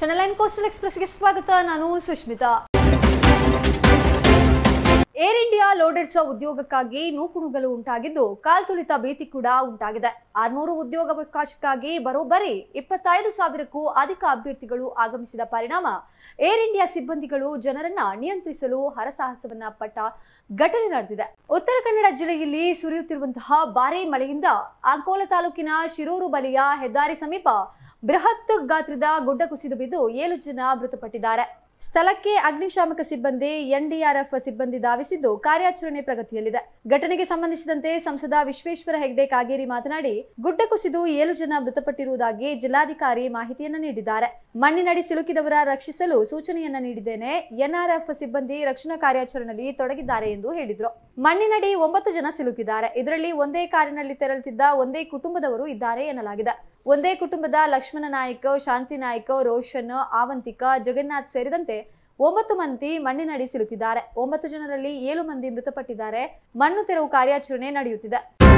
Channel line coastal ಎಕ್ಸ್ಪ್ರೆಸ್ಗೆ ಸ್ವಾಗತ ನಾನು Sushmita air India loaders ಉದ್ಯೋಗಕ್ಕಾಗಿ ನೂಕುನುಗ್ಗಲು ಉಂಟಾಗಿದ್ದು ಕಾಲ್ತುಳಿತ ಭೀತಿ ಕೂಡ ಉಂಟಾಗಿದೆ ಆರ್ನೂರು ಉದ್ಯೋಗಾವಕಾಶಕ್ಕಾಗಿ ಬರೋಬ್ಬರಿ ಇಪ್ಪತ್ತೈದು ಸಾವಿರಕ್ಕೂ ಅಧಿಕ ಅಭ್ಯರ್ಥಿಗಳು ಆಗಮಿಸಿದ ಪರಿಣಾಮ ಏರ್ ಇಂಡಿಯಾ ಸಿಬ್ಬಂದಿಗಳು ಜನರನ್ನ ನಿಯಂತ್ರಿಸಲು ಹರಸಾಹಸವನ್ನ ಪಟ್ಟ ಘಟನೆ ನಡೆದಿದೆ ಉತ್ತರ ಕನ್ನಡ ಜಿಲ್ಲೆಯಲ್ಲಿ ಸುರಿಯುತ್ತಿರುವಂತಹ ಭಾರೀ ಮಳೆಯಿಂದ ಅಂಕೋಲ ತಾಲೂಕಿನ ಶಿರೂರು ಬಳಿಯ ಹೆದ್ದಾರಿ ಸಮೀಪ ಬೃಹತ್ ಗಾತ್ರದ ಗುಡ್ಡ ಕುಸಿದು ಬಿದ್ದು ಏಳು ಜನ ಮೃತಪಟ್ಟಿದ್ದಾರೆ ಸ್ಥಳಕ್ಕೆ ಅಗ್ನಿಶಾಮಕ ಸಿಬ್ಬಂದಿ ಎನ್ಡಿಆರ್ಎಫ್ ಸಿಬ್ಬಂದಿ ಧಾವಿಸಿದ್ದು ಕಾರ್ಯಾಚರಣೆ ಪ್ರಗತಿಯಲ್ಲಿದೆ ಘಟನೆಗೆ ಸಂಬಂಧಿಸಿದಂತೆ ಸಂಸದ ವಿಶ್ವೇಶ್ವರ ಹೆಗ್ಡೆ ಕಾಗೇರಿ ಮಾತನಾಡಿ ಗುಡ್ಡ ಕುಸಿದು ಏಳು ಜನ ಮೃತಪಟ್ಟಿರುವುದಾಗಿ ಜಿಲ್ಲಾಧಿಕಾರಿ ಮಾಹಿತಿಯನ್ನ ನೀಡಿದ್ದಾರೆ ಮಣ್ಣಿನಡಿ ಸಿಲುಕಿದವರ ರಕ್ಷಿಸಲು ಸೂಚನೆಯನ್ನ ನೀಡಿದ್ದೇನೆ ಎನ್ಆರ್ಎಫ್ ಸಿಬ್ಬಂದಿ ರಕ್ಷಣಾ ಕಾರ್ಯಾಚರಣೆಯಲ್ಲಿ ತೊಡಗಿದ್ದಾರೆ ಎಂದು ಹೇಳಿದ್ರು ಮಣ್ಣಿನಡಿ ಒಂಬತ್ತು ಜನ ಸಿಲುಕಿದ್ದಾರೆ ಇದರಲ್ಲಿ ಒಂದೇ ಕಾರಿನಲ್ಲಿ ತೆರಳುತ್ತಿದ್ದ ಒಂದೇ ಕುಟುಂಬದವರು ಇದ್ದಾರೆ ಎನ್ನಲಾಗಿದೆ ಒಂದೇ ಕುಟುಂಬದ ಲಕ್ಷ್ಮಣ ನಾಯ್ಕ ಶಾಂತಿ ನಾಯ್ಕ ರೋಷನ್ ಆವಂತಿಕ ಜಗನ್ನಾಥ್ ಸೇರಿದಂತೆ ಒಂಬತ್ತು ಮಂದಿ ಮಣ್ಣಿನಡಿ ಸಿಲುಕಿದ್ದಾರೆ ಒಂಬತ್ತು ಜನರಲ್ಲಿ ಏಳು ಮಂದಿ ಮೃತಪಟ್ಟಿದ್ದಾರೆ ಮಣ್ಣು ತೆರವು ಕಾರ್ಯಾಚರಣೆ ನಡೆಯುತ್ತಿದೆ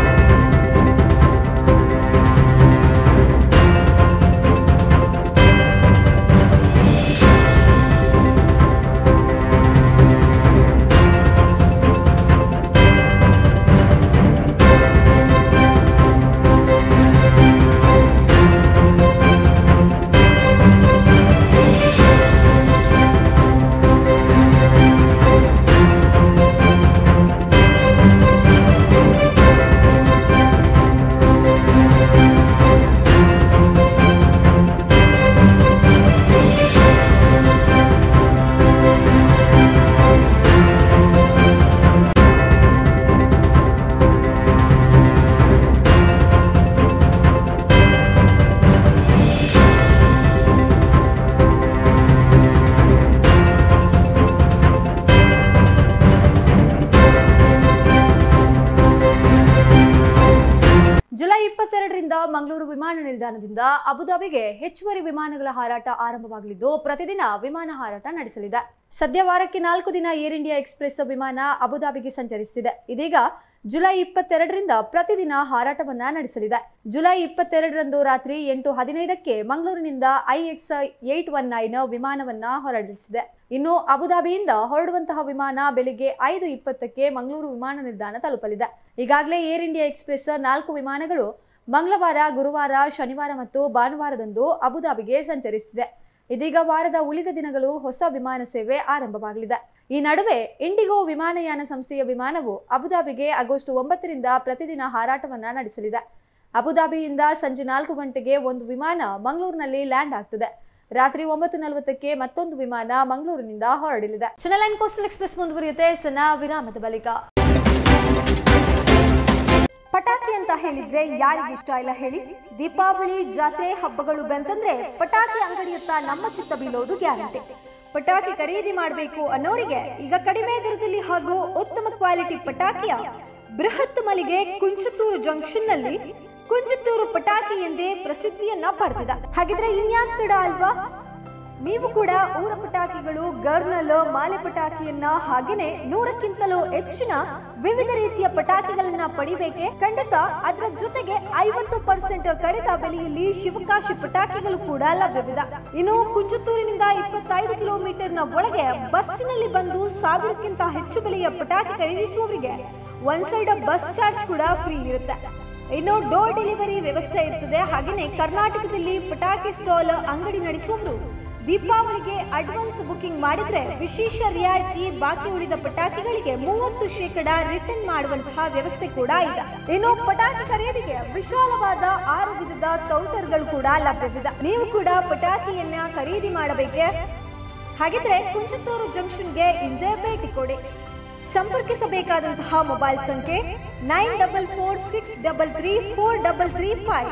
ಜುಲೈ ಇಪ್ಪತ್ತೆರಡರಿಂದ ಮಂಗಳೂರು ವಿಮಾನ ನಿಲ್ದಾಣದಿಂದ ಅಬುದಾಬಿಗೆ ಹೆಚ್ಚುವರಿ ವಿಮಾನಗಳ ಹಾರಾಟ ಆರಂಭವಾಗಲಿದ್ದು ಪ್ರತಿದಿನ ವಿಮಾನ ಹಾರಾಟ ನಡೆಸಲಿದೆ ಸದ್ಯ ವಾರಕ್ಕೆ ನಾಲ್ಕು ದಿನ ಏರ್ ಇಂಡಿಯಾ ಎಕ್ಸ್ಪ್ರೆಸ್ ವಿಮಾನ ಅಬುದಾಬಿಗೆ ಸಂಚರಿಸುತ್ತಿದೆ ಇದೀಗ ಜುಲೈ ಇಪ್ಪತ್ತೆರಡರಿಂದ ಪ್ರತಿದಿನ ಹಾರಾಟವನ್ನ ನಡೆಸಲಿದೆ ಜುಲೈ ಇಪ್ಪತ್ತೆರಡರಂದು ರಾತ್ರಿ ಎಂಟು ಹದಿನೈದಕ್ಕೆ ಮಂಗಳೂರಿನಿಂದ ಐಎಕ್ಸ್ ಏಟ್ ಒನ್ ನೈನ್ ವಿಮಾನವನ್ನ ಹೊರಡಿಸಿದೆ ಇನ್ನು ಅಬುದಾಬಿಯಿಂದ ಹೊರಡುವಂತಹ ವಿಮಾನ ಬೆಳಿಗ್ಗೆ ಐದು ಇಪ್ಪತ್ತಕ್ಕೆ ಮಂಗಳೂರು ವಿಮಾನ ನಿಲ್ದಾಣ ತಲುಪಲಿದೆ ಈಗಾಗಲೇ ಏರ್ ಇಂಡಿಯಾ ಎಕ್ಸ್ಪ್ರೆಸ್ ನಾಲ್ಕು ವಿಮಾನಗಳು ಮಂಗಳವಾರ ಗುರುವಾರ ಶನಿವಾರ ಮತ್ತು ಭಾನುವಾರದಂದು ಅಬುದಾಬಿಗೆ ಸಂಚರಿಸುತ್ತಿದೆ ಇದೀಗ ವಾರದ ಉಳಿದ ದಿನಗಳು ಹೊಸ ವಿಮಾನ ಸೇವೆ ಆರಂಭವಾಗಲಿದೆ ಈ ನಡುವೆ ಇಂಡಿಗೋ ವಿಮಾನಯಾನ ಸಂಸ್ಥೆಯ ವಿಮಾನವು ಅಬುದಾಬಿಗೆ ಆಗಸ್ಟ್ ಒಂಬತ್ತರಿಂದ ಪ್ರತಿದಿನ ಹಾರಾಟವನ್ನ ನಡೆಸಲಿದೆ ಅಬುದಾಬಿಯಿಂದ ಸಂಜೆ ನಾಲ್ಕು ಗಂಟೆಗೆ ಒಂದು ವಿಮಾನ ಮಂಗಳೂರಿನಲ್ಲಿ ಲ್ಯಾಂಡ್ ಆಗ್ತದೆ ರಾತ್ರಿ ಒಂಬತ್ತು ನಲವತ್ತಕ್ಕೆ ಮತ್ತೊಂದು ವಿಮಾನ ಮಂಗಳೂರಿನಿಂದ ಹೊರಡಲಿದೆ ಚಾನೆಲ್ ಲೈನ್ ಕೋಸ್ಟಲ್ ಎಕ್ಸ್ಪ್ರೆಸ್ ಮುಂದುವರಿಯುತ್ತೆ ಸಣ್ಣ ವಿರಾಮದ ಬಳಿಕ ಪಟಾಕಿ ಅಂತ ಹೇಳಿದ್ರೆ ಯಾರಿಗಿಷ್ಟ ಇಲ್ಲ ಹೇಳಿ ದೀಪಾವಳಿ ಜಾತ್ರೆ ಹಬ್ಬಗಳು ಬಂತಂದ್ರೆ ಪಟಾಕಿ ಅಂಗಡಿಯತ್ತ ನಮ್ಮ ಚಿತ್ತ ಬೀಳೋದು ಗ್ಯಾರಂಟಿ ಪಟಾಕಿ ಖರೀದಿ ಮಾಡಬೇಕು ಅನ್ನೋರಿಗೆ ಈಗ ಕಡಿಮೆ ದರದಲ್ಲಿ ಹಾಗೂ ಉತ್ತಮ ಕ್ವಾಲಿಟಿ ಪಟಾಕಿಯ ಬೃಹತ್ ಮಳಿಗೆ ಕುಂಚತೂರು ಜಂಕ್ಷನ್ ನಲ್ಲಿ ಕುಂಚತೂರು ಪಟಾಕಿ ಎಂದೇ ಪ್ರಸಿದ್ಧಿಯನ್ನ ಪಡೆದಿದೆ ಹಾಗಿದ್ರೆ ಇನ್ಯಾಕ್ ತಡ ಅಲ್ವಾ ನೀವು ಕೂಡ ಊರ ಪಟಾಕಿಗಳು ಗರ್ನಲ್ ಮಾಲೆ ಪಟಾಕಿಯನ್ನ ಹಾಗೇನೆ ನೂರಕ್ಕಿಂತಲೂ ಹೆಚ್ಚಿನ ವಿವಿಧ ರೀತಿಯ ಪಟಾಕಿಗಳನ್ನ ಪಡಿಬೇಕೆ ಖಂಡಿತ ಅದರ ಜೊತೆಗೆ ಐವತ್ತು ಪರ್ಸೆಂಟ್ ಕಡಿತ ಬೆಲೆಯಲ್ಲಿ ಶಿವಕಾಶಿ ಪಟಾಕಿಗಳು ಕೂಡ ಲಭ್ಯವಿದೆ ಇನ್ನು ಕುಂಚತೂರಿನಿಂದ ಇಪ್ಪತ್ತೈದು ಕಿಲೋಮೀಟರ್ ನ ಒಳಗೆ ಬಸ್ಸಿನಲ್ಲಿ ಬಂದು ಸಾವಿರಕ್ಕಿಂತ ಹೆಚ್ಚು ಬೆಲೆಯ ಪಟಾಕಿ ಖರೀದಿಸುವವರಿಗೆ ಒನ್ ಸೈಡ್ ಬಸ್ ಚಾರ್ಜ್ ಕೂಡ ಫ್ರೀ ಇರುತ್ತೆ ಇನ್ನು ಡೋರ್ ಡೆಲಿವರಿ ವ್ಯವಸ್ಥೆ ಇರ್ತದೆ ಹಾಗೇನೆ ಕರ್ನಾಟಕದಲ್ಲಿ ಪಟಾಕಿ ಸ್ಟಾಲ್ ಅಂಗಡಿ ನಡೆಸುವವರು ದೀಪಾವಳಿಗೆ ಅಡ್ವಾನ್ಸ್ ಬುಕಿಂಗ್ ಮಾಡಿದ್ರೆ ವಿಶೇಷ ರಿಯಾಯಿತಿ ಬಾಕಿ ಉಳಿದ ಪಟಾಕಿಗಳಿಗೆ ಮೂವತ್ತು ಶೇಕಡ ರಿಟರ್ನ್ ಮಾಡುವಂತಹ ವ್ಯವಸ್ಥೆ ಕೂಡ ಇದೆ ಇನ್ನು ಪಟಾಕಿ ಖರೀದಿಗೆ ವಿಶಾಲವಾದ ಆರು ವಿಧದ ಕೌಂಟರ್ಗಳು ಕೂಡ ಲಭ್ಯವಿದೆ ನೀವು ಕೂಡ ಪಟಾಕಿಯನ್ನ ಖರೀದಿ ಮಾಡಬೇಕೆ ಹಾಗಿದ್ರೆ ಕುಂಚತೂರು ಜಂಕ್ಷನ್ಗೆ ಇಂದೇ ಭೇಟಿ ಕೊಡಿ ಸಂಪರ್ಕಿಸಬೇಕಾದಂತಹ ಮೊಬೈಲ್ ಸಂಖ್ಯೆ nine double four six double three four double three five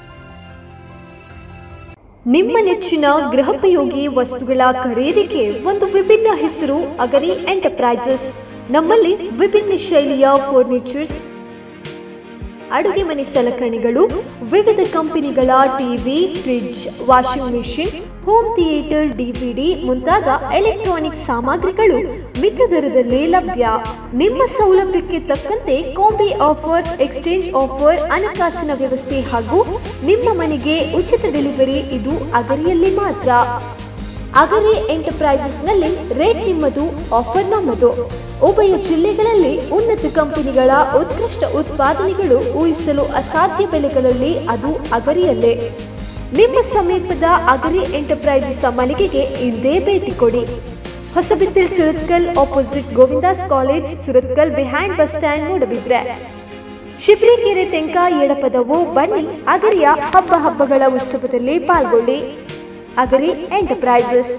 ನಿಮ್ಮ ನೆಚ್ಚಿನ ಗೃಹೋಪಯೋಗಿ ವಸ್ತುಗಳ ಖರೀದಿಗೆ ಒಂದು ವಿಭಿನ್ನ ಹೆಸರು ಅಗರಿ ಎಂಟರ್ಪ್ರೈಸಸ್ ನಮ್ಮಲ್ಲಿ ವಿಭಿನ್ನ ಶೈಲಿಯ ಫರ್ನಿಚರ್ಸ್ ಅಡುಗೆ ಮನೆ ಸಲಕರಣೆಗಳು ವಿವಿಧ ಕಂಪನಿಗಳ TV fridge washing machine home theatre DVD ಮುಂತಾದ ಎಲೆಕ್ಟ್ರಾನಿಕ್ ಸಾಮಗ್ರಿಗಳು ಮಿತ ದರದಲ್ಲಿ ಲಭ್ಯ ನಿಮ್ಮ ಸೌಲಭ್ಯಕ್ಕೆ ತಕ್ಕಂತೆ ಕಾಂಬಿ ಆಫರ್ಸ್ ಎಕ್ಸ್ಚೇಂಜ್ ಆಫರ್ ಹಣಕಾಸಿನ ವ್ಯವಸ್ಥೆ ಹಾಗೂ ನಿಮ್ಮ ಮನೆಗೆ ಉಚಿತ ಡೆಲಿವರಿ ಇದು ಅಗರಿಯಲ್ಲಿ ಮಾತ್ರ ಅಗರಿ ಎಂಟರ್ಪ್ರೈಸಸ್ನಲ್ಲಿ ರೇಟ್ ನಿಮ್ಮದು ಆಫರ್ ನಮ್ಮದು ಉಭಯ ಜಿಲ್ಲೆಗಳಲ್ಲಿ ಉನ್ನತ ಕಂಪನಿಗಳ ಉತ್ಕೃಷ್ಟ ಉತ್ಪಾದನೆಗಳು ಊಹಿಸಲು ಅಸಾಧ್ಯ ಬೆಲೆಗಳಲ್ಲಿ ಅದು ಅಗರಿಯಲ್ಲೇ ನಿಮ್ಮ ಸಮೀಪದ ಅಗರಿ ಎಂಟರ್ಪ್ರೈಸಸ್ ಮಳಿಗೆಗೆ ಇಂದೇ ಭೇಟಿ ಕೊಡಿ Hosabettil Surathkal opposite Govindas college Surathkal behind bus stand Moodbidri Shibrikere Tenka Edapadavu ಬನ್ನಿ ಅಗರಿಯ ಹಬ್ಬ ಹಬ್ಬಗಳ ಉತ್ಸವದಲ್ಲಿ ಪಾಲ್ಗೊಳ್ಳಿ ಅಗರಿ ಎಂಟರ್ಪ್ರೈಸಸ್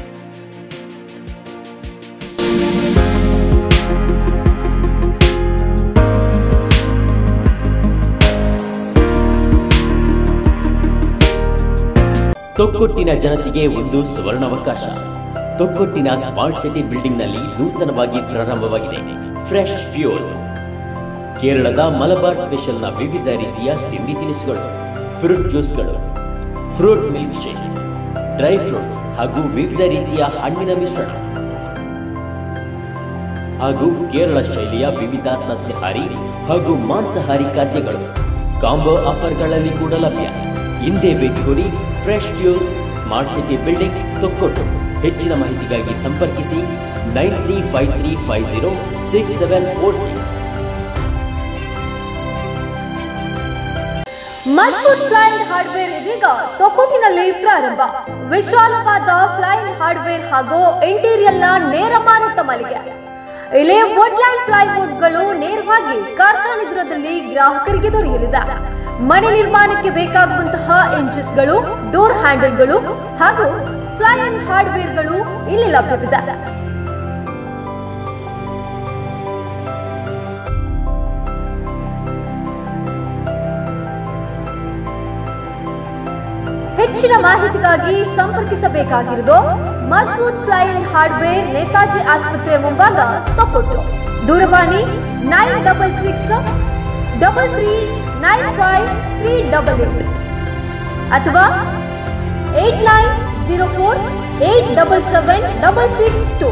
ತೊಕ್ಕೊಟ್ಟಿನ ಜನತೆಗೆ ಒಂದು ಸುವರ್ಣಾವಕಾಶ ತೊಕ್ಕೊಟ್ಟಿನ ಸ್ಮಾರ್ಟ್ ಸಿಟಿ ಬಿಲ್ಡಿಂಗ್ನಲ್ಲಿ ನೂತನವಾಗಿ ಪ್ರಾರಂಭವಾಗಿದೆ ಫ್ರೆಶ್ ಫ್ಯೂಲ್ ಕೇರಳದ ಮಲಬಾರ್ ಸ್ಪೆಷಲ್ನ ವಿವಿಧ ರೀತಿಯ ತಿಂಡಿ ತಿನಿಸುಗಳು ಫ್ರೂಟ್ ಜ್ಯೂಸ್ಗಳು fruit milk shake dry fruits ಹಾಗೂ ವಿವಿಧ ರೀತಿಯ ಹಣ್ಣಿನ ಮಿಶ್ರಣ ಹಾಗೂ ಕೇರಳ ಶೈಲಿಯ ವಿವಿಧ ಸಸ್ಯಾಹಾರಿ ಹಾಗೂ ಮಾಂಸಾಹಾರಿ ಖಾದ್ಯಗಳು ಕಾಂಬೋ ಆಫರ್ಗಳಲ್ಲಿ ಕೂಡ ಲಭ್ಯ ಹಿಂದೆ ಭೇಟಿ ಕೊಡಿ fresh fuel smart city building Thokkottu ಹೆಚ್ಚಿನ ಮಾಹಿತಿಗಾಗಿ ಸಂಪರ್ಕಿಸಿ nine three five three five zero six seven four six Majboot flying hardware ಇದೀಗ ತೊಕೋಟಿನಲ್ಲಿ ಪ್ರಾರಂಭ ವಿಶಾಲವಾದ ಫ್ಲೈಯಿಂಗ್ ಹಾರ್ಡ್ವೇರ್ ಹಾಗೂ ಇಂಟೀರಿಯರ್ನ ನೇರ ಮಾರಾಟ ಮಳಿಗೆ ಇಲ್ಲಿ ವುಡ್ಲ್ಯಾಂಡ್ ಫ್ಲೈವುಡ್ಗಳು ನೇರವಾಗಿ ಕಾರ್ಖಾನೆ ದರದಲ್ಲಿ ಗ್ರಾಹಕರಿಗೆ ದೊರೆಯಲಿದೆ ಮನೆ ನಿರ್ಮಾಣಕ್ಕೆ ಬೇಕಾಗುವಂತಹ ಇಂಚಸ್ಗಳು ಡೋರ್ ಹ್ಯಾಂಡಲ್ಗಳು ಹಾಗೂ ಫ್ಲೈಯಿಂಗ್ ಹಾರ್ಡ್ವೇರ್ಗಳು ಇಲ್ಲಿ ಲಭ್ಯವಿದೆ ಹೆಚ್ಚಿನ ಮಾಹಿತಿಗಾಗಿ ಸಂಪರ್ಕಿಸಬೇಕಾಗಿರುವುದು ಮಜಬೂತ್ ಫ್ಲೈಯಿಂಗ್ ಹಾರ್ಡ್ವೇರ್ ನೇತಾಜಿ ಆಸ್ಪತ್ರೆ ಮುಂಭಾಗ ತೊಕ್ಕೊಟ್ಟು ದೂರವಾಣಿ nine double six double three nine five three double eight ಅಥವಾ eight nine zero four eight double seven double six two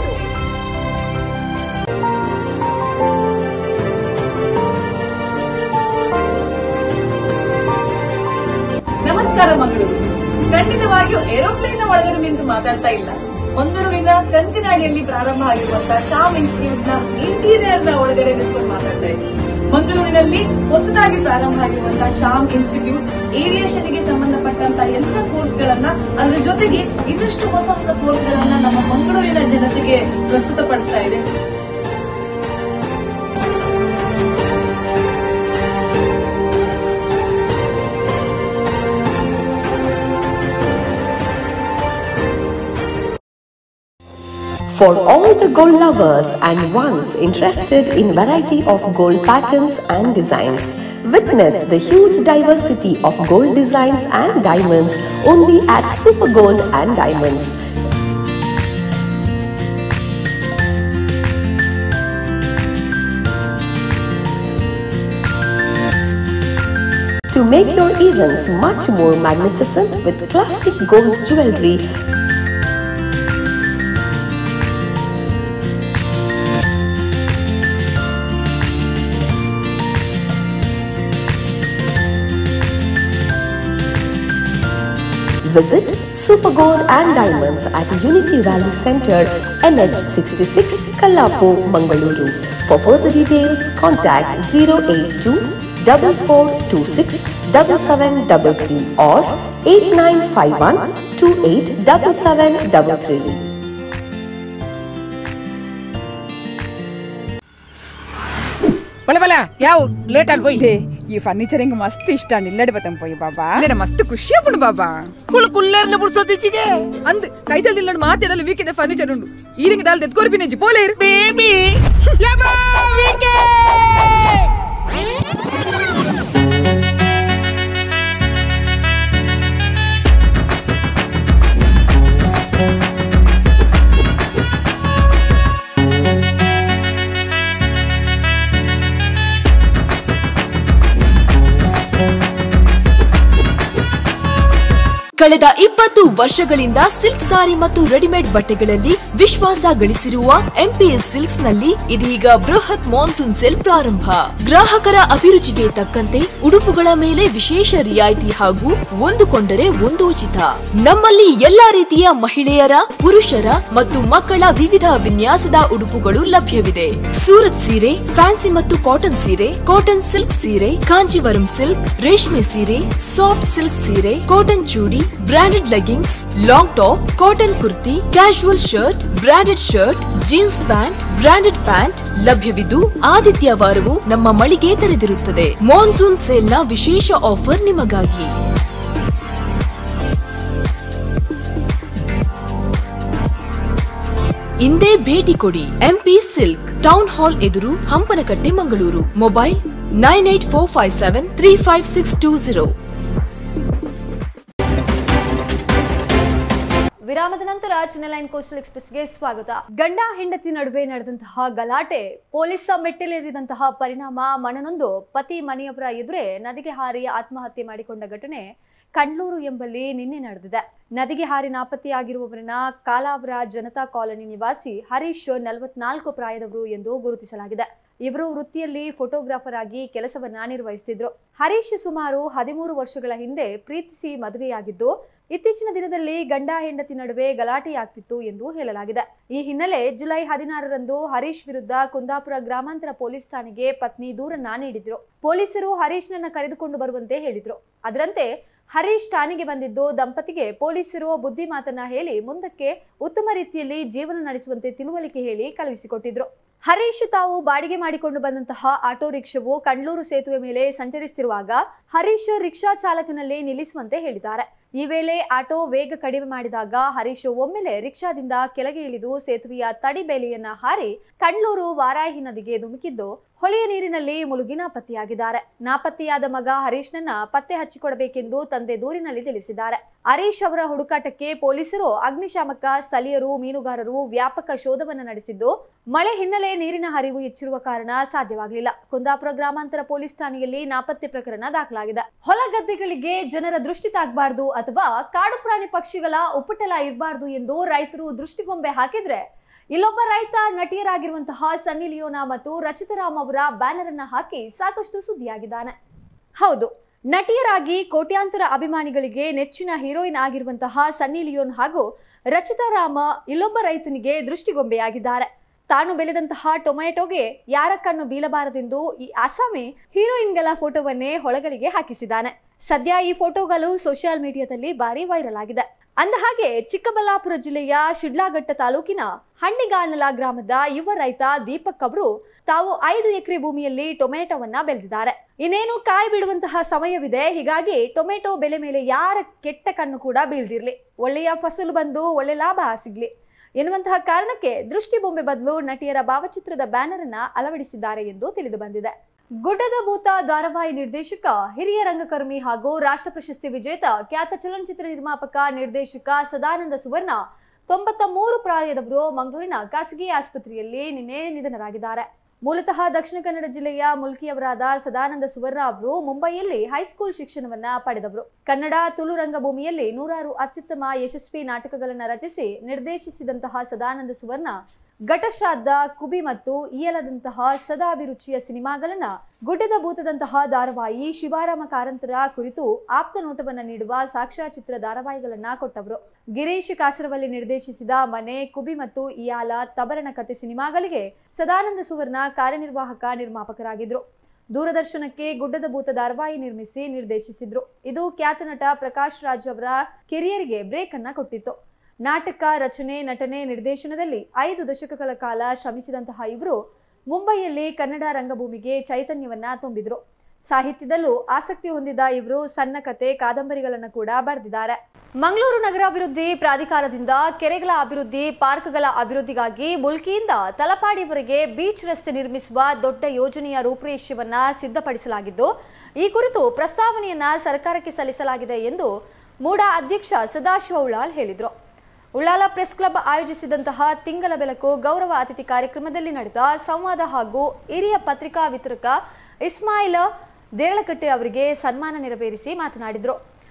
ನಮಸ್ಕಾರ ಮಂಗಳೂರು ಖಂಡಿತವಾಗಿಯೂ ಏರೋಪ್ಲೇನ್ ಒಳಗಡೆ ನಿಂತು ಮಾತಾಡ್ತಾ ಇಲ್ಲ ಮಂಗಳೂರಿನ ಕಂಕನಾಡಿಯಲ್ಲಿ ಪ್ರಾರಂಭ ಆಗಿರುವಂತಹ ಶಾಮ್ ಇನ್ಸ್ಟಿಟ್ಯೂಟ್ ನ ಇಂಟೀರಿಯರ್ ನ ಒಳಗಡೆ ನಿಂತ್ಕೊಂಡು ಮಾತಾಡ್ತಾ ಇದ್ದೀನಿ ಮಂಗಳೂರಿನಲ್ಲಿ ಹೊಸದಾಗಿ ಪ್ರಾರಂಭ ಆಗಿರುವಂತಹ ಶಾಮ್ ಇನ್ಸ್ಟಿಟ್ಯೂಟ್ ಏವಿಯೇಷನ್ ಗೆ ಸಂಬಂಧಪಟ್ಟಂತಹ ಎಲ್ಲ ಕೋರ್ಸ್ ಗಳನ್ನ ಅದರ ಜೊತೆಗೆ ಇನ್ನಷ್ಟು ಹೊಸ ಹೊಸ ಕೋರ್ಸ್ ಗಳನ್ನ ನಮ್ಮ ಮಂಗಳೂರಿನ ಜನತೆಗೆ ಪ್ರಸ್ತುತಪಡಿಸ್ತಾ ಇದೆ For all the gold lovers and ones interested in variety of gold patterns and designs, witness the huge diversity of gold designs and diamonds only at Super Gold and Diamonds. To make your events much more magnificent with classic gold jewelry Visit Super Gold and Diamonds at Unity Valley Center, NH66, Kallapu, Mangaluru. For further details, contact 082 4426 7733 or 8951 287733. ಬಲೆ ಬಲೆ ಯಾವ late ಆಗಿ పోయి they, ఈ furniture ఇంక మస్తు ఇష్టాన్ని ఇల్లడి పోతాం పోయి బాబా లేదా మస్తు ಖುಷಿ ಆಗ್ಬಿಡು ಬಾಬಾ ಫುಲ್ ಕುಲ್ಲೇರ್ನ ಬಿಡ್ಸೋದಿಚ್ಚಿಗೆ ಅಂದ್ ಕೈತಲ್ ಇಲ್ಲಡ್ ಮಾತಾಡಲು ವೀಕಿದೆ ಫರ್ನಿಚರ್ ಉಂಡು ಈರಿಂಗ ದಾಲ್ ತೆತ್ಕೋರ್ ಬಿನೆಜಿ ಪೋಲೇರ್ ಬೇಬಿ ಕಳೆದ ಇಪ್ಪತ್ತು ವರ್ಷಗಳಿಂದ ಸಿಲ್ಕ್ ಸಾರಿ ಮತ್ತು ರೆಡಿಮೇಡ್ ಬಟ್ಟೆಗಳಲ್ಲಿ ವಿಶ್ವಾಸ ಗಳಿಸಿರುವ ಎಂಪಿಎಸ್ ಸಿಲ್ಕ್ಸ್ ನಲ್ಲಿ ಇದೀಗ ಬೃಹತ್ ಮಾನ್ಸೂನ್ ಸೇಲ್ ಪ್ರಾರಂಭ ಗ್ರಾಹಕರ ಅಭಿರುಚಿಗೆ ತಕ್ಕಂತೆ ಉಡುಪುಗಳ ಮೇಲೆ ವಿಶೇಷ ರಿಯಾಯಿತಿ ಹಾಗೂ ಒಂದು ಕೊಂಡರೆ ಒಂದು ಉಚಿತ ನಮ್ಮಲ್ಲಿ ಎಲ್ಲಾ ರೀತಿಯ ಮಹಿಳೆಯರ ಪುರುಷರ ಮತ್ತು ಮಕ್ಕಳ ವಿವಿಧ ವಿನ್ಯಾಸದ ಉಡುಪುಗಳು ಲಭ್ಯವಿದೆ ಸೂರತ್ ಸೀರೆ ಫ್ಯಾನ್ಸಿ ಮತ್ತು ಕಾಟನ್ ಸೀರೆ ಕಾಟನ್ ಸಿಲ್ಕ್ ಸೀರೆ ಕಾಂಜೀವರಂ ಸಿಲ್ಕ್ ರೇಷ್ಮೆ ಸೀರೆ ಸಾಫ್ಟ್ ಸಿಲ್ಕ್ ಸೀರೆ cotton chudi branded leggings long top cotton kurti casual shirt branded shirt jeans pant branded pant ಲಭ್ಯವಿದ್ದು ಆದಿತ್ಯವಾರವೂ ನಮ್ಮ ಮಳಿಗೆ ತೆರೆದಿರುತ್ತದೆ ಮಾನ್ಸೂನ್ ಸೇಲ್ನ ವಿಶೇಷ ಆಫರ್ ನಿಮಗಾಗಿ ಇಂದೇ ಭೇಟಿ ಕೊಡಿ ಎಂಪಿ ಸಿಲ್ಕ್ ಟೌನ್ ಹಾಲ್ ಎದುರು Hampankatta Mangaluru mobile nine eight four five seven three five six two zero ವಿರಾಮದ ನಂತರ ಚೆನ್ನಲೈನ್ ಕೋಸ್ಟಲ್ ಎಕ್ಸ್ಪ್ರೆಸ್ಗೆ ಸ್ವಾಗತ ಗಂಡ ಹೆಂಡತಿ ನಡುವೆ ನಡೆದಂತಹ ಗಲಾಟೆ ಪೊಲೀಸ ಮೆಟ್ಟಿಲೇರಿದಂತಹ ಪರಿಣಾಮ ಮನನೊಂದು ಪತಿ ಮನೆಯವರ ಎದುರೇ ನದಿಗೆ ಹಾರಿ ಆತ್ಮಹತ್ಯೆ ಮಾಡಿಕೊಂಡ ಘಟನೆ ಕಂಡ್ಲೂರು ಎಂಬಲ್ಲಿ ನಿನ್ನೆ ನಡೆದಿದೆ ನದಿಗೆ ಹಾರಿ ನಾಪತ್ತೆಯಾಗಿರುವವರನ್ನ ಕಾಲಾವರ ಜನತಾ ಕಾಲನಿ ನಿವಾಸಿ ಹರೀಶ್ ನಲವತ್ನಾಲ್ಕು ಪ್ರಾಯದವರು ಎಂದು ಗುರುತಿಸಲಾಗಿದೆ ಇವರು ವೃತ್ತಿಯಲ್ಲಿ ಫೋಟೋಗ್ರಾಫರ್ ಆಗಿ ಕೆಲಸವನ್ನ ನಿರ್ವಹಿಸುತ್ತಿದ್ರು ಹರೀಶ್ ಸುಮಾರು ಹದಿಮೂರು ವರ್ಷಗಳ ಹಿಂದೆ ಪ್ರೀತಿಸಿ ಮದುವೆಯಾಗಿದ್ದು ಇತ್ತೀಚಿನ ದಿನದಲ್ಲಿ ಗಂಡ ಹೆಂಡತಿ ನಡುವೆ ಗಲಾಟೆಯಾಗ್ತಿತ್ತು ಎಂದು ಹೇಳಲಾಗಿದೆ ಈ ಹಿನ್ನೆಲೆ ಜುಲೈ ಹದಿನಾರರಂದು ಹರೀಶ್ ವಿರುದ್ಧ ಕುಂದಾಪುರ ಗ್ರಾಮಾಂತರ ಪೊಲೀಸ್ ಠಾಣೆಗೆ ಪತ್ನಿ ದೂರನ್ನ ನೀಡಿದ್ರು ಪೊಲೀಸರು ಹರೀಶ್ನನ್ನ ಕರೆದುಕೊಂಡು ಬರುವಂತೆ ಹೇಳಿದ್ರು ಅದರಂತೆ ಹರೀಶ್ ಠಾಣೆಗೆ ಬಂದಿದ್ದು ದಂಪತಿಗೆ ಪೊಲೀಸರು ಬುದ್ಧಿ ಮಾತನ್ನ ಹೇಳಿ ಮುಂದಕ್ಕೆ ಉತ್ತಮ ರೀತಿಯಲ್ಲಿ ಜೀವನ ನಡೆಸುವಂತೆ ತಿಳುವಳಿಕೆ ಹೇಳಿ ಕಳುಹಿಸಿಕೊಟ್ಟಿದ್ರು ಹರೀಶ್ ತಾವು ಬಾಡಿಗೆ ಮಾಡಿಕೊಂಡು ಬಂದಂತಹ ಆಟೋ ರಿಕ್ಷಾವು ಕಂಡ್ಲೂರು ಸೇತುವೆ ಮೇಲೆ ಸಂಚರಿಸುತ್ತಿರುವಾಗ ಹರೀಶ್ ರಿಕ್ಷಾ ಚಾಲಕನಲ್ಲಿ ನಿಲ್ಲಿಸುವಂತೆ ಹೇಳಿದ್ದಾರೆ ಈ ವೇಳೆ ಆಟೋ ವೇಗ ಕಡಿಮೆ ಮಾಡಿದಾಗ ಹರೀಶ್ ಒಮ್ಮೆಲೆ ರಿಕ್ಷಾದಿಂದ ಕೆಳಗೆ ಇಳಿದು ಸೇತುವೆಯ ತಡಿ ಬೇಲಿಯನ್ನ ಹಾರಿ ಕಂಡ್ಲೂರು ವಾರಾಹಿ ನದಿಗೆ ಧುಮುಕಿದ್ದು ಹೊಳೆಯ ನೀರಿನಲ್ಲಿ ಮುಳುಗಿ ನಾಪತ್ತೆಯಾಗಿದ್ದಾರೆ ನಾಪತ್ತೆಯಾದ ಮಗ ಹರೀಶ್ನನ್ನ ಪತ್ತೆ ಹಚ್ಚಿಕೊಡಬೇಕೆಂದು ತಂದೆ ದೂರಿನಲ್ಲಿ ತಿಳಿಸಿದ್ದಾರೆ ಹರೀಶ್ ಅವರ ಹುಡುಕಾಟಕ್ಕೆ ಪೊಲೀಸರು ಅಗ್ನಿಶಾಮಕ ಸ್ಥಳೀಯರು ಮೀನುಗಾರರು ವ್ಯಾಪಕ ಶೋಧವನ್ನ ನಡೆಸಿದ್ದು ಮಳೆ ಹಿನ್ನೆಲೆ ನೀರಿನ ಹರಿವು ಹೆಚ್ಚಿರುವ ಕಾರಣ ಸಾಧ್ಯವಾಗಲಿಲ್ಲ ಕುಂದಾಪುರ ಗ್ರಾಮಾಂತರ ಪೊಲೀಸ್ ಠಾಣೆಯಲ್ಲಿ ನಾಪತ್ತೆ ಪ್ರಕರಣ ದಾಖಲಾಗಿದೆ ಹೊಲ ಗದ್ದೆಗಳಿಗೆ ಜನರ ದೃಷ್ಟಿ ತಾಗಬಾರ್ದು ಅಥವಾ ಕಾಡು ಪ್ರಾಣಿ ಪಕ್ಷಿಗಳ ಉಪಟಳ ಇರಬಾರ್ದು ಎಂದು ರೈತರು ದೃಷ್ಟಿಗೊಂಬೆ ಹಾಕಿದ್ರೆ ಇಲ್ಲೊಬ್ಬ ರೈತ ನಟಿಯರಾಗಿರುವಂತಹ ಸನ್ನಿ ಲಿಯೋನಾ ಮತ್ತು ರಚಿತರಾಮ್ ಅವರ ಬ್ಯಾನರ್ ಅನ್ನ ಹಾಕಿ ಸಾಕಷ್ಟು ಸುದ್ದಿಯಾಗಿದ್ದಾನೆ ಹೌದು ನಟಿಯರಾಗಿ ಕೋಟ್ಯಾಂತರ ಅಭಿಮಾನಿಗಳಿಗೆ ನೆಚ್ಚಿನ ಹೀರೋಯಿನ್ ಆಗಿರುವಂತಹ ಸನ್ನಿ ಲಿಯೋನ್ ಹಾಗೂ ರಚಿತಾ ರಾಮ ಇಲ್ಲೊಬ್ಬ ರೈತನಿಗೆ ದೃಷ್ಟಿಗೊಂಬೆಯಾಗಿದ್ದಾರೆ ತಾನು ಬೆಳೆದಂತಹ ಟೊಮೆಟೊಗೆ ಯಾರ ಕಣ್ಣು ಬೀಳಬಾರದೆಂದು ಈ ಅಸಾಮಿ ಹೀರೋಯಿನ್ಗಳ ಫೋಟೋವನ್ನೇ ಹೊಳಗಳಿಗೆ ಹಾಕಿಸಿದ್ದಾನೆ ಸದ್ಯ ಈ ಫೋಟೋಗಳು ಸೋಷಿಯಲ್ ಮೀಡಿಯಾದಲ್ಲಿ ಭಾರಿ ವೈರಲ್ ಆಗಿದೆ ಅಂದ ಹಾಗೆ ಚಿಕ್ಕಬಳ್ಳಾಪುರ ಜಿಲ್ಲೆಯ ಶಿಡ್ಲಾಘಟ್ಟ ತಾಲೂಕಿನ ಹಣ್ಣಿಗಾನಲ ಗ್ರಾಮದ ಯುವ ರೈತ ದೀಪಕ್ ಅವರು ತಾವು ಐದು ಎಕರೆ ಭೂಮಿಯಲ್ಲಿ ಟೊಮೆಟೊವನ್ನ ಬೆಳೆದಿದ್ದಾರೆ ಇನ್ನೇನು ಕಾಯಿ ಬಿಡುವಂತಹ ಸಮಯವಿದೆ ಹೀಗಾಗಿ ಟೊಮೆಟೊ ಬೆಲೆ ಮೇಲೆ ಯಾರ ಕೆಟ್ಟ ಕಣ್ಣು ಕೂಡ ಬೀಳ್ದಿರ್ಲಿ ಒಳ್ಳೆಯ ಫಸಲು ಬಂದು ಒಳ್ಳೆ ಲಾಭ ಸಿಗ್ಲಿ ಎನ್ನುವಂತಹ ಕಾರಣಕ್ಕೆ ದೃಷ್ಟಿ ಬೊಂಬೆ ಬದಲು ನಟಿಯರ ಭಾವಚಿತ್ರದ ಬ್ಯಾನರ್ ಅನ್ನ ಅಳವಡಿಸಿದ್ದಾರೆ ಎಂದು ತಿಳಿದು ಬಂದಿದೆ ಗುಡ್ಡದ ಭೂತ ಧಾರಾವಾಹಿ ನಿರ್ದೇಶಕ ಹಿರಿಯ ರಂಗಕರ್ಮಿ ಹಾಗೂ ರಾಷ್ಟ್ರ ಪ್ರಶಸ್ತಿ ವಿಜೇತ ಖ್ಯಾತ ಚಲನಚಿತ್ರ ನಿರ್ಮಾಪಕ ನಿರ್ದೇಶಕ ಸದಾನಂದ ಸುವರ್ಣ ತೊಂಬತ್ತ ಮೂರು ಪ್ರಾಯದವರು ಮಂಗಳೂರಿನ ಖಾಸಗಿ ಆಸ್ಪತ್ರೆಯಲ್ಲಿ ನಿನ್ನೆ ನಿಧನರಾಗಿದ್ದಾರೆ ಮೂಲತಃ ದಕ್ಷಿಣ ಕನ್ನಡ ಜಿಲ್ಲೆಯ ಮುಲ್ಕಿಯವರಾದ ಸದಾನಂದ ಸುವರ್ಣ ಅವರು ಮುಂಬೈಯಲ್ಲಿ ಹೈಸ್ಕೂಲ್ ಶಿಕ್ಷಣವನ್ನ ಪಡೆದವರು ಕನ್ನಡ ತುಳು ರಂಗಭೂಮಿಯಲ್ಲಿ ನೂರಾರು ಅತ್ಯುತ್ತಮ ಯಶಸ್ವಿ ನಾಟಕಗಳನ್ನು ರಚಿಸಿ ನಿರ್ದೇಶಿಸಿದಂತಹ ಸದಾನಂದ ಸುವರ್ಣ ಘಟಶ್ರಾದ್ದ ಕುಬಿ ಮತ್ತು ಈಯಲದಂತಹ ಸದಾಭಿರುಚಿಯ ಸಿನಿಮಾಗಳನ್ನ ಗುಡ್ಡದ ಭೂತದಂತಹ ಧಾರಾವಾಹಿ ಶಿವಾರಾಮ ಕಾರಂತರ ಕುರಿತು ಆಪ್ತ ನೋಟವನ್ನ ನೀಡುವ ಸಾಕ್ಷ್ಯಚಿತ್ರ ಧಾರಾವಾಹಿಗಳನ್ನ ಕೊಟ್ಟವರು ಗಿರೀಶ್ ಕಾಸರವಲ್ಲಿ ನಿರ್ದೇಶಿಸಿದ ಮನೆ ಕುಬಿ ಮತ್ತು ಇಯಾಲ ತಬರನ ಕತೆ ಸಿನಿಮಾಗಳಿಗೆ ಸದಾನಂದ ಸುವರ್ಣ ಕಾರ್ಯನಿರ್ವಾಹಕ ನಿರ್ಮಾಪಕರಾಗಿದ್ರು ದೂರದರ್ಶನಕ್ಕೆ ಗುಡ್ಡದ ಭೂತ ಧಾರಾವಾಹಿ ನಿರ್ಮಿಸಿ ನಿರ್ದೇಶಿಸಿದ್ರು ಇದು ಖ್ಯಾತ ನಟ ಪ್ರಕಾಶ್ ರಾಜ್ ಅವರ ಕೆರಿಯರ್ಗೆ ಬ್ರೇಕ್ ಅನ್ನ ಕೊಟ್ಟಿತ್ತು ನಾಟಕ ರಚನೆ ನಟನೆ ನಿರ್ದೇಶನದಲ್ಲಿ ಐದು ದಶಕಗಳ ಕಾಲ ಶ್ರಮಿಸಿದಂತಹ ಇವರು ಮುಂಬೈಯಲ್ಲಿ ಕನ್ನಡ ರಂಗಭೂಮಿಗೆ ಚೈತನ್ಯವನ್ನ ತುಂಬಿದ್ರು ಸಾಹಿತ್ಯದಲ್ಲೂ ಆಸಕ್ತಿ ಹೊಂದಿದ ಇವರು ಸಣ್ಣ ಕತೆ ಕಾದಂಬರಿಗಳನ್ನು ಕೂಡ ಬರೆದಿದ್ದಾರೆ ಮಂಗಳೂರು ನಗರಾಭಿವೃದ್ಧಿ ಪ್ರಾಧಿಕಾರದಿಂದ ಕೆರೆಗಳ ಅಭಿವೃದ್ಧಿ ಪಾರ್ಕ್ಗಳ ಅಭಿವೃದ್ಧಿಗಾಗಿ ಮುಲ್ಕಿಯಿಂದ ತಲಪಾಡಿವರೆಗೆ ಬೀಚ್ ರಸ್ತೆ ನಿರ್ಮಿಸುವ ದೊಡ್ಡ ಯೋಜನೆಯ ರೂಪುರೇಷೆಯನ್ನ ಸಿದ್ಧಪಡಿಸಲಾಗಿದ್ದು ಈ ಕುರಿತು ಪ್ರಸ್ತಾವನೆಯನ್ನ ಸರ್ಕಾರಕ್ಕೆ ಸಲ್ಲಿಸಲಾಗಿದೆ ಎಂದು ಮೂಡಾ ಅಧ್ಯಕ್ಷ ಸದಾಶಿವ ಉಳ್ಳಾಲ್ ಹೇಳಿದರು ಉಳ್ಳಾಲ ಪ್ರೆಸ್ ಕ್ಲಬ್ ಆಯೋಜಿಸಿದಂತಹ ತಿಂಗಳ ಬೆಳಕು ಗೌರವ ಅತಿಥಿ ಕಾರ್ಯಕ್ರಮದಲ್ಲಿ ನಡೆದ ಸಂವಾದ ಹಾಗೂ ಹಿರಿಯ ಪತ್ರಿಕಾ ವಿತರಕ ಇಸ್ಮಾಯಿಲ್ ದೇರಳಕಟ್ಟೆ ಅವರಿಗೆ ಸನ್ಮಾನ ನೆರವೇರಿಸಿ ಮಾತನಾಡಿದರು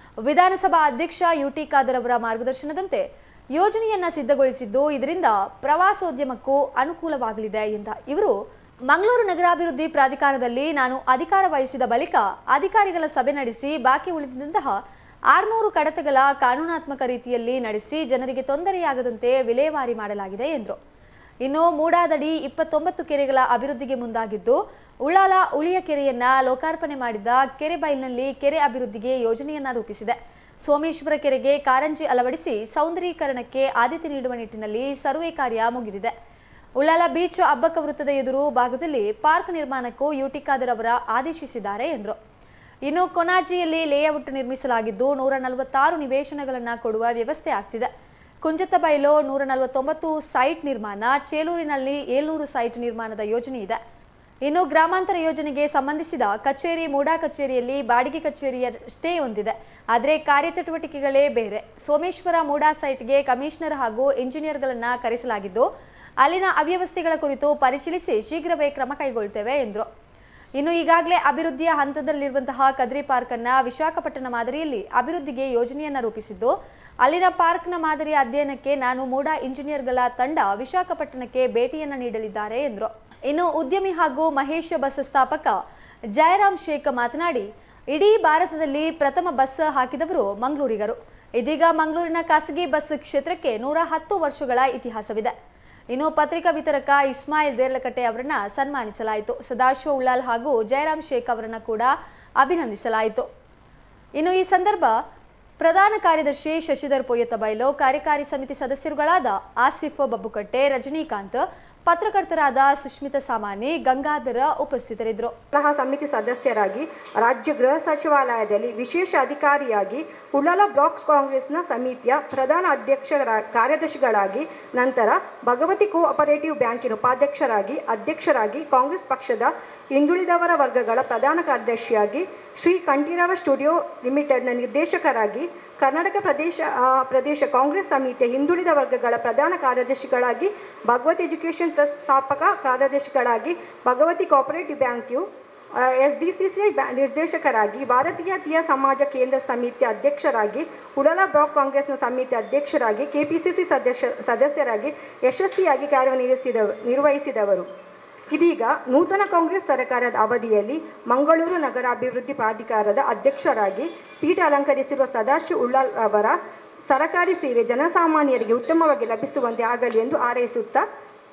ವಿಧಾನಸಭಾ ಅಧ್ಯಕ್ಷ ಯುಟಿ ಖಾದರ್ ಅವರ ಮಾರ್ಗದರ್ಶನದಂತೆ ಯೋಜನೆಯನ್ನ ಸಿದ್ಧಗೊಳಿಸಿದ್ದು ಇದರಿಂದ ಪ್ರವಾಸೋದ್ಯಮಕ್ಕೂ ಅನುಕೂಲವಾಗಲಿದೆ ಎಂದ ಇವರು ಮಂಗಳೂರು ನಗರಾಭಿವೃದ್ಧಿ ಪ್ರಾಧಿಕಾರದಲ್ಲಿ ನಾನು ಅಧಿಕಾರ ವಹಿಸಿದ ಬಳಿಕ ಅಧಿಕಾರಿಗಳ ಸಭೆ ನಡೆಸಿ ಬಾಕಿ ಉಳಿದಂತಹ ಆರ್ನೂರು ಕಡತಗಳ ಕಾನೂನಾತ್ಮಕ ರೀತಿಯಲ್ಲಿ ನಡೆಸಿ ಜನರಿಗೆ ತೊಂದರೆಯಾಗದಂತೆ ವಿಲೇವಾರಿ ಮಾಡಲಾಗಿದೆ ಎಂದರು ಇನ್ನು ಮೂಡಾದಡಿ ಇಪ್ಪತ್ತೊಂಬತ್ತು ಕೆರೆಗಳ ಅಭಿವೃದ್ಧಿಗೆ ಮುಂದಾಗಿದ್ದು ಉಳ್ಳಾಲ ಉಳಿಯ ಕೆರೆಯನ್ನ ಲೋಕಾರ್ಪಣೆ ಮಾಡಿದ ಕೆರೆ ಬೈಲ್ನಲ್ಲಿ ಕೆರೆ ಅಭಿವೃದ್ಧಿಗೆ ಯೋಜನೆಯನ್ನ ರೂಪಿಸಿದೆ ಸೋಮೇಶ್ವರ ಕೆರೆಗೆ ಕಾರಂಜಿ ಅಳವಡಿಸಿ ಸೌಂದರೀಕರಣಕ್ಕೆ ಆದ್ಯತೆ ನೀಡುವ ನಿಟ್ಟಿನಲ್ಲಿ ಸರ್ವೆ ಕಾರ್ಯ ಮುಗಿದಿದೆ ಉಳ್ಳಾಲ ಬೀಚ್ ಅಬ್ಬಕ್ಕ ವೃತ್ತದ ಎದುರು ಭಾಗದಲ್ಲಿ ಪಾರ್ಕ್ ನಿರ್ಮಾಣಕ್ಕೂ ಯುಟಿ ಖಾದರ್ ಅವರ ಆದೇಶಿಸಿದ್ದಾರೆ ಎಂದರು ಇನ್ನು ಕೊನಾಜಿಯಲ್ಲಿ ಲೇಔಟ್ ನಿರ್ಮಿಸಲಾಗಿದ್ದು ನೂರ ನಲವತ್ತಾರು ನಿವೇಶನಗಳನ್ನು ಕೊಡುವ ವ್ಯವಸ್ಥೆ ಆಗ್ತಿದೆ ಕುಂಜತ್ತಬೈಲು ನೂರ ನಲವತ್ತೊಂಬತ್ತು ಸೈಟ್ ನಿರ್ಮಾಣ ಚೇಲೂರಿನಲ್ಲಿ ಏಳ್ನೂರು ಸೈಟ್ ನಿರ್ಮಾಣದ ಯೋಜನೆ ಇದೆ ಇನ್ನು ಗ್ರಾಮಾಂತರ ಯೋಜನೆಗೆ ಸಂಬಂಧಿಸಿದ ಕಚೇರಿ ಮೂಡಾ ಕಚೇರಿಯಲ್ಲಿ ಬಾಡಿಗೆ ಕಚೇರಿಯಷ್ಟೇ ಹೊಂದಿದೆ ಆದರೆ ಕಾರ್ಯಚಟುವಟಿಕೆಗಳೇ ಬೇರೆ ಸೋಮೇಶ್ವರ ಮೂಡಾ ಸೈಟ್ಗೆ ಕಮಿಷನರ್ ಹಾಗೂ ಇಂಜಿನಿಯರ್ಗಳನ್ನ ಕರೆಸಲಾಗಿದ್ದು ಅಲ್ಲಿನ ಅವ್ಯವಸ್ಥೆಗಳ ಕುರಿತು ಪರಿಶೀಲಿಸಿ ಶೀಘ್ರವೇ ಕ್ರಮ ಕೈಗೊಳ್ತೇವೆ ಎಂದರು ಇನ್ನು ಈಗಾಗಲೇ ಅಭಿವೃದ್ಧಿಯ ಹಂತದಲ್ಲಿರುವಂತಹ ಕದ್ರಿ ಪಾರ್ಕ್ ಅನ್ನ ವಿಶಾಖಪಟ್ಟಣ ಮಾದರಿಯಲ್ಲಿ ಅಭಿವೃದ್ಧಿಗೆ ಯೋಜನೆಯನ್ನ ರೂಪಿಸಿದ್ದು ಅಲ್ಲಿನ ಪಾರ್ಕ್ನ ಮಾದರಿಯ ಅಧ್ಯಯನಕ್ಕೆ ನಾನು ಮೂಡಾ ಇಂಜಿನಿಯರ್ಗಳ ತಂಡ ವಿಶಾಖಪಟ್ಟಣಕ್ಕೆ ಭೇಟಿಯನ್ನ ನೀಡಲಿದ್ದಾರೆ ಎಂದರು ಇನ್ನು ಉದ್ಯಮಿ ಹಾಗೂ ಮಹೇಶ್ ಬಸ್ ಸ್ಥಾಪಕ ಜಯರಾಮ್ ಶೇಖ್ ಮಾತನಾಡಿ ಇಡೀ ಭಾರತದಲ್ಲಿ ಪ್ರಥಮ ಬಸ್ ಹಾಕಿದವರು ಮಂಗಳೂರಿಗರು ಇದೀಗ ಮಂಗಳೂರಿನ ಖಾಸಗಿ ಬಸ್ ಕ್ಷೇತ್ರಕ್ಕೆ ನೂರ ಹತ್ತು ವರ್ಷಗಳ ಇತಿಹಾಸವಿದೆ ಇನ್ನು ಪತ್ರಿಕಾ ವಿತರಕ ಇಸ್ಮಾಯಿಲ್ ದೇರ್ಲಕಟ್ಟೆ ಅವರನ್ನ ಸನ್ಮಾನಿಸಲಾಯಿತು ಸದಾಶಿವ ಉಳ್ಳಾಲ್ ಹಾಗೂ ಜಯರಾಮ್ ಶೇಖ್ ಅವರನ್ನ ಕೂಡ ಅಭಿನಂದಿಸಲಾಯಿತು ಇನ್ನು ಈ ಸಂದರ್ಭ ಪ್ರಧಾನ ಕಾರ್ಯದರ್ಶಿ ಶಶಿಧರ್ ಪೊಯ್ಯತ್ತ ಬೈಲು ಕಾರ್ಯಕಾರಿ ಸಮಿತಿ ಸದಸ್ಯರುಗಳಾದ ಆಸಿಫ್ ಬಬ್ಬುಕಟ್ಟೆ ರಜನಿಕಾಂತ್ ಪತ್ರಕರ್ತರಾದ ಸುಷ್ಮಿತಾ ಸಾಮಾನಿ ಗಂಗಾಧರ ಉಪಸ್ಥಿತರಿದ್ದರು ಸಲಹಾ ಸಮಿತಿ ಸದಸ್ಯರಾಗಿ ರಾಜ್ಯ ಗೃಹ ಸಚಿವಾಲಯದಲ್ಲಿ ವಿಶೇಷ ಅಧಿಕಾರಿಯಾಗಿ ಉಳ್ಳಾಲ ಬ್ಲಾಕ್ಸ್ ಕಾಂಗ್ರೆಸ್ನ ಸಮಿತಿಯ ಪ್ರಧಾನ ಅಧ್ಯಕ್ಷರ ಕಾರ್ಯದರ್ಶಿಗಳಾಗಿ ನಂತರ ಭಗವತಿ ಕೋಆಪರೇಟಿವ್ ಬ್ಯಾಂಕಿನ ಉಪಾಧ್ಯಕ್ಷರಾಗಿ ಅಧ್ಯಕ್ಷರಾಗಿ ಕಾಂಗ್ರೆಸ್ ಪಕ್ಷದ ಹಿಂದುಳಿದವರ ವರ್ಗಗಳ ಪ್ರಧಾನ ಕಾರ್ಯದರ್ಶಿಯಾಗಿ ಶ್ರೀ ಕಂಠೀರವ ಸ್ಟುಡಿಯೋ ಲಿಮಿಟೆಡ್ನ ನಿರ್ದೇಶಕರಾಗಿ ಕರ್ನಾಟಕ ಪ್ರದೇಶ ಆ, ಪ್ರದೇಶ ಕಾಂಗ್ರೆಸ್ ಸಮಿತಿಯ ಹಿಂದುಳಿದ ವರ್ಗಗಳ ಪ್ರಧಾನ ಕಾರ್ಯದರ್ಶಿಗಳಾಗಿ ಭಗವತಿ ಎಜುಕೇಷನ್ ಟ್ರಸ್ಟ್ ಸ್ಥಾಪಕ ಕಾರ್ಯದರ್ಶಿಗಳಾಗಿ Bhagavati cooperative bank S D C C I ನಿರ್ದೇಶಕರಾಗಿ ಭಾರತೀಯತೆಯ ಸಮಾಜ ಕೇಂದ್ರ ಸಮಿತಿಯ ಅಧ್ಯಕ್ಷರಾಗಿ ಉಡಲ ಬ್ಲಾಕ್ ಕಾಂಗ್ರೆಸ್ನ ಸಮಿತಿ ಅಧ್ಯಕ್ಷರಾಗಿ ಕೆಪಿಸಿಸಿ ಸದಸ್ಯ ಸದಸ್ಯರಾಗಿ ಯಶಸ್ವಿಯಾಗಿ ಕಾರ್ಯನಿರ್ವಹಿಸಿದವರು ನಿರ್ವಹಿಸಿದವರು ಇದೀಗ ನೂತನ ಕಾಂಗ್ರೆಸ್ ಸರ್ಕಾರದ ಅವಧಿಯಲ್ಲಿ ಮಂಗಳೂರು ನಗರಾಭಿವೃದ್ಧಿ ಪ್ರಾಧಿಕಾರದ ಅಧ್ಯಕ್ಷರಾಗಿ ಪೀಠ ಅಲಂಕರಿಸಿರುವ ಸದಾಶಿವ ಉಳ್ಳಾಲ್ ಅವರ ಸರಕಾರಿ ಸೇವೆ ಜನಸಾಮಾನ್ಯರಿಗೆ ಉತ್ತಮವಾಗಿ ಲಭಿಸುವಂತೆ ಆಗಲಿ ಎಂದು ಹಾರೈಸುತ್ತಾ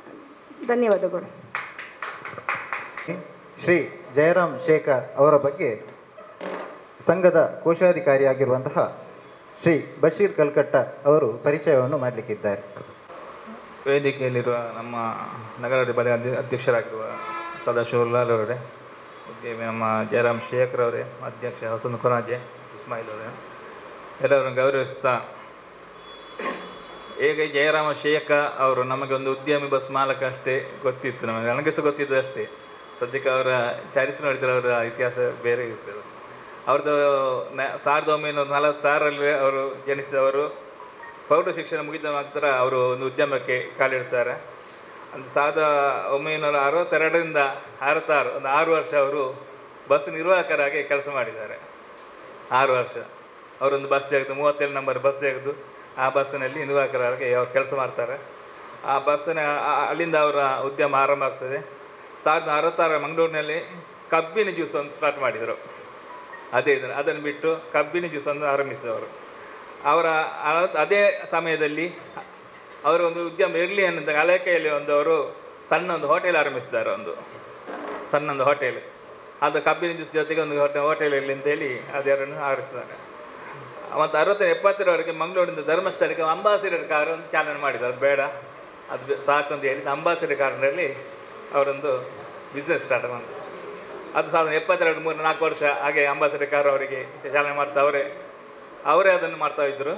ಧನ್ಯವಾದಗಳು ಶ್ರೀ ಜಯರಾಮ್ ಶೇಖರ್ ಅವರ ಬಗ್ಗೆ ಸಂಘದ ಕೋಶಾಧಿಕಾರಿಯಾಗಿರುವಂತಹ ಶ್ರೀ ಬಶೀರ್ ಕಲ್ಕಟ್ಟ ಅವರು ಪರಿಚಯವನ್ನು ಮಾಡಲಿಕ್ಕಿದ್ದಾರೆ ವೇದಿಕೆಯಲ್ಲಿರುವ ನಮ್ಮ ನಗರ ಬಲ ಅಧ್ಯಕ್ಷರಾಗಿರುವ ಸದಾಶಿವಲಾಲ್ ಅವರೇ ಉದ್ಯಮಿ ನಮ್ಮ ಜಯರಾಮ್ ಶೇಖರ್ ಅವರೇ ಅಧ್ಯಕ್ಷ ಹಸನ್ ಕೊರಾಜೆ ಇಸ್ಮಾಯಿಲ್ ಅವರೇ ಎಲ್ಲರನ್ನು ಗೌರವಿಸ್ತಾ ಹೇಗೆ ಜಯರಾಮ ಶೇಖ ಅವರು ನಮಗೆ ಒಂದು ಉದ್ಯಮಿ ಬಸ್ ಮಾಲಕ ಅಷ್ಟೇ ಗೊತ್ತಿತ್ತು ನಮಗೆ ನನಗೆ ಸಹ ಗೊತ್ತಿದ್ದು ಅಷ್ಟೇ ಸದ್ಯಕ್ಕೆ ಅವರ ಚರಿತ್ರೆ ನೋಡಿದರೆ ಅವರ ಇತಿಹಾಸ ಬೇರೆ ಇರ್ತದೆ ಅವ್ರದ್ದು ನ ಸಾವಿರದ ಒಂಬೈನೂರ ನಲವತ್ತಾರರಲ್ಲಿ ಅವರು ಜನಿಸಿದವರು ಪ್ರೌಢ ಶಿಕ್ಷಣ ಮುಗಿದ ನಂತರ ಅವರು ಒಂದು ಉದ್ಯಮಕ್ಕೆ ಕಾಲಿಡ್ತಾರೆ ಒಂದು ಸಾವಿರದ ಒಂಬೈನೂರ ಅರವತ್ತೆರಡರಿಂದ ಅರವತ್ತಾರು ಒಂದು ಆರು ವರ್ಷ ಅವರು ಬಸ್ ನಿರ್ವಾಹಕರಾಗಿ ಕೆಲಸ ಮಾಡಿದ್ದಾರೆ ಆರು ವರ್ಷ ಅವರೊಂದು ಬಸ್ ತೆಗೆದು ಮೂವತ್ತೇಳು ನಂಬರ್ ಬಸ್ ತೆಗೆದು ಆ ಬಸ್ಸಿನಲ್ಲಿ ನಿರ್ವಾಹಕರಾಗಿ ಅವ್ರು ಕೆಲಸ ಮಾಡ್ತಾರೆ ಆ ಬಸ್ಸಿನ ಆ- ಅಲ್ಲಿಂದ ಅವರ ಉದ್ಯಮ ಆರಂಭ ಆಗ್ತದೆ ಸಾವಿರದ ಅರವತ್ತಾರ ಮಂಗಳೂರಿನಲ್ಲಿ ಕಬ್ಬಿನ ಜ್ಯೂಸ್ ಒಂದು ಸ್ಟಾರ್ಟ್ ಮಾಡಿದರು ಅದೇ ಇದನ್ನು ಅದನ್ನು ಬಿಟ್ಟು ಕಬ್ಬಿನ ಜ್ಯೂಸನ್ನು ಆರಂಭಿಸಿದವರು ಅವರ ಆ- ಅದೇ ಸಮಯದಲ್ಲಿ ಅವರು ಒಂದು ಉದ್ಯಮ ಇರಲಿ ಅನ್ನೋದು ಅಲೆಕೆಯಲ್ಲಿ ಒಂದು ಅವರು ಸಣ್ಣ ಒಂದು ಹೋಟೆಲ್ ಆರಂಭಿಸಿದ್ದಾರೆ ಒಂದು ಸಣ್ಣ ಒಂದು ಹೋಟೆಲ್ ಅದು ಕಬ್ಬಿನ ಜ್ಯೂಸ್ ಜೊತೆಗೆ ಒಂದು ಹೋಟೆಲ್ ಹೋಟೆಲ್ ಇರಲಿ ಅಂತೇಳಿ ಅದನ್ನು ಆರಿಸಿದ್ದಾರೆ ಮತ್ತು ಅರವತ್ತ ಎಪ್ಪತ್ತರವರೆಗೆ ಮಂಗಳೂರಿನಿಂದ ಧರ್ಮಸ್ಥಳಕ್ಕೆ ಅಂಬಾಸಿಡರ್ ಕಾರ್ ಒಂದು ಚಾಲನೆ ಮಾಡಿದ್ದಾರೆ ಅದು ಬೇಡ ಅದು ಬೆ- ಸಾಕು ಅಂತ ಹೇಳಿ ಅಂಬಾಸಿಡರ್ ಕಾರ್ನಲ್ಲಿ ಅವರೊಂದು ಬಿಸ್ನೆಸ್ ಸ್ಟಾರ್ಟ್ ಮಾಡಿದ್ರು ಅದು ಸಾವಿರದ ಎಪ್ಪತ್ತೆರಡು ಮೂರು ನಾಲ್ಕು ವರ್ಷ ಹಾಗೆ ಅಂಬಾಸಿಡರ್ ಕಾರ್ ಅವರಿಗೆ ಚಾಲನೆ ಮಾಡ್ತಾ ಅವರೇ ಅವರೇ ಅದನ್ನು ಮಾಡ್ತಾ ಇದ್ದರು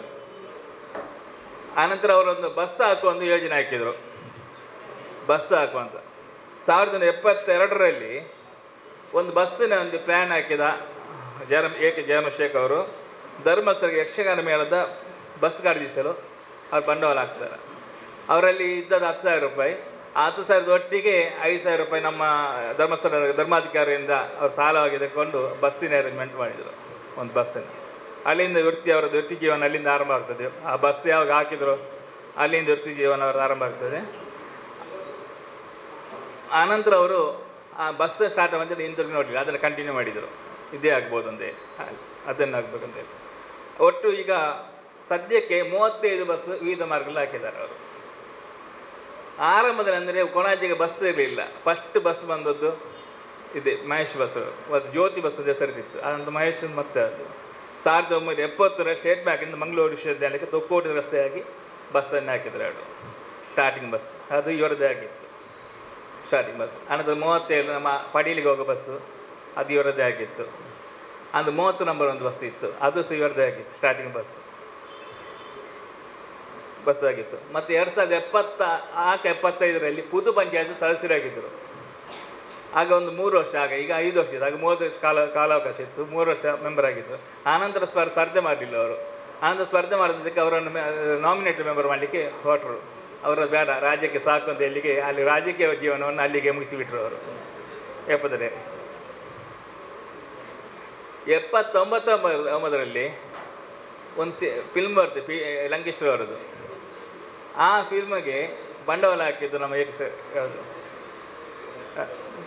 ಆನಂತರ ಅವರೊಂದು ಬಸ್ ಹಾಕುವ ಒಂದು ಯೋಜನೆ ಹಾಕಿದರು ಬಸ್ ಹಾಕುವಂತ ಸಾವಿರದ ಒಂಬೈನೂರ ಎಪ್ಪತ್ತೆರಡರಲ್ಲಿ ಒಂದು ಬಸ್ಸಿನ ಒಂದು ಪ್ಲ್ಯಾನ್ ಹಾಕಿದ ಜಯರಾಮ್ ಏಕೆ ಜಯಮಶೇಖ್ ಅವರು ಧರ್ಮಸ್ಥಳಕ್ಕೆ ಯಕ್ಷಗಾನ ಮೇಳದ ಬಸ್ ಖರೀದಿಸಲು ಅವ್ರು ಬಂಡವಾಳ ಹಾಕ್ತಾರೆ ಅವರಲ್ಲಿ ಇದ್ದದ್ದು ಹತ್ತು ಸಾವಿರ ರೂಪಾಯಿ ಆ ಹತ್ತು ಸಾವಿರದ ಒಟ್ಟಿಗೆ ಐದು ಸಾವಿರ ರೂಪಾಯಿ ನಮ್ಮ ಧರ್ಮಸ್ಥಳ ಧರ್ಮಾಧಿಕಾರಿಯಿಂದ ಅವ್ರು ಸಾಲವಾಗಿ ತಗೊಂಡು ಬಸ್ಸಿನ ಅರೇಂಜ್ಮೆಂಟ್ ಮಾಡಿದರು ಒಂದು ಬಸ್ಸಿನ ಅಲ್ಲಿಂದ ವೃತ್ತಿ ಅವರದ್ದು ವೃತ್ತಿ ಜೀವನ ಅಲ್ಲಿಂದ ಆರಂಭ ಆಗ್ತದೆ ಆ ಬಸ್ ಯಾವಾಗ ಹಾಕಿದ್ರು ಅಲ್ಲಿಂದ ವೃತ್ತಿ ಜೀವನ ಅವರದ್ದು ಆರಂಭ ಆಗ್ತದೆ ಆನಂತರ ಅವರು ಆ ಬಸ್ ಸ್ಟಾರ್ಟ್ ಬಂದರೆ ಹಿಂದಿರುಗಿ ನೋಡಲಿಲ್ಲ ಅದನ್ನು ಕಂಟಿನ್ಯೂ ಮಾಡಿದರು ಇದೇ ಆಗ್ಬೋದು ಅಂದೆ ಅದನ್ನು ಆಗ್ಬೇಕಂತ ಹೇಳಿ ಒಟ್ಟು ಈಗ ಸದ್ಯಕ್ಕೆ ಮೂವತ್ತೈದು ಬಸ್ ವಿವಿಧ ಮಾರ್ಗದಲ್ಲಿ ಹಾಕಿದ್ದಾರೆ ಅವರು ಆರಂಭದಲ್ಲಿ ಅಂದರೆ ಕೊಣಾಜಿಗೆ ಬಸ್ ಇರಲಿಲ್ಲ ಫಸ್ಟ್ ಬಸ್ ಬಂದದ್ದು ಇದೆ ಮಹೇಶ್ ಬಸ್ ಅದು ಜ್ಯೋತಿ ಬಸ್ ಹೆಸರಿತ್ತು ಅದಂತ ಮಹೇಶ್ ಮತ್ತೆ ಅದು ಸಾವಿರದ ಒಂಬೈನೂರ ಎಪ್ಪತ್ತರ ಸ್ಟೇಟ್ ಬ್ಯಾಂಕಿಂದ ಮಂಗಳೂರು ವಿಶ್ವವಿದ್ಯಾಲಯಕ್ಕೆ ತೊಕ್ಕೋಟಿ ರಸ್ತೆಯಾಗಿ ಬಸ್ಸನ್ನು ಹಾಕಿದ್ರು ಅವರು ಸ್ಟಾರ್ಟಿಂಗ್ ಬಸ್ ಅದು ಇವರದ್ದೇ ಆಗಿತ್ತು ಸ್ಟಾರ್ಟಿಂಗ್ ಬಸ್ ಅನಂತರ ಮೂವತ್ತೇಳು ನಮ್ಮ ಪಡೀಲಿಗೆ ಹೋಗೋ ಬಸ್ಸು ಅದು ಇವರದ್ದೇ ಆಗಿತ್ತು ಅದು ಮೂವತ್ತು ನಂಬರ್ ಒಂದು ಬಸ್ ಇತ್ತು ಅದು ಸಹ ಇವರದ್ದೇ ಆಗಿತ್ತು ಸ್ಟಾರ್ಟಿಂಗ್ ಬಸ್ ಬಸ್ ಆಗಿತ್ತು ಮತ್ತು ಎರಡು ಸಾವಿರದ ಎಪ್ಪತ್ತ ಆಕ ಎಪ್ಪತ್ತೈದರಲ್ಲಿ ಪುದು ಪಂಚಾಯತ್ ಸದಸ್ಯರಾಗಿದ್ದರು ಆಗ ಒಂದು ಮೂರು ವರ್ಷ ಆಗ ಈಗ ಐದು ವರ್ಷ ಇದೆ ಆಗ ಮೂವತ್ತು ವರ್ಷ ಕಾಲ ಕಾಲಾವಕಾಶ ಇತ್ತು ಮೂರು ವರ್ಷ ಮೆಂಬರ್ ಆಗಿದ್ದರು ಆನಂತರ ಸ್ಪರ್ ಸ್ಪರ್ಧೆ ಮಾಡಲಿಲ್ಲ ಅವರು ಆನಂತರ ಸ್ಪರ್ಧೆ ಮಾಡಿದ್ದಕ್ಕೆ ಅವರನ್ನು ನಾಮಿನೇಟೆಡ್ ಮೆಂಬರ್ ಮಾಡಲಿಕ್ಕೆ ಹೊರಟರು ಅವರ ಬೇಡ ರಾಜ್ಯಕ್ಕೆ ಸಾಕು ಅಂತ ಹೇಳಿಗೆ ಅಲ್ಲಿ ರಾಜಕೀಯ ಜೀವನವನ್ನು ಅಲ್ಲಿಗೆ ಮುಗಿಸಿಬಿಟ್ರು ಅವರು ಎಪ್ಪತ್ತನೇ ಎಪ್ಪತ್ತೊಂಬತ್ತೊಂಬ ಒಂಬತ್ತರಲ್ಲಿ ಒಂದು ಸಿ ಫಿಲ್ಮ್ ಬರ್ತದೆ ಪಿ ಲಂಕೇಶ್ವರ ಅವರದ್ದು ಆ ಫಿಲ್ಮ್ಗೆ ಬಂಡವಾಳ ಹಾಕಿದ್ದು ನಮ್ಮ ಎಕ್ಸ್ ಯಾವುದು ಆ,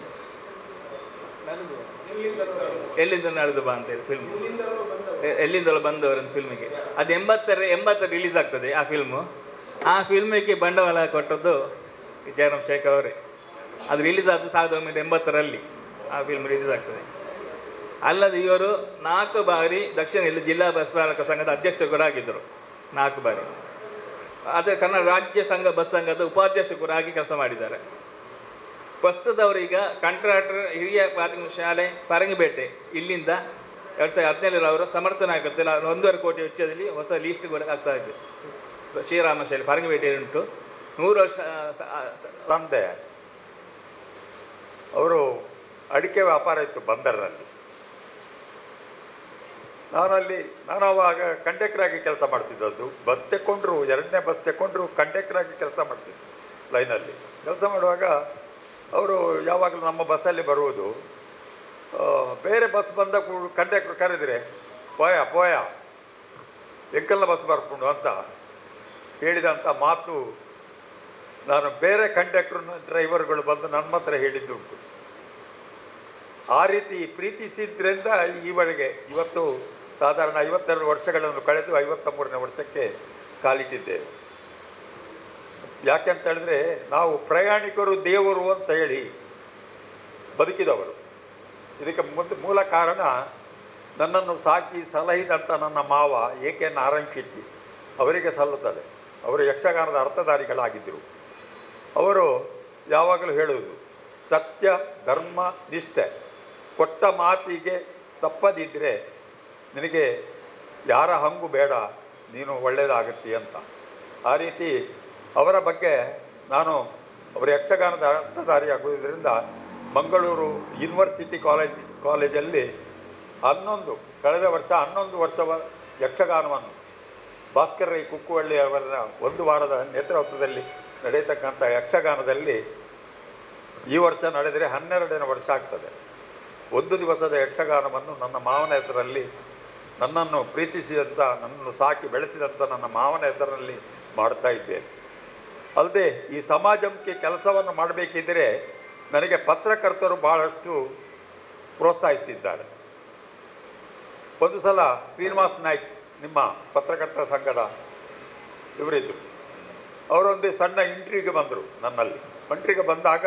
ಎಲ್ಲಿಂದ ನಡೆದು ಬಾ ಅಂತೇಳಿ ಫಿಲ್ಮ್ ಎಲ್ಲಿಂದಲೋ ಬಂದವರು ಒಂದು ಫಿಲ್ಮಿಗೆ ಅದು ಎಂಬತ್ತರ ಎಂಬತ್ತರ ರಿಲೀಸ್ ಆಗ್ತದೆ ಆ ಫಿಲ್ಮು ಆ ಫಿಲ್ಮಿಗೆ ಬಂಡವಾಳ ಕೊಟ್ಟದ್ದು ಜಯರಾಮ್ ಶೇಖರ್ ಅವರೇ ಅದು ರಿಲೀಸ್ ಆದ್ದು ಸಾವಿರದ ಒಂಬೈನೂರ ಎಂಬತ್ತರಲ್ಲಿ ಆ ಫಿಲ್ಮ್ ರಿಲೀಸ್ ಆಗ್ತದೆ ಅಲ್ಲದೆ ಇವರು ನಾಲ್ಕು ಬಾರಿ ದಕ್ಷಿಣ ಇಲ್ಲಿ ಜಿಲ್ಲಾ ಬಸ್ ಚಾಲಕ ಸಂಘದ ಅಧ್ಯಕ್ಷರು ಕೂಡ ಆಗಿದ್ದರು ನಾಲ್ಕು ಬಾರಿ ಅದೇ ಕನ್ನಡ ರಾಜ್ಯ ಸಂಘ ಬಸ್ ಸಂಘದ ಉಪಾಧ್ಯಕ್ಷರು ಕೂಡ ಆಗಿ ಕೆಲಸ ಮಾಡಿದ್ದಾರೆ ಪ್ರಸ್ತುತವರೀಗ ಕಾಂಟ್ರಾಕ್ಟರ್ ಹಿರಿಯ ಪ್ರಾಥಮಿಕ ಶಾಲೆ ಪರಂಗಿಪೇಟೆ ಇಲ್ಲಿಂದ ಎರಡು ಸಾವಿರದ ಹದಿನೇಳರ ಅವರು ಸಮರ್ಥ ನಾಯಕತ್ವದಲ್ಲಿ ಅವ್ರು ಒಂದೂವರೆ ಕೋಟಿ ವೆಚ್ಚದಲ್ಲಿ ಹೊಸ ಲೀಸ್ಟ್ ಕೂಡ ಆಗ್ತಾ ಇದೆ ಶ್ರೀರಾಮ ಶಾಲೆ ಪರಂಗಿಪೇಟೆಯಲ್ಲಿ ಉಂಟು ನೂರು ವರ್ಷ ಸ- ಸ- ತಂದೆ ಅವರು ಅಡಿಕೆ ವ್ಯಾಪಾರ ಇತ್ತು ಬಂದರ್ನಲ್ಲಿ ನಾನಲ್ಲಿ ನಾನು ಅವಾಗ ಕಂಡಕ್ಟರ್ ಆಗಿ ಕೆಲಸ ಮಾಡ್ತಿದ್ದದ್ದು ಬಸ್ ತೆಕ್ಕೊಂಡ್ರು ಎರಡನೇ ಬಸ್ ತೆಕ್ಕೊಂಡ್ರು ಕಂಡಕ್ಟರ್ ಆಗಿ ಕೆಲಸ ಮಾಡ್ತಿದ್ದೆ ಲೈನಲ್ಲಿ ಕೆಲಸ ಮಾಡುವಾಗ ಅವರು ಯಾವಾಗಲೂ ನಮ್ಮ ಬಸ್ಸಲ್ಲಿ ಬರುವುದು ಆ, ಬೇರೆ ಬಸ್ ಬಂದ ಕಂಡಕ್ಟರ್ ಕರೆದ್ರೆ ಪೋಯ ಪೋಯ ಎಂಕಲ್ನ ಬಸ್ ಬರ್ಕೊಂಡು ಅಂತ ಹೇಳಿದಂಥ ಮಾತು ನಾನು ಬೇರೆ ಕಂಡಕ್ಟರ್ನ ಡ್ರೈವರ್ಗಳು ಬಂದು ನನ್ನ ಹತ್ರ ಹೇಳಿದ್ದುಂಟು ಆ ರೀತಿ ಪ್ರೀತಿಸಿದ್ರಿಂದ ಈವರೆಗೆ ಇವತ್ತು ಸಾಧಾರಣ ಐವತ್ತೆರಡು ವರ್ಷಗಳನ್ನು ಕಳೆದು ಐವತ್ತ ಮೂರನೇ ವರ್ಷಕ್ಕೆ ಕಾಲಿಟ್ಟಿದ್ದೇವೆ ಯಾಕೆಂತ ಹೇಳಿದ್ರೆ ನಾವು ಪ್ರಯಾಣಿಕರು ದೇವರು ಅಂತ ಹೇಳಿ ಬದುಕಿದವರು ಇದಕ್ಕೆ ಮುಂದೆ ಮೂಲ ಕಾರಣ ನನ್ನನ್ನು ಸಾಕಿ ಸಲಹಿದಂಥ ನನ್ನ ಮಾವ ಏಕೆ ನಾರಾಯಣ್ ಶೆಟ್ಟಿ ಅವರಿಗೆ ಸಲ್ಲುತ್ತದೆ ಅವರು ಯಕ್ಷಗಾನದ ಅರ್ಥಧಾರಿಗಳಾಗಿದ್ದರು ಅವರು ಯಾವಾಗಲೂ ಹೇಳುವುದು ಸತ್ಯ ಧರ್ಮ ನಿಷ್ಠೆ ಕೊಟ್ಟ ಮಾತಿಗೆ ತಪ್ಪದಿದ್ದರೆ ನಿನಗೆ ಯಾರ ಹಂಗು ಬೇಡ ನೀನು ಒಳ್ಳೆಯದಾಗತ್ತಿ ಅಂತ ಆ ರೀತಿ ಅವರ ಬಗ್ಗೆ ನಾನು ಅವರ ಯಕ್ಷಗಾನದ ಅರ್ಥಧಾರಿಯಾಗುವುದರಿಂದ ಮಂಗಳೂರು ಯೂನಿವರ್ಸಿಟಿ ಕಾಲೇಜ್ ಕಾಲೇಜಲ್ಲಿ ಹನ್ನೊಂದು ಕಳೆದ ವರ್ಷ ಹನ್ನೊಂದು ವರ್ಷವ ಯಕ್ಷಗಾನವನ್ನು ಭಾಸ್ಕರ್ ರೈ ಕುಕ್ಕುವಳ್ಳಿ ಅವರ ಒಂದು ವಾರದ ನೇತೃತ್ವದಲ್ಲಿ ನಡೆಯತಕ್ಕಂಥ ಯಕ್ಷಗಾನದಲ್ಲಿ ಈ ವರ್ಷ ನಡೆದರೆ ಹನ್ನೆರಡನೇ ವರ್ಷ ಆಗ್ತದೆ ಒಂದು ದಿವಸದ ಯಕ್ಷಗಾನವನ್ನು ನನ್ನ ಮಾವನ ಹೆಸರಲ್ಲಿ ನನ್ನನ್ನು ಪ್ರೀತಿಸಿದಂಥ ನನ್ನನ್ನು ಸಾಕಿ ಬೆಳೆಸಿದಂಥ ನನ್ನ ಮಾವನ ಹೆಸರಲ್ಲಿ ಮಾಡ್ತಾ ಇದ್ದೇನೆ ಅಲ್ಲದೆ ಈ ಸಮಾಜಕ್ಕೆ ಕೆಲಸವನ್ನು ಮಾಡಬೇಕಿದ್ದರೆ ನನಗೆ ಪತ್ರಕರ್ತರು ಬಹಳಷ್ಟು ಪ್ರೋತ್ಸಾಹಿಸಿದ್ದಾರೆ ಒಂದು ಸಲ ಶ್ರೀನಿವಾಸ್ ನಾಯ್ಕ್ ನಿಮ್ಮ ಪತ್ರಕರ್ತರ ಸಂಘದ ಇವರಿದ್ದರು ಅವರೊಂದು ಸಣ್ಣ ಇಂಟ್ರಿಗೆ ಬಂದರು ನನ್ನಲ್ಲಿ ಇಂಟ್ರಿಗೆ ಬಂದಾಗ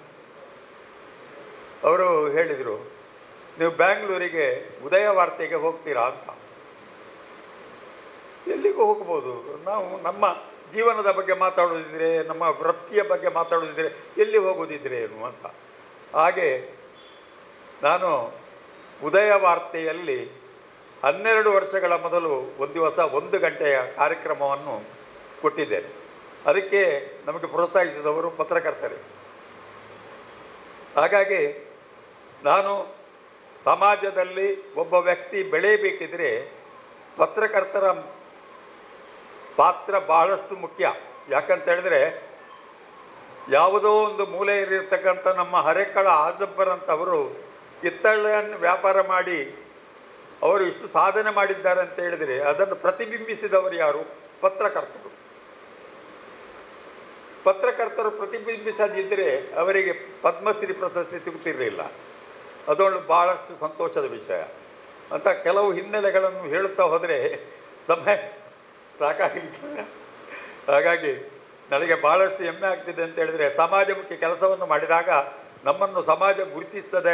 ಅವರು ಹೇಳಿದರು ನೀವು ಬ್ಯಾಂಗ್ಳೂರಿಗೆ ಉದಯ ವಾರ್ತೆಗೆ ಹೋಗ್ತೀರಾ ಅಂತ ಎಲ್ಲಿಗೂ ಹೋಗ್ಬೋದು ನಾವು ನಮ್ಮ ಜೀವನದ ಬಗ್ಗೆ ಮಾತಾಡೋದಿದ್ರೆ ನಮ್ಮ ವೃತ್ತಿಯ ಬಗ್ಗೆ ಮಾತಾಡೋದಿದ್ರೆ ಎಲ್ಲಿ ಹೋಗೋದಿದ್ರೆ ಏನು ಅಂತ ಹಾಗೆ ನಾನು ಉದಯ ವಾರ್ತೆಯಲ್ಲಿ ಹನ್ನೆರಡು ವರ್ಷಗಳ ಮೊದಲು ಒಂದು ದಿವಸ ಒಂದು ಗಂಟೆಯ ಕಾರ್ಯಕ್ರಮವನ್ನು ಕೊಟ್ಟಿದ್ದೇನೆ ಅದಕ್ಕೆ ನಮಗೆ ಪ್ರೋತ್ಸಾಹಿಸಿದವರು ಪತ್ರಕರ್ತರೇ ಹಾಗಾಗಿ ನಾನು ಸಮಾಜದಲ್ಲಿ ಒಬ್ಬ ವ್ಯಕ್ತಿ ಬೆಳೆಯಬೇಕಿದ್ರೆ ಪತ್ರಕರ್ತರ ಪಾತ್ರ ಬಹಳಷ್ಟು ಮುಖ್ಯ ಯಾಕಂತ ಹೇಳಿದ್ರೆ ಯಾವುದೋ ಒಂದು ಮೂಲೆಯಲ್ಲಿರ್ತಕ್ಕಂಥ ನಮ್ಮ ಹರೆಕಳ ಆಜಬ್ಬರಂತವರು ಕಿತ್ತಳೆಯನ್ನು ವ್ಯಾಪಾರ ಮಾಡಿ ಅವರು ಇಷ್ಟು ಸಾಧನೆ ಮಾಡಿದ್ದಾರೆ ಅಂತ ಹೇಳಿದರೆ ಅದನ್ನು ಪ್ರತಿಬಿಂಬಿಸಿದವರು ಯಾರು ಪತ್ರಕರ್ತರು ಪತ್ರಕರ್ತರು ಪ್ರತಿಬಿಂಬಿಸದಿದ್ದರೆ ಅವರಿಗೆ ಪದ್ಮಶ್ರೀ ಪ್ರಶಸ್ತಿ ಸಿಗುತ್ತಿರಲಿಲ್ಲ ಅದೊಂದು ಬಹಳಷ್ಟು ಸಂತೋಷದ ವಿಷಯ ಅಂತ ಕೆಲವು ಹಿನ್ನೆಲೆಗಳನ್ನು ಹೇಳುತ್ತಾ ಹೋದರೆ ಸಮಯ ಸಾಕಾಗಿರ್ತದೆ ಹಾಗಾಗಿ ನನಗೆ ಬಹಳಷ್ಟು ಹೆಮ್ಮೆ ಆಗ್ತಿದೆ ಅಂತ ಹೇಳಿದರೆ ಸಮಾಜಮುಖಿ ಕೆಲಸವನ್ನು ಮಾಡಿದಾಗ ನಮ್ಮನ್ನು ಸಮಾಜ ಗುರುತಿಸ್ತದೆ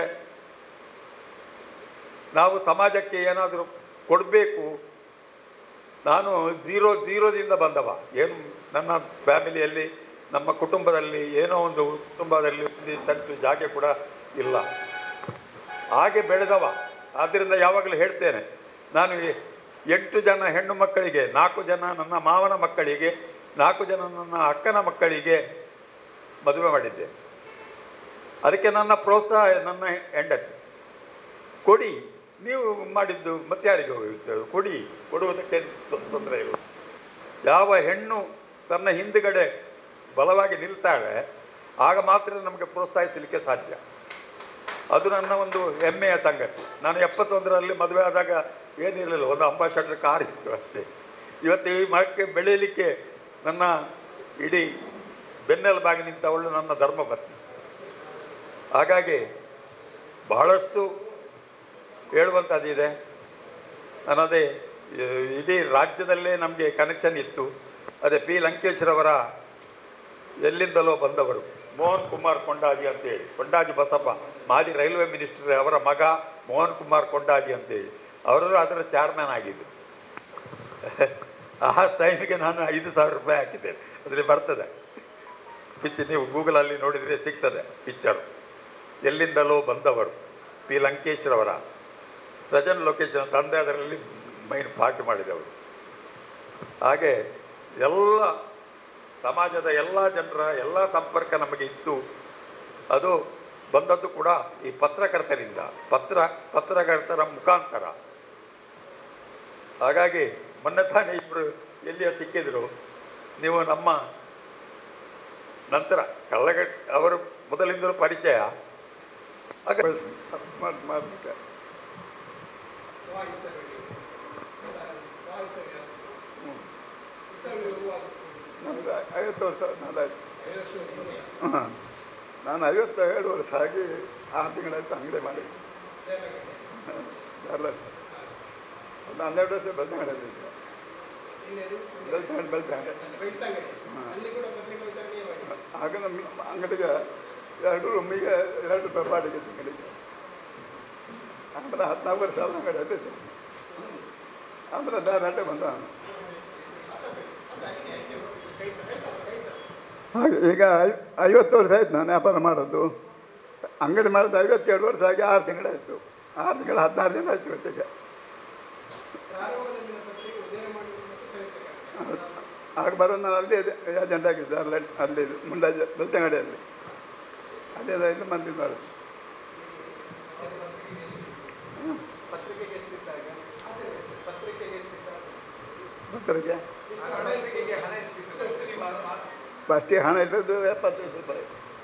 ನಾವು ಸಮಾಜಕ್ಕೆ ಏನಾದರೂ ಕೊಡಬೇಕು ನಾನು ಝೀರೋ ಝೀರೋದಿಂದ ಬಂದವ ಏನು ನನ್ನ ಫ್ಯಾಮಿಲಿಯಲ್ಲಿ ನಮ್ಮ ಕುಟುಂಬದಲ್ಲಿ ಏನೋ ಒಂದು ಕುಟುಂಬದಲ್ಲಿ ಒಂದು ಸೆಂಟ್ ಜಾಗ ಕೂಡ ಇಲ್ಲ ಹಾಗೆ ಬೆಳೆದವ ಆದ್ದರಿಂದ ಯಾವಾಗಲೂ ಹೇಳ್ತೇನೆ ನಾನು ಈ ಎಂಟು ಜನ ಹೆಣ್ಣು ಮಕ್ಕಳಿಗೆ ನಾಲ್ಕು ಜನ ನನ್ನ ಮಾವನ ಮಕ್ಕಳಿಗೆ ನಾಲ್ಕು ಜನ ನನ್ನ ಅಕ್ಕನ ಮಕ್ಕಳಿಗೆ ಮದುವೆ ಮಾಡಿದ್ದೆ ಅದಕ್ಕೆ ನನ್ನ ಪ್ರೋತ್ಸಾಹ ನನ್ನ ಹೆಂಡತಿ ಕೊಡಿ ನೀವು ಮಾಡಿದ್ದು ಮತ್ತೆ ಯಾರಿಗೆ ಹೋಗುತ್ತೆ ಕೊಡಿ ಕೊಡುವುದಕ್ಕೆ ತೊಂದರೆ ಇಲ್ಲ ಯಾವ ಹೆಣ್ಣು ತನ್ನ ಹಿಂದುಗಡೆ ಬಲವಾಗಿ ನಿಲ್ತಾಳೆ ಆಗ ಮಾತ್ರ ನಮಗೆ ಪ್ರೋತ್ಸಾಹಿಸಲಿಕ್ಕೆ ಸಾಧ್ಯ ಅದು ನನ್ನ ಒಂದು ಹೆಮ್ಮೆಯ ಸಂಗತಿ ನಾನು ಎಪ್ಪತ್ತೊಂದರಲ್ಲಿ ಮದುವೆ ಆದಾಗ ಏನಿರಲಿಲ್ಲ ಒಂದು ಅಂಬಾಸಡರ್ ಕಾರ್ ಇತ್ತು ಅಷ್ಟೇ ಇವತ್ತು ಈ ಮರಕ್ಕೆ ಬೆಳೆಯಲಿಕ್ಕೆ ನನ್ನ ಇಡೀ ಬೆನ್ನೆಲುಬಾಗಿ ನಿಂತವಳು ನನ್ನ ಧರ್ಮಪತ್ನಿ ಹಾಗಾಗಿ ಬಹಳಷ್ಟು ಹೇಳುವಂಥದ್ದಿದೆ ನನ್ನದೇ ಇಡೀ ರಾಜ್ಯದಲ್ಲೇ ನಮಗೆ ಕನೆಕ್ಷನ್ ಇತ್ತು ಅದೇ ಪಿ ಲಂಕೇಶ್ರವರ ಎಲ್ಲಿಂದಲೋ ಬಂದವರು ಮೋಹನ್ ಕುಮಾರ್ ಕೊಂಡಾಜಿ ಅಂತೇಳಿ ಕೊಂಡಾಜಿ ಬಸಪ್ಪ ಮಾಜಿ ರೈಲ್ವೆ ಮಿನಿಸ್ಟರ್ ಅವರ ಮಗ ಮೋಹನ್ ಕುಮಾರ್ ಕೊಂಡಾಜಿ ಅಂತೇಳಿ ಅವರು ಅದರ ಚೇರ್ಮನ್ ಆಗಿದ್ದು ಆ ಟೈಮಿಗೆ ನಾನು ಐದು ಸಾವಿರ ರೂಪಾಯಿ ಹಾಕಿದ್ದೇನೆ ಅದರಲ್ಲಿ ಬರ್ತದೆ ಪಿಕ್ಚರ್ ನೀವು ಗೂಗಲಲ್ಲಿ ನೋಡಿದರೆ ಸಿಗ್ತದೆ ಪಿಕ್ಚರು ಎಲ್ಲಿಂದಲೋ ಬಂದವರು ಪಿ ಲಂಕೇಶ್ರವರ ಸಜನ್ ಲೊಕೇಶನ್ ತಂದೆ ಅದರಲ್ಲಿ ಮೈನ್ ಪಾರ್ಟ್ ಮಾಡಿದವರು ಹಾಗೆ ಎಲ್ಲ ಸಮಾಜದ ಎಲ್ಲ ಜನರ ಎಲ್ಲ ಸಂಪರ್ಕ ನಮಗೆ ಇತ್ತು ಅದು ಬಂದದ್ದು ಕೂಡ ಈ ಪತ್ರಕರ್ತರಿಂದ ಪತ್ರ ಪತ್ರಕರ್ತರ ಮುಖಾಂತರ ಹಾಗಾಗಿ ಮೊನ್ನೆ ತಾನೇ ಇಬ್ಬರು ಎಲ್ಲಿಯ ಸಿಕ್ಕಿದ್ರು ನೀವು ನಮ್ಮ ನಂತರ ಕಳ್ಳಗಟ್ ಅವರು ಮೊದಲಿಂದಲೂ ಪರಿಚಯ ಹಾಗೆ ಮಾಡ್- ಮಾಡ್ಬಿಟ್ಟೆ. ನಮ್ದು ಐವತ್ತು ವರ್ಷ ನಾಲ್ಕು ಹಾಂ ನಾನು ಐವತ್ತ ಏಳು ವರ್ಷ ಆಗಿ ಆರು ತಿಂಗಳಾಯ್ತು ಅಂಗಡಿ ಮಾಡಿ ಜಾರ್ಲಲ್ಲಿ. ಒಂದು ಹನ್ನೆರಡು ವರ್ಷ ಬೆಳ್ತಂಗಡಿಯಲ್ಲಿ ಇದ್ದೆ. ಬೆಳ್ತಂಗಡಿ ಬೆಳ್ತಂಗಡಿ ಹಾಂ. ಆಗ ನಮ್ಮ ಅಂಗಡಿಗೆ ಎರಡು ರೂಮಿಗೆ ಎರಡು ರೂಪಾಯಿ ಬಾಡಿಗೆ ತಿಂಗಳಿಗೆ ಆಮೇಲೆ ಹದಿನಾಲ್ಕು ವರ್ಷ ಆದ ಅಂಗಡಿ ಅಲ್ಲಿದ್ದೆ ಆಮೇಲೆ ಡೈರೆಕ್ಟೇ ಬಂದ ನಾನು. ಹಾಗೆ ಈಗ ಐ- ಐವತ್ತು ವರ್ಷ ಆಯ್ತು ನಾನು ವ್ಯಾಪಾರ ಮಾಡೋದು ಅಂಗಡಿ ಮಾಡೋದು ಐವತ್ತೇಳು ವರ್ಷ ಆಗಿ ಆರು ತಿಂಗಳಾಯಿತು ಆರು ತಿಂಗಳು ಹದಿನಾರು ದಿನ ಆಯ್ತು ಇವತ್ತಿಗೆ ಆಗ ಬರೋದು ನಾನು ಅಲ್ಲಿ ಏಜೆಂಟ್ ಆಗಿದ್ದೆ ಅಲ್ಲಿ ಅಲ್ಲಿ ಮುಂಡಾಜ ಬೆಳ್ತಂಗಡಿಯಲ್ಲಿ ಅದೇ ಐದು ಮಂದಿ ಮಾಡೋದು ಪತ್ರಿಕೆ ಫಸ್ಟಿಗೆ ಹಣ ಇಟ್ಟದ್ದು ಎಪ್ಪತ್ತೈದು ರೂಪಾಯಿ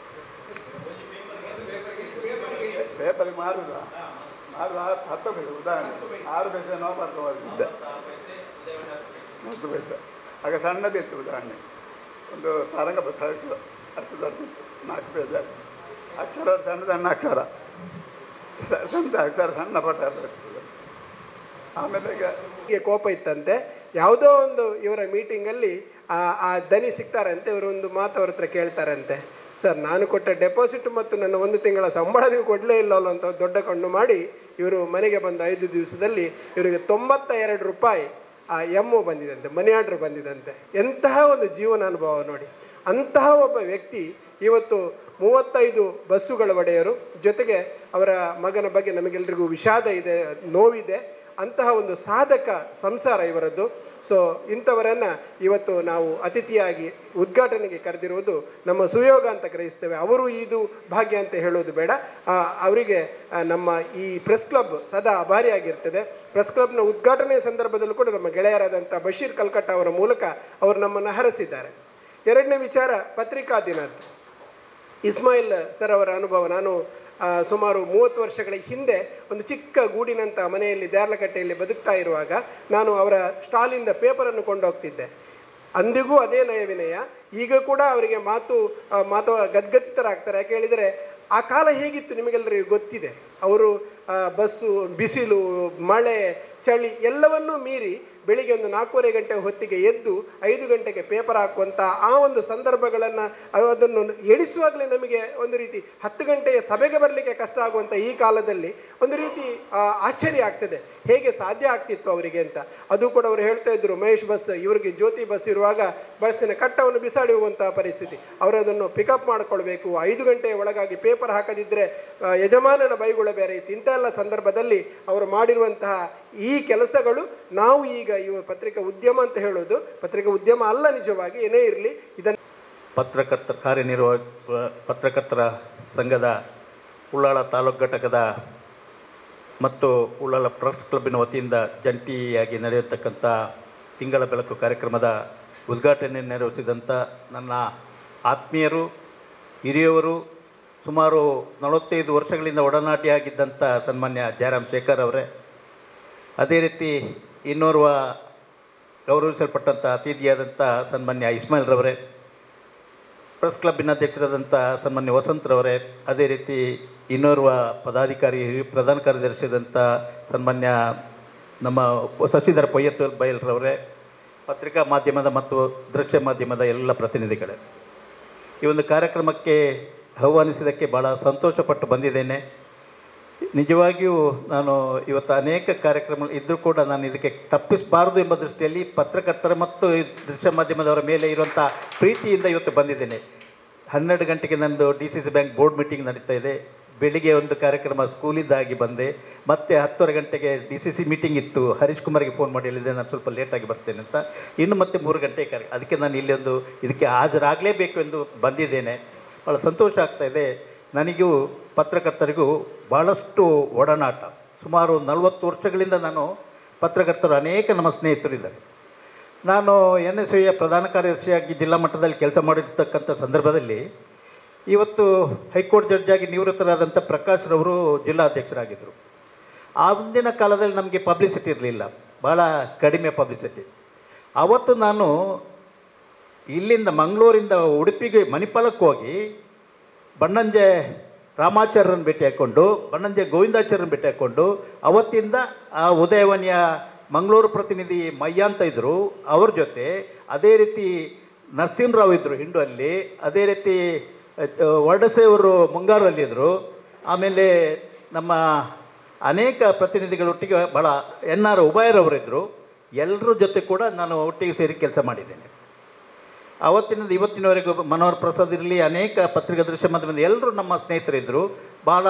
ಪೇಪರಿಗೆ ಮಾರುದ ಮಾರುದ ಹತ್ತು ಹತ್ತು ಪೈಸೆ ಉದಾಹರಣೆ ಆರು ಪೈಸೆ ನಾವು ಬರ್ಕೊಂಡಿದ್ದೆ ಹತ್ತು ಪೈಸೆ ಆಗ ಸಣ್ಣದಿತ್ತು ಉದಾಹರಣೆ ಒಂದು ಸಾರಂಗ ಪತ್ರ ಇತ್ತು ಹತ್ತು ದೊಡ್ಡದಿತ್ತು ನಾಲ್ಕು ಪೇಜ್ ಅಕ್ಷರ ಸಣ್ಣ ಸಣ್ಣ ಅಕ್ಷರ ಸ- ಸಣ್ಣ ಅಕ್ಷರ ಸಣ್ಣ ಪಟ ಇರ್ತದೆ ಆಮೇಲೆ ಈಗ ಗೆ ಕೋಪ ಇತ್ತಂತೆ ಯಾವುದೋ ಒಂದು ಇವರ ಮೀಟಿಂಗಲ್ಲಿ ಆ ಆ ದನಿ ಸಿಗ್ತಾರಂತೆ ಇವರು ಒಂದು ಮಾತು ಅವ್ರ ಹತ್ರ ಕೇಳ್ತಾರಂತೆ ಸರ್ ನಾನು ಕೊಟ್ಟ ಡೆಪಾಸಿಟ್ ಮತ್ತು ನನ್ನ ಒಂದು ತಿಂಗಳ ಸಂಬಳ ನೀವು ಕೊಡಲೇ ಇಲ್ಲವಲ್ಲ ಅಂತ ದೊಡ್ಡ ಕಣ್ಣು ಮಾಡಿ ಇವರು ಮನೆಗೆ ಬಂದ ಐದು ದಿವಸದಲ್ಲಿ ಇವರಿಗೆ ತೊಂಬತ್ತ ಎರಡು ರೂಪಾಯಿ ಆ ಎಮ್ಮು ಬಂದಿದಂತೆ ಮನಿ ಆರ್ಡ್ರ್ ಬಂದಿದಂತೆ ಎಂತಹ ಒಂದು ಜೀವನಾನುಭವ ನೋಡಿ ಅಂತಹ ಒಬ್ಬ ವ್ಯಕ್ತಿ ಇವತ್ತು ಮೂವತ್ತೈದು ಬಸ್ಸುಗಳ ಒಡೆಯರು ಜೊತೆಗೆ ಅವರ ಮಗನ ಬಗ್ಗೆ ನಮಗೆಲ್ಲರಿಗೂ ವಿಷಾದ ಇದೆ ನೋವಿದೆ ಅಂತಹ ಒಂದು ಸಾಧಕ ಸಂಸಾರ ಇವರದ್ದು ಸೊ ಇಂಥವರನ್ನು ಇವತ್ತು ನಾವು ಅತಿಥಿಯಾಗಿ ಉದ್ಘಾಟನೆಗೆ ಕರೆದಿರುವುದು ನಮ್ಮ ಸುಯೋಗ ಅಂತ ಗ್ರಹಿಸ್ತೇವೆ ಅವರು ಇದು ಭಾಗ್ಯ ಅಂತ ಹೇಳೋದು ಬೇಡ ಆ, ಅವರಿಗೆ ಆ, ನಮ್ಮ ಈ ಪ್ರೆಸ್ ಕ್ಲಬ್ ಸದಾ ಅಭಾರಿಯಾಗಿರ್ತದೆ ಪ್ರೆಸ್ ಕ್ಲಬ್ನ ಉದ್ಘಾಟನೆಯ ಸಂದರ್ಭದಲ್ಲೂ ಕೂಡ ನಮ್ಮ ಗೆಳೆಯರಾದಂಥ ಬಶೀರ್ ಕಲ್ಕಟ್ಟ ಅವರ ಮೂಲಕ ಅವರು ನಮ್ಮನ್ನು ಹರಸಿದ್ದಾರೆ ಎರಡನೇ ವಿಚಾರ ಪತ್ರಿಕಾ ದಿನದ್ದು ಇಸ್ಮಾಯಿಲ್ ಸರ್ ಅವರ ಅನುಭವ ನಾನು ಆ, ಸುಮಾರು ಮೂವತ್ತು ವರ್ಷಗಳ ಹಿಂದೆ ಒಂದು ಚಿಕ್ಕ ಗೂಡಿನಂಥ ಮನೆಯಲ್ಲಿ ದ್ಯಾರ್ಲಕಟ್ಟೆಯಲ್ಲಿ ಬದುಕ್ತಾ ಇರುವಾಗ ನಾನು ಅವರ ಸ್ಟಾಲಿಂದ ಪೇಪರನ್ನು ಕೊಂಡೋಗ್ತಿದ್ದೆ ಅಂದಿಗೂ ಅದೇ ನಯ ವಿನಯ ಈಗ ಕೂಡ ಅವರಿಗೆ ಮಾತು ಆ, ಮಾತು ಗದ್ಗದಿತರಾಗ್ತಾರೆ ಯಾಕೆ ಹೇಳಿದರೆ ಆ ಕಾಲ ಹೇಗಿತ್ತು ನಿಮಗೆಲ್ಲರಿಗೂ ಗೊತ್ತಿದೆ ಅವರು ಆ, ಬಸ್ಸು ಬಿಸಿಲು ಮಳೆ ಚಳಿ ಎಲ್ಲವನ್ನೂ ಮೀರಿ ಬೆಳಿಗ್ಗೆ ಒಂದು ನಾಲ್ಕೂವರೆ ಗಂಟೆ ಹೊತ್ತಿಗೆ ಎದ್ದು ಐದು ಗಂಟೆಗೆ ಪೇಪರ್ ಹಾಕುವಂಥ ಆ ಒಂದು ಸಂದರ್ಭಗಳನ್ನು ಅದನ್ನು ಎಣಿಸುವಾಗಲೇ ನಮಗೆ ಒಂದು ರೀತಿ ಹತ್ತು ಗಂಟೆಯ ಸಭೆಗೆ ಬರಲಿಕ್ಕೆ ಕಷ್ಟ ಆಗುವಂಥ ಈ ಕಾಲದಲ್ಲಿ ಒಂದು ರೀತಿ ಆ, ಆಶ್ಚರ್ಯ ಆಗ್ತದೆ ಹೇಗೆ ಸಾಧ್ಯ ಆಗ್ತಿತ್ತು ಅವರಿಗೆ ಅಂತ ಅದು ಕೂಡ ಅವರು ಹೇಳ್ತಾ ಇದ್ರು ಮಹೇಶ್ ಬಸ್ ಇವರಿಗೆ ಜ್ಯೋತಿ ಬಸ್ ಇರುವಾಗ ಬಸ್ಸಿನ ಕಟ್ಟವನ್ನು ಬಿಸಾಡಿ ಹೋಗುವಂತಹ ಪರಿಸ್ಥಿತಿ ಅವರು ಅದನ್ನು ಪಿಕಪ್ ಮಾಡಿಕೊಳ್ಬೇಕು ಐದು ಗಂಟೆಯ ಒಳಗಾಗಿ ಪೇಪರ್ ಹಾಕದಿದ್ದರೆ ಆ, ಯಜಮಾನನ ಬೈಗುಳ ಬೇರೆ ಇತ್ತು ಇಂಥ ಎಲ್ಲ ಸಂದರ್ಭದಲ್ಲಿ ಅವರು ಮಾಡಿರುವಂತಹ ಈ ಕೆಲಸಗಳು ನಾವು ಈಗ ಇವ ಪತ್ರಿಕಾ ಉದ್ಯಮ ಅಂತ ಹೇಳೋದು ಪತ್ರಿಕಾ ಉದ್ಯಮ ಅಲ್ಲ ನಿಜವಾಗಿ ಏನೇ ಇರಲಿ ಇದನ್ನು ಪತ್ರಕರ್ತ ಕಾರ್ಯನಿರ್ವಹಿಸುವ ಪತ್ರಕರ್ತರ ಸಂಘದ ಉಳ್ಳಾಳ ತಾಲೂಕು ಘಟಕದ ಮತ್ತು ಉಳ್ಳಾಳ ಪ್ರೆಸ್ ಕ್ಲಬ್ಬಿನ ವತಿಯಿಂದ ಜಂಟಿಯಾಗಿ ನಡೆಯತಕ್ಕಂಥ ತಿಂಗಳ ಬೆಳಕು ಕಾರ್ಯಕ್ರಮದ ಉದ್ಘಾಟನೆ ನೆರವೇರಿಸಿದಂಥ ನನ್ನ ಆತ್ಮೀಯರು ಹಿರಿಯವರು ಸುಮಾರು ನಲವತ್ತೈದು ವರ್ಷಗಳಿಂದ ಒಡನಾಟಿಯಾಗಿದ್ದಂಥ ಸನ್ಮಾನ್ಯ ಜಯರಾಮ್ ಶೇಖರ್ ಅವರೇ ಅದೇ ರೀತಿ ಇನ್ನೋರ್ವ ಗೌರವಿಸಲ್ಪಟ್ಟಂಥ ಅತಿಥಿಯಾದಂಥ ಸನ್ಮಾನ್ಯ ಇಸ್ಮಾಯಿಲ್ ರವರೇ ಪ್ರೆಸ್ ಕ್ಲಬ್ಬಿನ ಅಧ್ಯಕ್ಷರಾದಂಥ ಸನ್ಮಾನ್ಯ ವಸಂತ್ರವರೇ ಅದೇ ರೀತಿ ಇನ್ನೋರ್ವ ಪದಾಧಿಕಾರಿ ಪ್ರಧಾನ ಕಾರ್ಯದರ್ಶಿಯಾದಂಥ ಸನ್ಮಾನ್ಯ ನಮ್ಮ ಶಶಿಧರ ಪೊಯ್ಯತ್ತೂರ್ ಬಯಲ್ರವರೇ ಪತ್ರಿಕಾ ಮಾಧ್ಯಮದ ಮತ್ತು ದೃಶ್ಯ ಮಾಧ್ಯಮದ ಎಲ್ಲ ಪ್ರತಿನಿಧಿಗಳೇ ಈ ಒಂದು ಕಾರ್ಯಕ್ರಮಕ್ಕೆ ಆಹ್ವಾನಿಸಿದ್ದಕ್ಕೆ ಭಾಳ ಸಂತೋಷಪಟ್ಟು ಬಂದಿದ್ದೇನೆ ನಿಜವಾಗಿಯೂ ನಾನು ಇವತ್ತು ಅನೇಕ ಕಾರ್ಯಕ್ರಮ ಇದ್ದರೂ ಕೂಡ ನಾನು ಇದಕ್ಕೆ ತಪ್ಪಿಸಬಾರದು ಎಂಬ ದೃಷ್ಟಿಯಲ್ಲಿ ಪತ್ರಕರ್ತರ ಮತ್ತು ಈ ದೃಶ್ಯ ಮಾಧ್ಯಮದವರ ಮೇಲೆ ಇರುವಂಥ ಪ್ರೀತಿಯಿಂದ ಇವತ್ತು ಬಂದಿದ್ದೇನೆ ಹನ್ನೆರಡು ಗಂಟೆಗೆ ನಂದು D C C bank board meeting ನಡೀತಾ ಇದೆ ಬೆಳಿಗ್ಗೆ ಒಂದು ಕಾರ್ಯಕ್ರಮ ಸ್ಕೂಲಿದ್ದಾಗಿ ಬಂದೆ ಮತ್ತೆ ಹತ್ತುವರೆ ಗಂಟೆಗೆ ಡಿ ಸಿ ಸಿ ಮೀಟಿಂಗ್ ಇತ್ತು ಹರೀಶ್ ಕುಮಾರ್ಗೆ ಫೋನ್ ಮಾಡಿ ಹೇಳಿದೆ ನಾನು ಸ್ವಲ್ಪ ಲೇಟಾಗಿ ಬರ್ತೇನೆ ಅಂತ ಇನ್ನು ಮತ್ತೆ ಮೂರು ಗಂಟೆ ಕಾರ್ಯ ಅದಕ್ಕೆ ನಾನು ಇಲ್ಲಿ ಒಂದು ಇದಕ್ಕೆ ಹಾಜರಾಗಲೇಬೇಕು ಎಂದು ಬಂದಿದ್ದೇನೆ ಭಾಳ ಸಂತೋಷ ಆಗ್ತಾ ಇದೆ ನನಗೂ ಪತ್ರಕರ್ತರಿಗೂ ಭಾಳಷ್ಟು ಒಡನಾಟ ಸುಮಾರು ನಲವತ್ತು ವರ್ಷಗಳಿಂದ ನಾನು ಪತ್ರಕರ್ತರು ಅನೇಕ ನಮ್ಮ ಸ್ನೇಹಿತರಿದ್ದಾರೆ ನಾನು ಎನ್ ಎಸ್ ಯುಯ ಪ್ರಧಾನ ಕಾರ್ಯದರ್ಶಿಯಾಗಿ ಜಿಲ್ಲಾ ಮಟ್ಟದಲ್ಲಿ ಕೆಲಸ ಮಾಡಿರ್ತಕ್ಕಂಥ ಸಂದರ್ಭದಲ್ಲಿ ಇವತ್ತು ಹೈಕೋರ್ಟ್ ಜಡ್ಜಾಗಿ ನಿವೃತ್ತರಾದಂಥ ಪ್ರಕಾಶ್ ರವರು ಜಿಲ್ಲಾಧ್ಯಕ್ಷರಾಗಿದ್ದರು ಆ ಮುಂದಿನ ಕಾಲದಲ್ಲಿ ನಮಗೆ ಪಬ್ಲಿಸಿಟಿ ಇರಲಿಲ್ಲ ಭಾಳ ಕಡಿಮೆ ಪಬ್ಲಿಸಿಟಿ ಆವತ್ತು ನಾನು ಇಲ್ಲಿಂದ ಮಂಗಳೂರಿಂದ ಉಡುಪಿಗೆ ಮಣಿಪಾಲಕ್ಕೆ ಹೋಗಿ ಬಣ್ಣಂಜೆ ರಾಮಾಚಾರ್ಯರನ್ನು ಭೇಟಿ ಹಾಕ್ಕೊಂಡು ಬಣ್ಣಂಜೆ ಗೋವಿಂದಾಚಾರ್ಯರನ್ನು ಭೇಟಿ ಹಾಕ್ಕೊಂಡು ಅವತ್ತಿಂದ ಆ ಉದಯವಾಣಿಯ ಮಂಗಳೂರು ಪ್ರತಿನಿಧಿ ಮಯ್ಯ ಅಂತ ಇದ್ದರು ಅವ್ರ ಜೊತೆ ಅದೇ ರೀತಿ ನರಸಿಂಹರಾವ್ ಇದ್ದರು ಹಿಂಡುವಲ್ಲಿ ಅದೇ ರೀತಿ ವಡಸೆ ಅವರು ಮುಂಗಾರಲ್ಲಿದ್ದರು ಆಮೇಲೆ ನಮ್ಮ ಅನೇಕ ಪ್ರತಿನಿಧಿಗಳೊಟ್ಟಿಗೆ ಭಾಳ ಎನ್ ಆರ್ ಉಭಯರವರಿದ್ದರು ಎಲ್ಲರ ಜೊತೆ ಕೂಡ ನಾನು ಒಟ್ಟಿಗೆ ಸೇರಿ ಕೆಲಸ ಮಾಡಿದ್ದೇನೆ ಅವತ್ತಿನಿಂದ ಇವತ್ತಿನವರೆಗೂ ಮನೋಹರ್ ಪ್ರಸಾದ್ ಇರಲಿ ಅನೇಕ ಪತ್ರಿಕಾ ದೃಶ್ಯ ಮಾಧ್ಯಮದ ಎಲ್ಲರೂ ನಮ್ಮ ಸ್ನೇಹಿತರಿದ್ದರು ಭಾಳ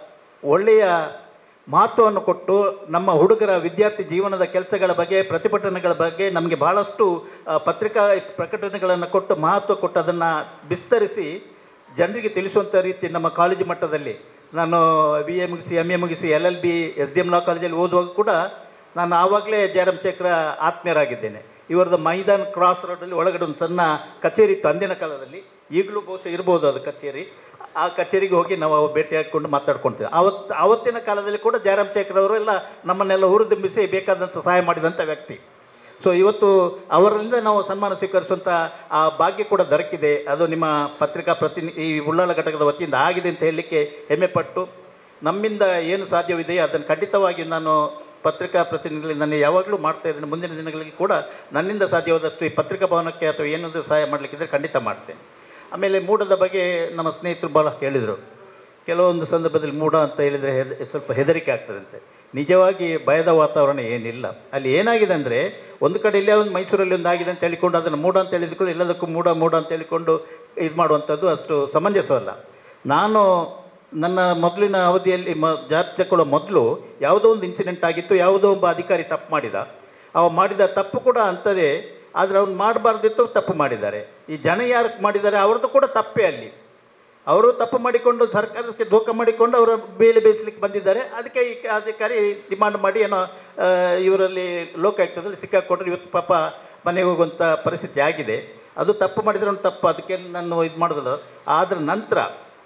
ಒಳ್ಳೆಯ ಮಹತ್ವವನ್ನು ಕೊಟ್ಟು ನಮ್ಮ ಹುಡುಗರ ವಿದ್ಯಾರ್ಥಿ ಜೀವನದ ಕೆಲಸಗಳ ಬಗ್ಗೆ ಪ್ರತಿಭಟನೆಗಳ ಬಗ್ಗೆ ನಮಗೆ ಭಾಳಷ್ಟು ಆ, ಪತ್ರಿಕಾ ಪ್ರಕಟಣೆಗಳನ್ನು ಕೊಟ್ಟು ಮಹತ್ವ ಕೊಟ್ಟು ಅದನ್ನು ವಿಸ್ತರಿಸಿ ಜನರಿಗೆ ತಿಳಿಸುವಂಥ ರೀತಿ ನಮ್ಮ ಕಾಲೇಜು ಮಟ್ಟದಲ್ಲಿ ನಾನು ಬಿ ಎ ಮುಗಿಸಿ ಎಮ್ ಎ ಮುಗಿಸಿ L L B S D M law ಕಾಲೇಜಲ್ಲಿ ಓದುವಾಗ ಕೂಡ ನಾನು ಆವಾಗಲೇ ಜಯರಾಮ್ ಚಕ್ರ ಆತ್ಮೀಯರಾಗಿದ್ದೇನೆ ಇವರದ್ದು ಮೈದಾನ್ ಕ್ರಾಸ್ ರೋಡಲ್ಲಿ ಒಳಗಡೆ ಒಂದು ಸಣ್ಣ ಕಚೇರಿ ಇತ್ತು ಅಂದಿನ ಕಾಲದಲ್ಲಿ ಈಗಲೂ ಬಹುಶಃ ಇರ್ಬೋದು ಅದು ಕಚೇರಿ ಆ ಕಚೇರಿಗೆ ಹೋಗಿ ನಾವು ಭೇಟಿ ಹಾಕ್ಕೊಂಡು ಮಾತಾಡ್ಕೊಳ್ತೀವಿ ಆವತ್ತು ಆವತ್ತಿನ ಕಾಲದಲ್ಲಿ ಕೂಡ ಜಯರಾಮ್ ಶೇಖರ್ ಅವರು ಎಲ್ಲ ನಮ್ಮನ್ನೆಲ್ಲ ಹುರಿದುಂಬಿಸಿ ಬೇಕಾದಂಥ ಸಹಾಯ ಮಾಡಿದಂಥ ವ್ಯಕ್ತಿ ಸೊ ಇವತ್ತು ಅವರಿಂದ ನಾವು ಸನ್ಮಾನ ಸ್ವೀಕರಿಸುವಂಥ ಆ ಭಾಗ್ಯ ಕೂಡ ದೊರಕಿದೆ ಅದು ನಿಮ್ಮ ಪತ್ರಿಕಾ ಪ್ರತಿನಿ ಈ ಉಳ್ಳಾಲ ಘಟಕದ ವತಿಯಿಂದ ಆಗಿದೆ ಅಂತ ಹೇಳಲಿಕ್ಕೆ ಹೆಮ್ಮೆ ಪಟ್ಟು ನಮ್ಮಿಂದ ಏನು ಸಾಧ್ಯವಿದೆ ಅದನ್ನು ಖಂಡಿತವಾಗಿ ನಾನು ಪತ್ರಿಕಾ ಪ್ರತಿನಿಧಿಗಳಲ್ಲಿ ನಾನು ಯಾವಾಗಲೂ ಮಾಡ್ತಾ ಇದ್ದೇನೆ ಮುಂದಿನ ದಿನಗಳಲ್ಲಿ ಕೂಡ ನನ್ನಿಂದ ಸಾಧ್ಯವಾದಷ್ಟು ಈ ಪತ್ರಿಕಾ ಭವನಕ್ಕೆ ಅಥವಾ ಏನಾದರೂ ಸಹಾಯ ಮಾಡಲಿಕ್ಕಿದ್ರೆ ಖಂಡಿತ ಮಾಡ್ತೇನೆ ಆಮೇಲೆ ಮೂಡದ ಬಗ್ಗೆ ನಮ್ಮ ಸ್ನೇಹಿತರು ಭಾಳ ಹೇಳಿದರು ಕೆಲವೊಂದು ಸಂದರ್ಭದಲ್ಲಿ ಮೂಡ ಅಂತ ಹೇಳಿದರೆ ಹೆದ ಸ್ವಲ್ಪ ಹೆದರಿಕೆ ಆಗ್ತದಂತೆ ನಿಜವಾಗಿ ಭಯದ ವಾತಾವರಣ ಏನಿಲ್ಲ ಅಲ್ಲಿ ಏನಾಗಿದೆ ಅಂದರೆ ಒಂದು ಕಡೆ ಇಲ್ಲೇ ಒಂದು ಮೈಸೂರಲ್ಲಿ ಒಂದು ಆಗಿದೆ ಅಂತ ಹೇಳಿಕೊಂಡು ಅದನ್ನು ಮೂಡ ಅಂತ ಹೇಳಿದ್ಕೊಂಡು ಎಲ್ಲದಕ್ಕೂ ಮೂಡ ಮೂಡ ಅಂತ ಹೇಳಿಕೊಂಡು ಇದು ಮಾಡುವಂಥದ್ದು ಅಷ್ಟು ಸಮಂಜಸವಲ್ಲ ನಾನು ನನ್ನ ಮೊದಲಿನ ಅವಧಿಯಲ್ಲಿ ಮ ಜಾತಿ ತಗೊಳ್ಳೋ ಮೊದಲು ಯಾವುದೋ ಒಂದು ಇನ್ಸಿಡೆಂಟ್ ಆಗಿತ್ತು ಯಾವುದೋ ಒಬ್ಬ ಅಧಿಕಾರಿ ತಪ್ಪು ಮಾಡಿದ ಅವ ಮಾಡಿದ ತಪ್ಪು ಕೂಡ ಅಂಥದ್ದೇ ಆದರೆ ಅವ್ನು ಮಾಡಬಾರ್ದಿತ್ತು ತಪ್ಪು ಮಾಡಿದ್ದಾರೆ ಈ ಜನ ಯಾರು ಮಾಡಿದ್ದಾರೆ ಅವ್ರದ್ದು ಕೂಡ ತಪ್ಪೇ ಅಲ್ಲಿ ಅವರು ತಪ್ಪು ಮಾಡಿಕೊಂಡು ಸರ್ಕಾರಕ್ಕೆ ಧೋಖ ಮಾಡಿಕೊಂಡು ಅವರ ಬೇಲೆ ಬೇಯಿಸ್ಲಿಕ್ಕೆ ಬಂದಿದ್ದಾರೆ ಅದಕ್ಕೆ ಈ ಅಧಿಕಾರಿ ಡಿಮಾಂಡ್ ಮಾಡಿ ಏನೋ ಆ, ಇವರಲ್ಲಿ ಲೋಕಾಯುಕ್ತದಲ್ಲಿ ಸಿಕ್ಕಾಕೊಂಡ್ರೆ ಇವತ್ತು ಪಾಪ ಮನೆಗೆ ಹೋಗುವಂಥ ಪರಿಸ್ಥಿತಿ ಆಗಿದೆ ಅದು ತಪ್ಪು ಮಾಡಿದ್ರೆ ಒಂದು ತಪ್ಪು ಅದಕ್ಕೆ ನಾನು ಇದು ಮಾಡೋದಿಲ್ಲ ಆದ್ರ ನಂತರ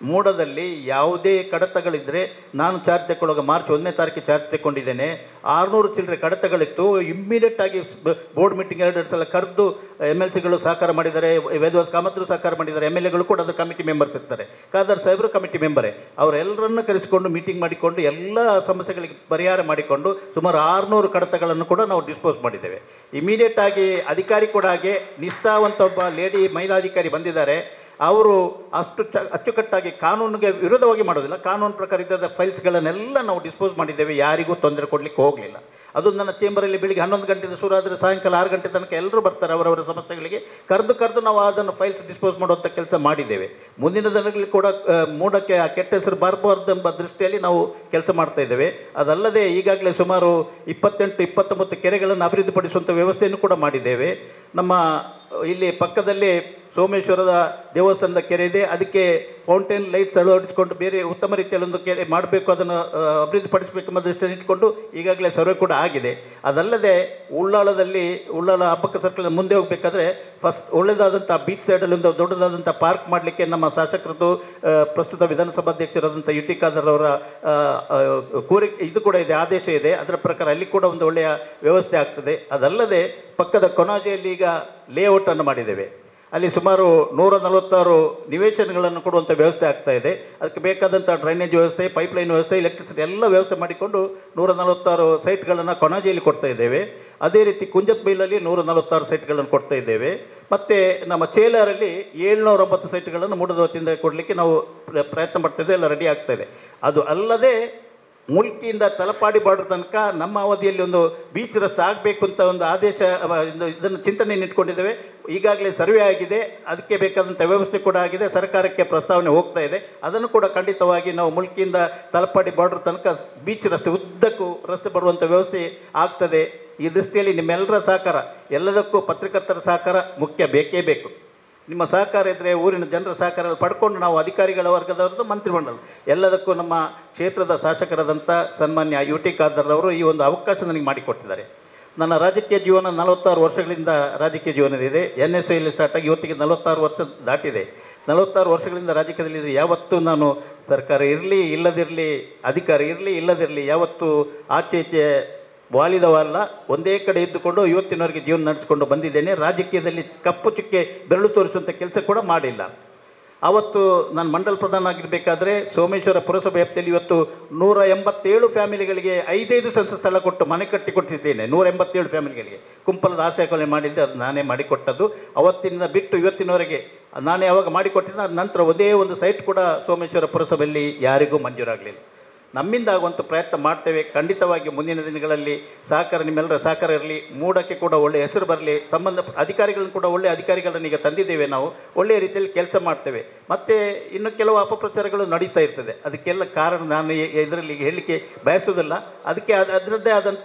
ಮೂಡದಲ್ಲಿ ಯಾವುದೇ ಕಡತಗಳಿದ್ದರೆ ನಾನು ಚಾರ್ಜ್ ತಗೊಳ್ಳುವಾಗ ಮಾರ್ಚ್ ಒಂದನೇ ತಾರೀಕು ಚಾರ್ಜ್ ತಗೊಂಡಿದ್ದೇನೆ ಆರುನೂರು ಚಿಲ್ಲರೆ ಕಡತಗಳಿತ್ತು ಇಮ್ಮಿಡಿಯೇಟ್ ಆಗಿ ಬೋರ್ಡ್ ಮೀಟಿಂಗ್ ಎರಡು ಸಲ ಕರೆದು ಎಮ್ ಎಲ್ ಸಿಗಳು ಸಹಕಾರ ಮಾಡಿದ್ದಾರೆ ವೇದವಾಸ್ ಕಾಮತ್ರು ಸಹಕಾರ ಮಾಡಿದ್ದಾರೆ ಎಮ್ ಎಲ್ ಎಗಳು ಕೂಡ ಅದರ ಕಮಿಟಿ ಮೆಂಬರ್ಸ್ ಇರ್ತಾರೆ ಖಾದರ್ ಸಾಹೇಬರು ಕಮಿಟಿ ಮೆಂಬರೇ ಅವರೆಲ್ಲರನ್ನು ಕರೆಸಿಕೊಂಡು ಮೀಟಿಂಗ್ ಮಾಡಿಕೊಂಡು ಎಲ್ಲ ಸಮಸ್ಯೆಗಳಿಗೆ ಪರಿಹಾರ ಮಾಡಿಕೊಂಡು ಸುಮಾರು ಆರುನೂರು ಕಡತಗಳನ್ನು ಕೂಡ ನಾವು ಡಿಸ್ಪೋಸ್ ಮಾಡಿದ್ದೇವೆ ಇಮಿಡಿಯೇಟ್ ಆಗಿ ಅಧಿಕಾರಿ ಕೂಡ ಹಾಗೆ ನಿಷ್ಠಾವಂತ ಒಬ್ಬ ಲೇಡಿ ಮಹಿಳಾ ಅಧಿಕಾರಿ ಬಂದಿದ್ದಾರೆ ಅವರು ಅಷ್ಟು ಚ ಅಚ್ಚುಕಟ್ಟಾಗಿ ಕಾನೂನಿಗೆ ವಿರೋಧವಾಗಿ ಮಾಡೋದಿಲ್ಲ ಕಾನೂನು ಪ್ರಕಾರ ಇದ್ದ ಫೈಲ್ಸ್ಗಳನ್ನೆಲ್ಲ ನಾವು ಡಿಸ್ಪೋಸ್ ಮಾಡಿದ್ದೇವೆ ಯಾರಿಗೂ ತೊಂದರೆ ಕೊಡಲಿಕ್ಕೆ ಹೋಗಲಿಲ್ಲ ಅದು ನನ್ನ ಚೇಂಬರಲ್ಲಿ ಬೆಳಿಗ್ಗೆ ಹನ್ನೊಂದು ಗಂಟೆಯಿಂದ ಶುರು ಆದರೆ ಸಾಯಂಕಾಲ ಆರು ಗಂಟೆ ತನಕ ಎಲ್ಲರೂ ಬರ್ತಾರೆ ಅವರವರ ಸಮಸ್ಯೆಗಳಿಗೆ ಕರೆದು ಕರೆದು ನಾವು ಅದನ್ನು ಫೈಲ್ಸ್ ಡಿಸ್ಪೋಸ್ ಮಾಡುವಂಥ ಕೆಲಸ ಮಾಡಿದ್ದೇವೆ ಮುಂದಿನ ದಿನಗಳಲ್ಲಿ ಕೂಡ ಆ, ಮೂಡಕ್ಕೆ ಆ ಕೆಟ್ಟ ಹೆಸರು ಬರಬಾರ್ದು ಎಂಬ ದೃಷ್ಟಿಯಲ್ಲಿ ನಾವು ಕೆಲಸ ಮಾಡ್ತಾ ಇದ್ದೇವೆ ಅದಲ್ಲದೆ ಈಗಾಗಲೇ ಸುಮಾರು ಇಪ್ಪತ್ತೆಂಟು ಇಪ್ಪತ್ತೊಂಬತ್ತು ಕೆರೆಗಳನ್ನು ಅಭಿವೃದ್ಧಿಪಡಿಸುವಂಥ ವ್ಯವಸ್ಥೆಯನ್ನು ಕೂಡ ಮಾಡಿದ್ದೇವೆ ನಮ್ಮ ಇಲ್ಲಿ ಪಕ್ಕದಲ್ಲಿ ಸೋಮೇಶ್ವರದ ದೇವಸ್ಥಾನದ ಕೆರೆ ಇದೆ ಅದಕ್ಕೆ ಫೌಂಟೇನ್ ಲೈಟ್ಸ್ ಅಳವಡಿಸಿಕೊಂಡು ಬೇರೆ ಉತ್ತಮ ರೀತಿಯಲ್ಲಿ ಒಂದು ಕೆರೆ ಮಾಡಬೇಕು ಅದನ್ನು ಆ, ಅಭಿವೃದ್ಧಿಪಡಿಸಬೇಕು ಎಂಬ ದೃಷ್ಟಿಯನ್ನು ಇಟ್ಕೊಂಡು ಈಗಾಗಲೇ ಸರ್ವೆ ಕೂಡ ಆಗಿದೆ ಅದಲ್ಲದೆ ಉಳ್ಳಾಳದಲ್ಲಿ ಉಳ್ಳಾಳ ಹಬ್ಬಕ್ಕ ಸರ್ಕಲ್ ಮುಂದೆ ಹೋಗಬೇಕಾದ್ರೆ ಫಸ್ಟ್ ಒಳ್ಳೆಯದಾದಂಥ ಬೀಚ್ ಸೈಡಲ್ಲಿ ಒಂದು ದೊಡ್ಡದಾದಂಥ ಪಾರ್ಕ್ ಮಾಡಲಿಕ್ಕೆ ನಮ್ಮ ಶಾಸಕರದ್ದು ಆ, ಪ್ರಸ್ತುತ ವಿಧಾನಸಭಾಧ್ಯಕ್ಷರಾದಂಥ ಯು ಟಿ ಖಾದರ್ ಅವರ ಆ, ಆ, ಕೋರಿಕೆ ಇದು ಕೂಡ ಇದೆ ಆದೇಶ ಇದೆ ಅದರ ಪ್ರಕಾರ ಅಲ್ಲಿ ಕೂಡ ಒಂದು ಒಳ್ಳೆಯ ವ್ಯವಸ್ಥೆ ಆಗ್ತದೆ ಅದಲ್ಲದೆ ಪಕ್ಕದ ಕೊನಾಜೆಯಲ್ಲಿ ಈಗ ಲೇಔಟನ್ನು ಮಾಡಿದ್ದೇವೆ ಅಲ್ಲಿ ಸುಮಾರು ನೂರ ನಲವತ್ತಾರು ನಿವೇಶನಗಳನ್ನು ಕೊಡುವಂಥ ವ್ಯವಸ್ಥೆ ಆಗ್ತಾ ಇದೆ ಅದಕ್ಕೆ ಬೇಕಾದಂಥ ಡ್ರೈನೇಜ್ ವ್ಯವಸ್ಥೆ ಪೈಪ್ಲೈನ್ ವ್ಯವಸ್ಥೆ ಎಲೆಕ್ಟ್ರಿಸಿಟಿ ಎಲ್ಲ ವ್ಯವಸ್ಥೆ ಮಾಡಿಕೊಂಡು ನೂರ ನಲವತ್ತಾರು ಸೈಟ್ಗಳನ್ನು ಕೊಣಾಜಿಯಲ್ಲಿ ಕೊಡ್ತಾ ಇದ್ದೇವೆ ಅದೇ ರೀತಿ ಕುಂಜತ್ಬೈಲಲ್ಲಿ ನೂರ ನಲವತ್ತಾರು ಸೈಟ್ಗಳನ್ನು ಕೊಡ್ತಾ ಇದ್ದೇವೆ ಮತ್ತು ನಮ್ಮ ಚೇಲಾರಲ್ಲಿ ಏಳ್ನೂರ ಒಂಬತ್ತು ಸೈಟ್ಗಳನ್ನು ಮೂಡದ ವತಿಯಿಂದ ಕೊಡಲಿಕ್ಕೆ ನಾವು ಪ್ರ- ಪ್ರಯತ್ನ ಮಾಡ್ತಾ ಇದ್ದೇವೆ ಎಲ್ಲ ರೆಡಿ ಆಗ್ತಾ ಇದೆ ಅದು ಅಲ್ಲದೆ ಮುಲ್ಕಿಯಿಂದ ತಲಪಾಡಿ ಬಾರ್ಡರ್ ತನಕ ನಮ್ಮ ಅವಧಿಯಲ್ಲಿ ಒಂದು ಬೀಚ್ ರಸ್ತೆ ಆಗಬೇಕು ಅಂತ ಒಂದು ಆದೇಶ ಅವ, ಇದು- ಇದನ್ನು ಚಿಂತನೆಯನ್ನು ಇಟ್ಕೊಂಡಿದ್ದೇವೆ ಈಗಾಗಲೇ ಸರ್ವೆ ಆಗಿದೆ ಅದಕ್ಕೆ ಬೇಕಾದಂಥ ವ್ಯವಸ್ಥೆ ಕೂಡ ಆಗಿದೆ ಸರ್ಕಾರಕ್ಕೆ ಪ್ರಸ್ತಾವನೆ ಹೋಗ್ತಾ ಇದೆ ಅದನ್ನು ಕೂಡ ಖಂಡಿತವಾಗಿ ನಾವು ಮುಲ್ಕಿಯಿಂದ ತಲಪಾಡಿ ಬಾರ್ಡರ್ ತನಕ ಬೀಚ್ ರಸ್ತೆ ಉದ್ದಕ್ಕೂ ರಸ್ತೆ ಬರುವಂಥ ವ್ಯವಸ್ಥೆ ಆಗ್ತದೆ ಈ ದೃಷ್ಟಿಯಲ್ಲಿ ನಿಮ್ಮೆಲ್ಲರ ಸಹಕಾರ ಎಲ್ಲದಕ್ಕೂ ಪತ್ರಕರ್ತರ ಸಹಕಾರ ಮುಖ್ಯ ಬೇಕೇ ಬೇಕು ನಿಮ್ಮ ಸಹಕಾರ ಇದ್ದರೆ ಊರಿನ ಜನರ ಸಹಕಾರ ಪಡ್ಕೊಂಡು ನಾವು ಅಧಿಕಾರಿಗಳ ವರ್ಗದವರದ್ದು ಮಂತ್ರಿಮಂಡಲ ಎಲ್ಲದಕ್ಕೂ ನಮ್ಮ ಕ್ಷೇತ್ರದ ಶಾಸಕರಾದಂಥ ಸನ್ಮಾನ್ಯ ಯು ಟಿ ಖಾದರ್ ಅವರು ಈ ಒಂದು ಅವಕಾಶ ನನಗೆ ಮಾಡಿಕೊಟ್ಟಿದ್ದಾರೆ ನನ್ನ ರಾಜಕೀಯ ಜೀವನ ನಲವತ್ತಾರು ವರ್ಷಗಳಿಂದ ರಾಜಕೀಯ ಜೀವನದಿದೆ ಎನ್ ಎಸ್ ಐಲಿ ಸ್ಟಾರ್ಟ್ ಆಗಿ ಇವತ್ತಿಗೆ ನಲವತ್ತಾರು ವರ್ಷ ದಾಟಿದೆ ನಲವತ್ತಾರು ವರ್ಷಗಳಿಂದ ರಾಜಕೀಯದಲ್ಲಿ ಯಾವತ್ತೂ ನಾನು ಸರ್ಕಾರ ಇರಲಿ ಇಲ್ಲದಿರಲಿ ಅಧಿಕಾರ ಇರಲಿ ಇಲ್ಲದಿರಲಿ ಯಾವತ್ತೂ ಆಚೆ ಈಚೆ ವಾಲಿದವಲ್ಲ ಒಂದೇ ಕಡೆ ಇದ್ದುಕೊಂಡು ಇವತ್ತಿನವರೆಗೆ ಜೀವನ ನಡೆಸಿಕೊಂಡು ಬಂದಿದ್ದೇನೆ ರಾಜಕೀಯದಲ್ಲಿ ಕಪ್ಪು ಚುಕ್ಕೆ ಬೆರಳು ತೋರಿಸುವಂಥ ಕೆಲಸ ಕೂಡ ಮಾಡಿಲ್ಲ ಅವತ್ತು ನಾನು ಮಂಡಲ ಪ್ರಧಾನ ಆಗಿರಬೇಕಾದ್ರೆ ಸೋಮೇಶ್ವರ ಪುರಸಭೆ ವ್ಯಾಪ್ತಿಯಲ್ಲಿ ಇವತ್ತು ನೂರ ಎಂಬತ್ತೇಳು ಫ್ಯಾಮಿಲಿಗಳಿಗೆ ಐದೈದು ಸೆನ್ಸ್ ಸ್ಥಳ ಕೊಟ್ಟು ಮನೆ ಕಟ್ಟಿ ಕೊಟ್ಟಿದ್ದೇನೆ ನೂರ ಎಂಬತ್ತೇಳು ಫ್ಯಾಮಿಲಿಗಳಿಗೆ ಕುಂಪಲದ ಆಶಯ ಕೊಲೆ ಮಾಡಿದ್ದೆ ಅದು ನಾನೇ ಮಾಡಿಕೊಟ್ಟದ್ದು ಅವತ್ತಿನಿಂದ ಬಿಟ್ಟು ಇವತ್ತಿನವರೆಗೆ ನಾನೇ ಯಾವಾಗ ಮಾಡಿಕೊಟ್ಟಿದ್ದೆ ಅದ ನಂತರ ಒಂದೇ ಒಂದು ಸೈಟ್ ಕೂಡ ಸೋಮೇಶ್ವರ ಪುರಸಭೆಯಲ್ಲಿ ಯಾರಿಗೂ ಮಂಜೂರಾಗಲಿಲ್ಲ ನಮ್ಮಿಂದ ಆಗುವಂಥ ಪ್ರಯತ್ನ ಮಾಡ್ತೇವೆ ಖಂಡಿತವಾಗಿ ಮುಂದಿನ ದಿನಗಳಲ್ಲಿ ಸಹಕಾರ ನಿಮ್ಮೆಲ್ಲರ ಸಹಕಾರ ಇರಲಿ ಮೂಡಕ್ಕೆ ಕೂಡ ಒಳ್ಳೆಯ ಹೆಸರು ಬರಲಿ ಸಂಬಂಧ ಅಧಿಕಾರಿಗಳನ್ನು ಕೂಡ ಒಳ್ಳೆಯ ಅಧಿಕಾರಿಗಳನ್ನು ಈಗ ತಂದಿದ್ದೇವೆ ನಾವು ಒಳ್ಳೆಯ ರೀತಿಯಲ್ಲಿ ಕೆಲಸ ಮಾಡ್ತೇವೆ ಮತ್ತು ಇನ್ನು ಕೆಲವು ಅಪಪ್ರಚಾರಗಳು ನಡೀತಾ ಇರ್ತದೆ ಅದಕ್ಕೆಲ್ಲ ಕಾರಣ ನಾನು ಇದರಲ್ಲಿ ಹೇಳಲಿಕ್ಕೆ ಬಯಸುವುದಿಲ್ಲ ಅದಕ್ಕೆ ಅದು ಅದರದ್ದೇ ಆದಂಥ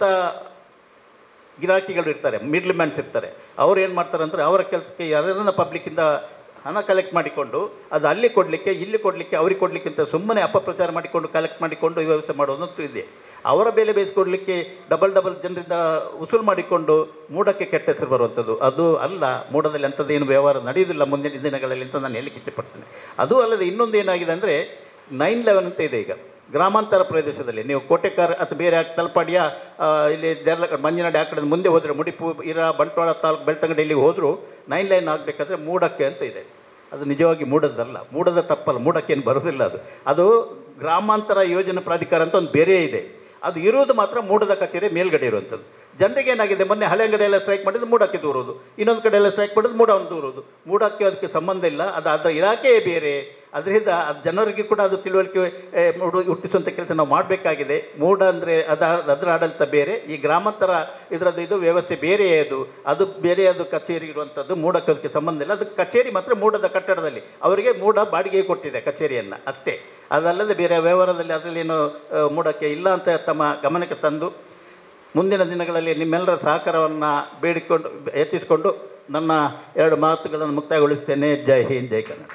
ಗಿರಾಕಿಗಳು ಇರ್ತಾರೆ ಮಿಡ್ಲ್ ಮ್ಯಾನ್ಸ್ ಇರ್ತಾರೆ ಅವ್ರು ಏನು ಮಾಡ್ತಾರೆ ಅಂದರೆ ಅವರ ಕೆಲಸಕ್ಕೆ ಯಾರನ್ನ ಪಬ್ಲಿಕ್ಕಿಂದ ಹಣ ಕಲೆಕ್ಟ್ ಮಾಡಿಕೊಂಡು ಅದು ಅಲ್ಲಿ ಕೊಡಲಿಕ್ಕೆ ಇಲ್ಲಿ ಕೊಡಲಿಕ್ಕೆ ಅವ್ರಿಗೆ ಕೊಡಲಿಕ್ಕೆ ಅಂತ ಸುಮ್ಮನೆ ಅಪಪ್ರಚಾರ ಮಾಡಿಕೊಂಡು ಕಲೆಕ್ಟ್ ಮಾಡಿಕೊಂಡು ಈ ವ್ಯವಸ್ಥೆ ಮಾಡೋದಂತೂ ಇದೆ ಅವರ ಬೆಲೆ ಬೇಯಿಸ್ಕೊಡ್ಲಿಕ್ಕೆ ಡಬಲ್ ಡಬಲ್ ಜನರಿಂದ ವಸೂಲು ಮಾಡಿಕೊಂಡು ಮೂಡಕ್ಕೆ ಕೆಟ್ಟ ಹೆಸರು ಬರುವಂಥದ್ದು ಅದು ಅಲ್ಲ ಮೂಡದಲ್ಲಿ ಅಂಥದ್ದೇನು ವ್ಯವಹಾರ ನಡೆಯುವುದಿಲ್ಲ ಮುಂದಿನ ದಿನಗಳಲ್ಲಿ ಅಂತ ನಾನು ಹೇಳಲಿಕ್ಕೆ ಇಷ್ಟಪಡ್ತೇನೆ ಅದು ಅಲ್ಲದೆ ಇನ್ನೊಂದು ಏನಾಗಿದೆ ಅಂದರೆ ನೈನ್ ಲೆವೆನ್ ಅಂತ ಇದೆ ಈಗ ಗ್ರಾಮಾಂತರ ಪ್ರದೇಶದಲ್ಲಿ ನೀವು ಕೋಟೆಕಾರ ಅಥವಾ ಬೇರೆ ತಲಪಾಡಿಯ ಆ, ಇಲ್ಲಿ ದೇರ್ಲ ಮಂಜನಾಡಿ ಆ ಕಡೆ ಮುಂದೆ ಹೋದರೆ ಮುಡಿಪು ಇರ ಬಂಟ್ವಾಳ ತಾಲೂಕು ಬೆಳ್ತಂಗಡಿಯಲ್ಲಿ ಹೋದರೂ ನೈನ್ ಲೈನ್ ಆಗಬೇಕಾದ್ರೆ ಮೂಡಕ್ಕೆ ಅಂತ ಇದೆ ಅದು ನಿಜವಾಗಿ ಮೂಡದ್ದಲ್ಲ ಮೂಡದ ತಪ್ಪಲ್ಲ ಮೂಡಕ್ಕೆ ಏನು ಬರೋದಿಲ್ಲ ಅದು ಅದು ಗ್ರಾಮಾಂತರ ಯೋಜನೆ ಪ್ರಾಧಿಕಾರ ಅಂತ ಒಂದು ಬೇರೆ ಇದೆ ಅದು ಇರುವುದು ಮಾತ್ರ ಮೂಡದ ಕಚೇರಿ ಮೇಲ್ಗಡೆ ಇರುವಂಥದ್ದು ಜನರಿಗೆ ಏನಾಗಿದೆ ಮೊನ್ನೆ ಹಳೆ ಅಂಗಡಿ ಎಲ್ಲ ಸ್ಟ್ರೈಕ್ ಮಾಡಿದ್ದು ಮೂಡಕ್ಕೆ ದೂರೋದು ಇನ್ನೊಂದು ಕಡೆ ಎಲ್ಲ ಸ್ಟ್ರೈಕ್ ಮಾಡಿದ್ದು ಮೂಡವನ್ನು ದೂರೋದು ಮೂಡಕ್ಕೆ ಅದಕ್ಕೆ ಸಂಬಂಧ ಇಲ್ಲ ಅದು ಅದರ ಇಲಾಖೆಯೇ ಬೇರೆ ಅದರಿಂದ ಅದು ಜನರಿಗೆ ಕೂಡ ಅದು ತಿಳುವಳಿಕೆ ಏ, ಮೂಡು ಹುಟ್ಟಿಸುವಂಥ ಕೆಲಸ ನಾವು ಮಾಡಬೇಕಾಗಿದೆ ಮೂಡ ಅಂದರೆ ಅದ ಅದರ ಆಡಳಿತ ಬೇರೆ ಈ ಗ್ರಾಮಾಂತರ ಇದರದ್ದು ಇದು ವ್ಯವಸ್ಥೆ ಬೇರೆಯೇ ಅದು ಅದು ಬೇರೆ ಅದು ಕಚೇರಿ ಇರುವಂಥದ್ದು ಮೂಡಕ್ಕೆ ಅದಕ್ಕೆ ಸಂಬಂಧ ಇಲ್ಲ ಅದು ಕಚೇರಿ ಮಾತ್ರ ಮೂಡದ ಕಟ್ಟಡದಲ್ಲಿ ಅವರಿಗೆ ಮೂಡ ಬಾಡಿಗೆ ಕೊಟ್ಟಿದೆ ಕಚೇರಿಯನ್ನು ಅಷ್ಟೇ ಅದಲ್ಲದೆ ಬೇರೆ ವ್ಯವಹಾರದಲ್ಲಿ ಅದರಲ್ಲೇನು ಆ, ಮೂಡಕ್ಕೆ ಇಲ್ಲ ಅಂತ ತಮ್ಮ ಗಮನಕ್ಕೆ ತಂದು ಮುಂದಿನ ದಿನಗಳಲ್ಲಿ ನಿಮ್ಮೆಲ್ಲರ ಸಹಕಾರವನ್ನು ಬೇಡಿಕೊಂಡು ಹೆಚ್ಚಿಸಿಕೊಂಡು ನನ್ನ ಎರಡು ಮಾತುಗಳನ್ನು ಮುಕ್ತಾಯಗೊಳಿಸ್ತೇನೆ ಜೈ ಹಿಂದ್ ಜೈ ಕನ್ನಡ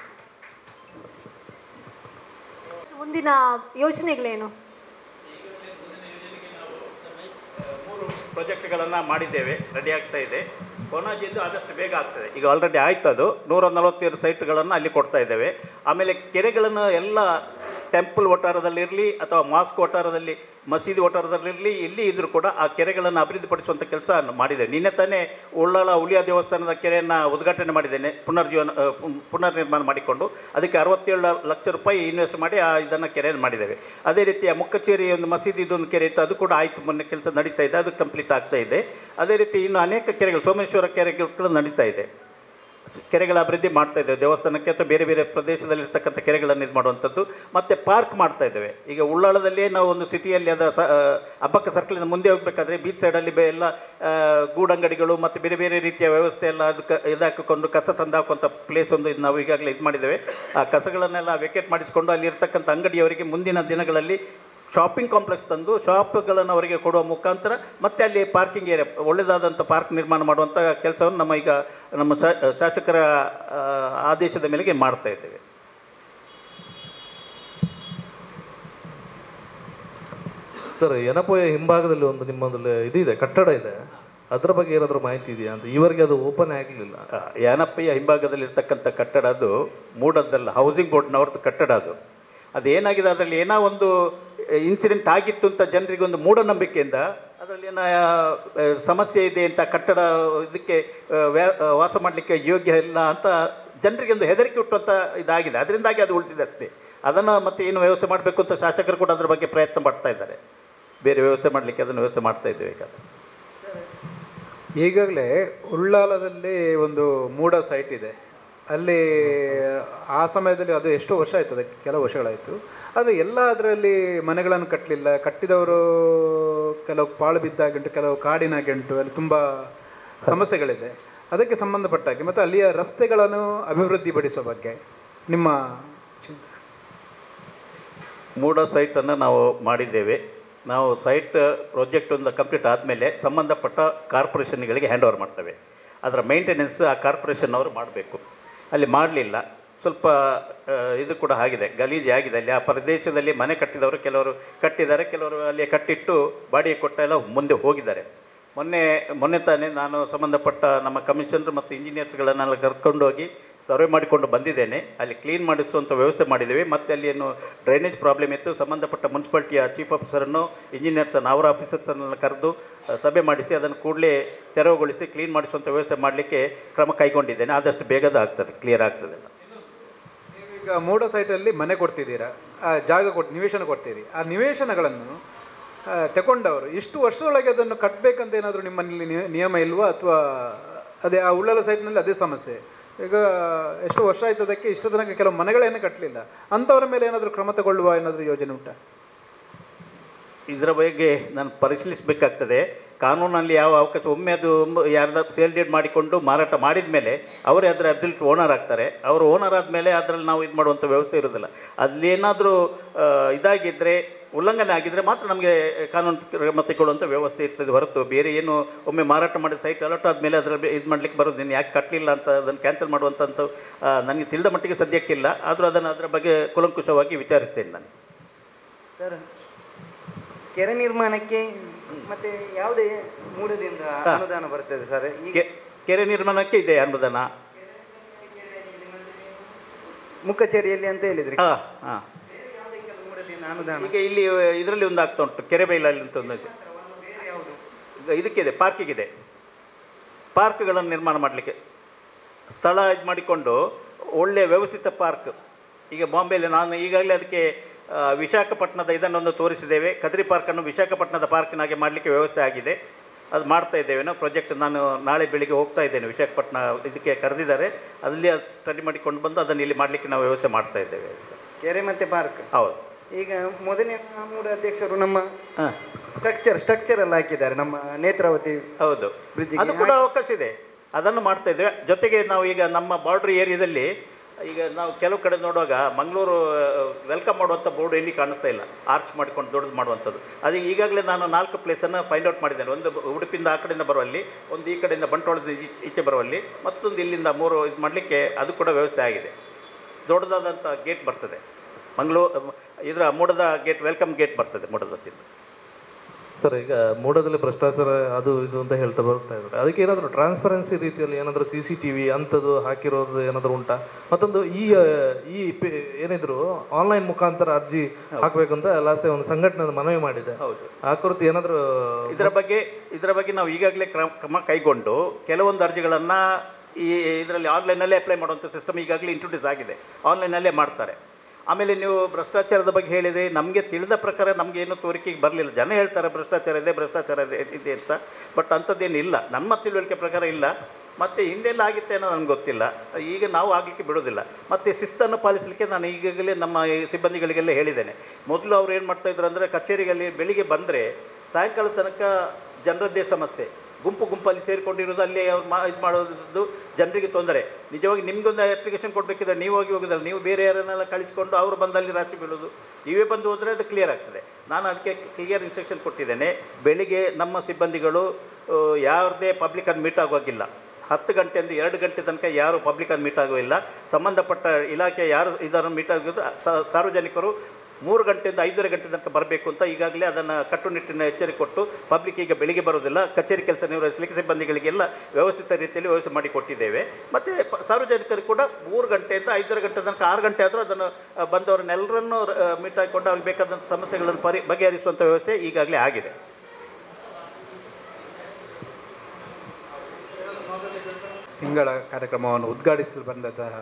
ಮುಂದಿನ ಯೋಜನೆಗಳೇನು ಪ್ರಾಜೆಕ್ಟ್ಗಳನ್ನು ಮಾಡಿದ್ದೇವೆ ರೆಡಿ ಆಗ್ತಾ ಇದೆ ಕೊನಾಜಿಂದು ಆದಷ್ಟು ಬೇಗ ಆಗ್ತದೆ ಈಗ ಆಲ್ರೆಡಿ ಆಯ್ತು ಅದು ನೂರ ನಲವತ್ತೇಳು ಸೈಟ್ಗಳನ್ನು ಅಲ್ಲಿ ಕೊಡ್ತಾ ಇದ್ದೇವೆ ಆಮೇಲೆ ಕೆರೆಗಳನ್ನು ಎಲ್ಲ ಟೆಂಪಲ್ ವಠಾರದಲ್ಲಿರಲಿ ಅಥವಾ ಮಾಸ್ಕ್ ವಠಾರದಲ್ಲಿ ಮಸೀದಿ ವಠಾರದಲ್ಲಿರಲಿ ಎಲ್ಲಿ ಇದ್ರೂ ಕೂಡ ಆ ಕೆರೆಗಳನ್ನು ಅಭಿವೃದ್ಧಿಪಡಿಸುವಂಥ ಕೆಲಸ ಮಾಡಿದೆ ನಿನ್ನೆ ತಾನೇ ಉಳ್ಳಾಳ ಉಳಿಯ ದೇವಸ್ಥಾನದ ಕೆರೆಯನ್ನು ಉದ್ಘಾಟನೆ ಮಾಡಿದ್ದೇನೆ ಪುನರ್ಜೀವನ ಆ, ಪುನ್- ಪುನರ್ ನಿರ್ಮಾಣ ಮಾಡಿಕೊಂಡು ಅದಕ್ಕೆ ಅರವತ್ತೇಳು ಲಕ್ಷ ರೂಪಾಯಿ ಇನ್ವೆಸ್ಟ್ ಮಾಡಿ ಆ ಇದನ್ನು ಕೆರೆಯನ್ನು ಮಾಡಿದ್ದೇವೆ ಅದೇ ರೀತಿಯ ಮುಕ್ಕಚೇರಿ ಒಂದು ಮಸೀದಿದು ಒಂದು ಕೆರೆ ಇತ್ತು ಅದು ಕೂಡ ಆಯಿತು ಮೊನ್ನೆ ಕೆಲಸ ನಡೀತಾ ಇದೆ ಅದು ಕಂಪ್ಲೀಟ್ ಆಗ್ತಾ ಇದೆ ಅದೇ ರೀತಿ ಇನ್ನು ಅನೇಕ ಕೆರೆಗಳು ಸೋಮೇಶ್ವರ ಕೆರೆಗಳು ನಡೀತಾ ಇದೆ ಕೆರೆಗಳ ಅಭಿವೃದ್ಧಿ ಮಾಡ್ತಾ ಇದ್ದೇವೆ ದೇವಸ್ಥಾನಕ್ಕೆ ಅಥವಾ ಬೇರೆ ಬೇರೆ ಪ್ರದೇಶದಲ್ಲಿ ಇರ್ತಕ್ಕಂಥ ಕೆರೆಗಳನ್ನು ಇದು ಮಾಡುವಂಥದ್ದು ಮತ್ತು ಪಾರ್ಕ್ ಮಾಡ್ತಾ ಇದ್ದೇವೆ ಈಗ ಉಳ್ಳಾಳದಲ್ಲಿಯೇ ನಾವು ಒಂದು ಸಿಟಿಯಲ್ಲಿ ಅದರ ಸ ಆ, ಅಬ್ಬಕ್ಕ ಸರ್ಕಲಿನ ಮುಂದೆ ಹೋಗಬೇಕಾದ್ರೆ ಬೀಚ್ ಸೈಡಲ್ಲಿ ಬೆ ಎಲ್ಲ ಆ, ಗೂಡಂಗಡಿಗಳು ಮತ್ತು ಬೇರೆ ಬೇರೆ ರೀತಿಯ ವ್ಯವಸ್ಥೆ ಎಲ್ಲ ಅದಕ್ಕೆ ಇದಾಕಿಕೊಂಡು ಕಸ ತಂದು ಹಾಕುವಂಥ ಪ್ಲೇಸ್ ಒಂದು ಇದು ನಾವು ಈಗಾಗಲೇ ಇದು ಮಾಡಿದ್ದೇವೆ ಆ ಕಸಗಳನ್ನೆಲ್ಲ ವೆಕೇಟ್ ಮಾಡಿಸಿಕೊಂಡು ಅಲ್ಲಿ ಇರ್ತಕ್ಕಂಥ ಅಂಗಡಿಯವರಿಗೆ ಮುಂದಿನ ದಿನಗಳಲ್ಲಿ ಶಾಪಿಂಗ್ ಕಾಂಪ್ಲೆಕ್ಸ್ ತಂದು ಶಾಪ್ಗಳನ್ನು ಅವರಿಗೆ ಕೊಡುವ ಮುಖಾಂತರ ಮತ್ತೆ ಅಲ್ಲಿ ಪಾರ್ಕಿಂಗ್ ಏರಿಯಾ ಒಳ್ಳೆಯದಾದಂಥ ಪಾರ್ಕ್ ನಿರ್ಮಾಣ ಮಾಡುವಂಥ ಕೆಲಸವನ್ನು ನಮ್ಮ ಈಗ ನಮ್ಮ ಶಾ- ಶಾಸಕರ ಆ, ಆದೇಶದ ಮೇರೆಗೆ ಮಾಡ್ತಾ ಇದ್ದೇವೆ ಸರ್ ಎನಪೋಯ ಹಿಂಭಾಗದಲ್ಲಿ ಒಂದು ನಿಮ್ಮಲ್ಲಿ ಇದಿದೆ ಕಟ್ಟಡ ಇದೆ ಅದರ ಬಗ್ಗೆ ಏನಾದರೂ ಮಾಹಿತಿ ಇದೆಯಾ ಅಂತ ಈವರೆಗೆ ಅದು ಓಪನ್ ಆಗಲಿಲ್ಲ ಯಾನಪ್ಪಯ್ಯ ಹಿಂಭಾಗದಲ್ಲಿ ಇರ್ತಕ್ಕಂಥ ಕಟ್ಟಡ ಅದು ಮೂಡದ್ದಲ್ಲ ಹೌಸಿಂಗ್ ಬೋರ್ಡ್ನವ್ರದ್ದು ಕಟ್ಟಡ ಅದು ಅದೇನಾಗಿದೆ ಅದರಲ್ಲಿ ಏನೋ ಒಂದು ಇನ್ಸಿಡೆಂಟ್ ಆಗಿತ್ತು ಅಂತ ಜನರಿಗೆ ಒಂದು ಮೂಢನಂಬಿಕೆಯಿಂದ ಅದರಲ್ಲಿ ಏನೋ ಆ, ಸಮಸ್ಯೆ ಇದೆ ಅಂತ ಕಟ್ಟಡ ಇದಕ್ಕೆ ಆ, ವ್ಯಾ- ಆ, ವಾಸ ಮಾಡಲಿಕ್ಕೆ ಯೋಗ್ಯ ಇಲ್ಲ ಅಂತ ಜನರಿಗೆ ಒಂದು ಹೆದರಿಕೆ ಹುಟ್ಟುವಂಥ ಇದಾಗಿದೆ ಅದರಿಂದಾಗಿ ಅದು ಉಳಿದಿದೆ ಅಷ್ಟೇ ಅದನ್ನು ಮತ್ತೆ ಏನು ವ್ಯವಸ್ಥೆ ಮಾಡಬೇಕು ಅಂತ ಶಾಸಕರು ಕೂಡ ಅದರ ಬಗ್ಗೆ ಪ್ರಯತ್ನ ಪಡ್ತಾ ಇದ್ದಾರೆ ಬೇರೆ ವ್ಯವಸ್ಥೆ ಮಾಡಲಿಕ್ಕೆ ಅದನ್ನು ವ್ಯವಸ್ಥೆ ಮಾಡ್ತಾ ಇದ್ದೇವೆ ಈಗ ಈಗಾಗಲೇ ಉಳ್ಳಾಲದಲ್ಲಿ ಒಂದು ಮೂಡ ಸೈಟ್ ಇದೆ ಅಲ್ಲಿ ಆ ಸಮಯದಲ್ಲಿ ಅದು ಎಷ್ಟೋ ವರ್ಷ ಆಯ್ತು ಅದಕ್ಕೆ ಕೆಲವು ವರ್ಷಗಳಾಯಿತು ಆದರೆ ಎಲ್ಲ ಅದರಲ್ಲಿ ಮನೆಗಳನ್ನು ಕಟ್ಟಲಿಲ್ಲ ಕಟ್ಟಿದವರು ಕೆಲವು ಪಾಳು ಬಿದ್ದ ಗಂಟು ಕೆಲವು ಕಾಡಿನ ಗಂಟು ಅಲ್ಲಿ ತುಂಬ ಸಮಸ್ಯೆಗಳಿದೆ ಅದಕ್ಕೆ ಸಂಬಂಧಪಟ್ಟ ಹಾಗೆ ಮತ್ತು ಅಲ್ಲಿಯ ರಸ್ತೆಗಳನ್ನು ಅಭಿವೃದ್ಧಿಪಡಿಸುವ ಬಗ್ಗೆ ನಿಮ್ಮ ಮೂಡ ಸೈಟನ್ನು ನಾವು ಮಾಡಿದ್ದೇವೆ ನಾವು ಸೈಟ್ ಪ್ರಾಜೆಕ್ಟ್ ಒಂದು ಕಂಪ್ಲೀಟ್ ಆದಮೇಲೆ ಸಂಬಂಧಪಟ್ಟ ಕಾರ್ಪೊರೇಷನ್ಗಳಿಗೆ ಹ್ಯಾಂಡ್ ಓವರ್ ಮಾಡ್ತೇವೆ ಅದರ ಮೇಂಟೆನೆನ್ಸ್ ಆ ಕಾರ್ಪೊರೇಷನ್ ಅವರು ಮಾಡಬೇಕು ಅಲ್ಲಿ ಮಾಡಲಿಲ್ಲ ಸ್ವಲ್ಪ ಆ, ಇದು ಕೂಡ ಆಗಿದೆ ಗಲೀಜು ಆಗಿದೆ ಅಲ್ಲಿ ಆ ಪ್ರದೇಶದಲ್ಲಿ ಮನೆ ಕಟ್ಟಿದವರು ಕೆಲವರು ಕಟ್ಟಿದ್ದಾರೆ ಕೆಲವರು ಅಲ್ಲಿ ಕಟ್ಟಿಟ್ಟು ಬಾಡಿಗೆ ಕೊಟ್ಟ ಎಲ್ಲ ಮುಂದೆ ಹೋಗಿದ್ದಾರೆ ಮೊನ್ನೆ ಮೊನ್ನೆ ತಾನೇ ನಾನು ಸಂಬಂಧಪಟ್ಟ ನಮ್ಮ ಕಮಿಷನರ್ ಮತ್ತು ಇಂಜಿನಿಯರ್ಸ್ಗಳನ್ನೆಲ್ಲ ಕರ್ಕೊಂಡು ಹೋಗಿ ಸರ್ವೆ ಮಾಡಿಕೊಂಡು ಬಂದಿದ್ದೇನೆ ಅಲ್ಲಿ ಕ್ಲೀನ್ ಮಾಡಿಸುವಂಥ ವ್ಯವಸ್ಥೆ ಮಾಡಿದ್ದೇವೆ ಮತ್ತು ಅಲ್ಲಿ ಏನು ಡ್ರೈನೇಜ್ ಪ್ರಾಬ್ಲಮ್ ಇತ್ತು ಸಂಬಂಧಪಟ್ಟ ಮುನ್ಸಿಪಾಲ್ಟಿಯ ಚೀಫ್ ಆಫೀಸರನ್ನು ಇಂಜಿನಿಯರ್ಸನ್ನು ಅವರ ಆಫೀಸರ್ಸನ್ನು ಕರೆದು ಆ, ಸಭೆ ಮಾಡಿಸಿ ಅದನ್ನು ಕೂಡಲೇ ತೆರವುಗೊಳಿಸಿ ಕ್ಲೀನ್ ಮಾಡಿಸುವಂಥ ವ್ಯವಸ್ಥೆ ಮಾಡಲಿಕ್ಕೆ ಕ್ರಮ ಕೈಗೊಂಡಿದ್ದೇನೆ ಆದಷ್ಟು ಬೇಗದ ಆಗ್ತದೆ ಕ್ಲಿಯರ್ ಆಗ್ತದೆ ಈಗ ಮೂಡ ಸೈಟಲ್ಲಿ ಮನೆ ಕೊಡ್ತಿದ್ದೀರಾ ಆ ಜಾಗ ಕೊಟ್ಟು ನಿವೇಶನ ಕೊಡ್ತೀರಿ ಆ ನಿವೇಶನಗಳನ್ನು ಆ, ತಗೊಂಡವರು ಇಷ್ಟು ವರ್ಷದೊಳಗೆ ಅದನ್ನು ಕಟ್ಟಬೇಕಂತ ಏನಾದರೂ ನಿಮ್ಮಲ್ಲಿ ನಿಯ- ನಿಯಮ ಇಲ್ವಾ ಅಥವಾ ಅದೇ ಆ ಉಳ್ಳಲ ಸೈಟ್ನಲ್ಲಿ ಅದೇ ಸಮಸ್ಯೆ ಈಗ ಎಷ್ಟು ವರ್ಷ ಆಯ್ತು ಅದಕ್ಕೆ ಇಷ್ಟು ತನಕ ಕೆಲವು ಮನೆಗಳೇನು ಕಟ್ಟಲಿಲ್ಲ ಅಂಥವ್ರ ಮೇಲೆ ಏನಾದರೂ ಕ್ರಮ ತಗೊಳ್ಳುವ ಏನಾದರೂ ಯೋಜನೆ ಉಂಟಾ ಇದರ ಬಗ್ಗೆ ನಾನು ಪರಿಶೀಲಿಸಬೇಕಾಗ್ತದೆ ಕಾನೂನಲ್ಲಿ ಯಾವ ಅವಕಾಶ ಒಮ್ಮೆ ಅದು ಯಾರ್ದಾದ್ರು ಸೇಲ್ ಡೀಡ್ ಮಾಡಿಕೊಂಡು ಮಾರಾಟ ಮಾಡಿದ ಮೇಲೆ ಅವರೇ ಅದರ ಅಬ್ಸಲ್ಯೂಟ್ ಓನರ್ ಆಗ್ತಾರೆ ಅವರು ಓನರ್ ಆದಮೇಲೆ ಅದರಲ್ಲಿ ನಾವು ಇದು ಮಾಡುವಂಥ ವ್ಯವಸ್ಥೆ ಇರೋದಿಲ್ಲ ಅಲ್ಲೇನಾದರೂ ಇದಾಗಿದ್ದರೆ ಉಲ್ಲಂಘನೆ ಆಗಿದ್ದರೆ ಮಾತ್ರ ನಮಗೆ ಕಾನೂನು ಕ್ರಮ ತಗೊಳ್ಳುವಂಥ ವ್ಯವಸ್ಥೆ ಇರ್ತದೆ ಹೊರತು ಬೇರೆ ಏನು ಒಮ್ಮೆ ಮಾರಾಟ ಮಾಡಿದ ಸೈಟ್ ಅಲರ್ಟ್ ಆದಮೇಲೆ ಅದರ ಇದು ಮಾಡಲಿಕ್ಕೆ ಬರೋದು ನೀನು ಯಾಕೆ ಕಟ್ಟಲಿಲ್ಲ ಅಂತ ಅದನ್ನು ಕ್ಯಾನ್ಸಲ್ ಮಾಡುವಂಥಂಥ ನನಗೆ ತಿಳಿದ ಮಟ್ಟಿಗೆ ಸದ್ಯಕ್ಕಿಲ್ಲ ಆದರೂ ಅದನ್ನು ಅದರ ಬಗ್ಗೆ ಕುಲಂಕುಷವಾಗಿ ವಿಚಾರಿಸ್ತೇನೆ ನಾನು ಸರ್ ಕೆರೆ ನಿರ್ಮಾಣಕ್ಕೆ ಮತ್ತೆ ಯಾವುದೇ ಮೂಲದಿಂದ ಹಾ. ಅನುದಾನ ಬರ್ತದೆ ಸರ್ ಈಗ ಕೆ- ಕೆರೆ ನಿರ್ಮಾಣಕ್ಕೆ ಇದೆ ಅನುದಾನ ಮುಖಚೇರಿಯಲ್ಲಿ ಅಂತ ಹೇಳಿದ್ರಿ ಹಾಂ ಹಾಂ ಮೂಲದಿಂದ ಅನುದಾನ ಈಗ ಇಲ್ಲಿ ಇದರಲ್ಲಿ ಒಂದು ಆಗ್ತಾ ಉಂಟು ಕೆರೆ ಬೈಲಲ್ಲಿ ಅಂತ ಒಂದು ಇದೆ. ಈಗ ಇದಕ್ಕಿದೆ ಪಾರ್ಕಿಗಿದೆ ಪಾರ್ಕ್ಗಳನ್ನು ನಿರ್ಮಾಣ ಮಾಡಲಿಕ್ಕೆ ಸ್ಥಳ ಇದು ಮಾಡಿಕೊಂಡು ಒಳ್ಳೆಯ ವ್ಯವಸ್ಥಿತ ಪಾರ್ಕ್ ಈಗ ಬಾಂಬೆಯಲ್ಲಿ ನಾನು ಈಗಾಗಲೇ ಅದಕ್ಕೆ ಆ, ವಿಶಾಖಪಟ್ಟಣದ ಇದನ್ನೊಂದು ತೋರಿಸಿದ್ದೇವೆ ಕದ್ರಿ ಪಾರ್ಕನ್ನು ವಿಶಾಖಪಟ್ಟಣದ ಪಾರ್ಕಿನಾಗೆ ಮಾಡಲಿಕ್ಕೆ ವ್ಯವಸ್ಥೆ ಆಗಿದೆ ಅದು ಮಾಡ್ತಾ ಇದ್ದೇವೆ ನಾವು ಪ್ರಾಜೆಕ್ಟ್ ನಾನು ನಾಳೆ ಬೆಳಿಗ್ಗೆ ಹೋಗ್ತಾ ಇದ್ದೇನೆ ವಿಶಾಖಪಟ್ಟಣ ಇದಕ್ಕೆ ಕರೆದಿದ್ದಾರೆ ಅಲ್ಲಿ ಸ್ಟಡಿ ಮಾಡಿಕೊಂಡು ಬಂದು ಅದನ್ನು ಇಲ್ಲಿ ಮಾಡಲಿಕ್ಕೆ ನಾವು ವ್ಯವಸ್ಥೆ ಮಾಡ್ತಾ ಇದ್ದೇವೆ ಕೆರೆ ಮತ್ತೆ ಪಾರ್ಕ್ ಹೌದು ಈಗ ಮೊದಲನೇ ಮೂಡ ಅಧ್ಯಕ್ಷರು ನಮ್ಮ ಹಾಂ ಸ್ಟ್ರಕ್ಚರ್ ಸ್ಟ್ರಕ್ಚರ್ ಎಲ್ಲ ಹಾಕಿದ್ದಾರೆ ನಮ್ಮ ನೇತ್ರಾವತಿ ಹೌದು ಬ್ರಿಡ್ಜಿಗೆ ಅದು ಕೂಡ ಅವಕಾಶ ಇದೆ ಅದನ್ನು ಮಾಡ್ತಾ ಇದ್ದೇವೆ ಜೊತೆಗೆ ನಾವು ಈಗ ನಮ್ಮ ಬಾರ್ಡ್ರ್ ಏರಿಯಾದಲ್ಲಿ ಈಗ ನಾವು ಕೆಲವು ಕಡೆ ನೋಡುವಾಗ ಮಂಗಳೂರು ವೆಲ್ಕಮ್ ಮಾಡುವಂಥ ಬೋರ್ಡ್ ಎಲ್ಲಿ ಕಾಣಿಸ್ತಾ ಇಲ್ಲ ಆರ್ಚ್ ಮಾಡ್ಕೊಂಡು ದೊಡ್ಡದು ಮಾಡುವಂಥದ್ದು ಅದು ಈಗಾಗಲೇ ನಾನು ನಾಲ್ಕು ಪ್ಲೇಸನ್ನು ಫೈಂಡ್ ಔಟ್ ಮಾಡಿದ್ದೇನೆ ಒಂದು ಉಡುಪಿಯಿಂದ ಆ ಕಡೆಯಿಂದ ಬರುವಲ್ಲಿ ಒಂದು ಈ ಕಡೆಯಿಂದ ಬಂಟ್ವಾಳದ ಈ- ಈಚೆ ಬರುವಲ್ಲಿ ಮತ್ತೊಂದು ಇಲ್ಲಿಂದ ಮೂರು ಇದು ಮಾಡಲಿಕ್ಕೆ ಅದು ಕೂಡ ವ್ಯವಸ್ಥೆ ಆಗಿದೆ ದೊಡ್ಡದಾದಂಥ ಗೇಟ್ ಬರ್ತದೆ ಮಂಗಳೂರು ಇದರ ಮೂಡದ ಗೇಟ್ ವೆಲ್ಕಮ್ ಗೇಟ್ ಬರ್ತದೆ ಮೂಡದತ್ತಿಂದ ಸರ್ ಈಗ ಮೂಡದಲ್ಲಿ ಭ್ರಷ್ಟಾಚಾರ ಅದು ಇದು ಅಂತ ಹೇಳ್ತಾ ಬರ್ತಾ ಇದ್ದಾರೆ ಅದಕ್ಕೆ ಏನಾದರೂ ಟ್ರಾನ್ಸ್ಪರೆನ್ಸಿ ರೀತಿಯಲ್ಲಿ ಏನಾದರೂ ಸಿ ಸಿ ಟಿ ವಿ ಅಂಥದ್ದು ಹಾಕಿರೋದು ಏನಾದರೂ ಉಂಟಾ ಮತ್ತೊಂದು ಈ ಆ, ಈ ಪೆ- ಏನಿದ್ರು ಆನ್ಲೈನ್ ಮುಖಾಂತರ ಅರ್ಜಿ ಹಾಕಬೇಕು ಅಂತ ಲಾಸ್ಟ್ ಒಂದು ಸಂಘಟನೆ ಮನವಿ ಮಾಡಿದೆ ಹೌದು ಆ ಕುರಿತು ಏನಾದರೂ ಇದರ ಬಗ್ಗೆ ಇದರ ಬಗ್ಗೆ ನಾವು ಈಗಾಗಲೇ ಕ್ರಮ ಕ್ರಮ ಕೈಗೊಂಡು ಕೆಲವೊಂದು ಅರ್ಜಿಗಳನ್ನು ಈ ಇದರಲ್ಲಿ ಆನ್ಲೈನಲ್ಲೇ ಅಪ್ಲೈ ಮಾಡುವಂಥ ಸಿಸ್ಟಮ್ ಈಗಾಗಲೇ ಇಂಟ್ರೊಡ್ಯೂಸ್ ಆಗಿದೆ ಆನ್ಲೈನಲ್ಲೇ ಮಾಡ್ತಾರೆ ಆಮೇಲೆ ನೀವು ಭ್ರಷ್ಟಾಚಾರದ ಬಗ್ಗೆ ಹೇಳಿದರೆ ನಮಗೆ ತಿಳಿದ ಪ್ರಕಾರ ನಮಗೆ ಏನು ತೋರಿಕೆಗೆ ಬರಲಿಲ್ಲ ಜನ ಹೇಳ್ತಾರೆ ಭ್ರಷ್ಟಾಚಾರ ಇದೆ ಭ್ರಷ್ಟಾಚಾರ ಇದೆ ಇದೆ ಅಂತ ಬಟ್ ಅಂಥದ್ದೇನಿಲ್ಲ ನಮ್ಮ ತಿಳುವಳಿಕೆ ಪ್ರಕಾರ ಇಲ್ಲ ಮತ್ತು ಹಿಂದೆಲ್ಲ ಆಗಿತ್ತೇನೋ ನನಗೆ ಗೊತ್ತಿಲ್ಲ ಈಗ ನಾವು ಆಗಲಿಕ್ಕೆ ಬಿಡೋದಿಲ್ಲ ಮತ್ತು ಶಿಸ್ತನ್ನು ಪಾಲಿಸಲಿಕ್ಕೆ ನಾನು ಈಗಾಗಲೇ ನಮ್ಮ ಈ ಸಿಬ್ಬಂದಿಗಳಿಗೆಲ್ಲ ಹೇಳಿದ್ದೇನೆ ಮೊದಲು ಅವ್ರು ಏನು ಮಾಡ್ತಾಯಿದ್ರು ಅಂದರೆ ಕಚೇರಿಯಲ್ಲಿ ಬೆಳಿಗ್ಗೆ ಬಂದರೆ ಸಾಯಂಕಾಲ ತನಕ ಜನರದ್ದೇ ಸಮಸ್ಯೆ ಗುಂಪು ಗುಂಪಲ್ಲಿ ಸೇರಿಕೊಂಡಿರೋದು ಅಲ್ಲಿ ಅವ್ರು ಮಾ ಇದು ಮಾಡೋದು ಜನರಿಗೆ ತೊಂದರೆ ನಿಜವಾಗಿ ನಿಮಗೊಂದು ಅಪ್ಲಿಕೇಶನ್ ಕೊಡಬೇಕಿದ್ರೆ ನೀವು ಹೋಗಿ ಹೋಗೋದಲ್ಲ ನೀವು ಬೇರೆ ಯಾರನ್ನೆಲ್ಲ ಕಳಿಸ್ಕೊಂಡು ಅವರು ಬಂದಲ್ಲಿ ರಾಶಿ ಬೀಳೋದು ನೀವೇ ಬಂದು ಹೋದರೆ ಅದು ಕ್ಲಿಯರ್ ಆಗ್ತದೆ ನಾನು ಅದಕ್ಕೆ ಕ್ಲಿಯರ್ ಇನ್ಸ್ಟ್ರಕ್ಷನ್ ಕೊಟ್ಟಿದ್ದೇನೆ ಬೆಳಿಗ್ಗೆ ನಮ್ಮ ಸಿಬ್ಬಂದಿಗಳು ಆ, ಯಾವುದೇ ಪಬ್ಲಿಕನ್ನು ಮೀಟ್ ಆಗೋಗಿಲ್ಲ ಹತ್ತು ಗಂಟೆಯಿಂದ ಎರಡು ಗಂಟೆ ತನಕ ಯಾರು ಪಬ್ಲಿಕನ್ನು ಮೀಟ್ ಆಗೋಲ್ಲ ಸಂಬಂಧಪಟ್ಟ ಇಲಾಖೆ ಯಾರು ಇದನ್ನು ಮೀಟ್ ಆಗೋದು ಸ- ಸಾರ್ವಜನಿಕರು ಮೂರು ಗಂಟೆಯಿಂದ ಐದೂವರೆ ಗಂಟೆ ತನಕ ಬರಬೇಕು ಅಂತ ಈಗಾಗಲೇ ಅದನ್ನು ಕಟ್ಟುನಿಟ್ಟಿನ ಎಚ್ಚರಿಕೆ ಕೊಟ್ಟು ಪಬ್ಲಿಕ್ ಈಗ ಬೆಳಿಗ್ಗೆ ಬರೋದಿಲ್ಲ ಕಚೇರಿ ಕೆಲಸ ನಿರ್ವಹಿಸಲಿಕ್ಕೆ ಸಿಬ್ಬಂದಿಗಳಿಗೆಲ್ಲ ವ್ಯವಸ್ಥಿತ ರೀತಿಯಲ್ಲಿ ವ್ಯವಸ್ಥೆ ಮಾಡಿ ಕೊಟ್ಟಿದ್ದೇವೆ ಮತ್ತು ಸಾರ್ವಜನಿಕರು ಕೂಡ ಮೂರು ಗಂಟೆಯಿಂದ ಐದೂವರೆ ಗಂಟೆ ತನಕ ಆರು ಗಂಟೆ ಆದರೂ ಅದನ್ನು ಆ, ಬಂದವರನ್ನೆಲ್ಲರನ್ನೂ ಮೀಟ್ ಹಾಕಿಕೊಂಡು ಅವ್ರಿಗೆ ಬೇಕಾದಂಥ ಸಮಸ್ಯೆಗಳನ್ನು ಪರಿ ಬಗೆಹರಿಸುವಂಥ ವ್ಯವಸ್ಥೆ ಈಗಾಗಲೇ ಆಗಿದೆ ತಿಂಗಳ ಕಾರ್ಯಕ್ರಮವನ್ನು ಉದ್ಘಾಟಿಸಲು ಬಂದಂತಹ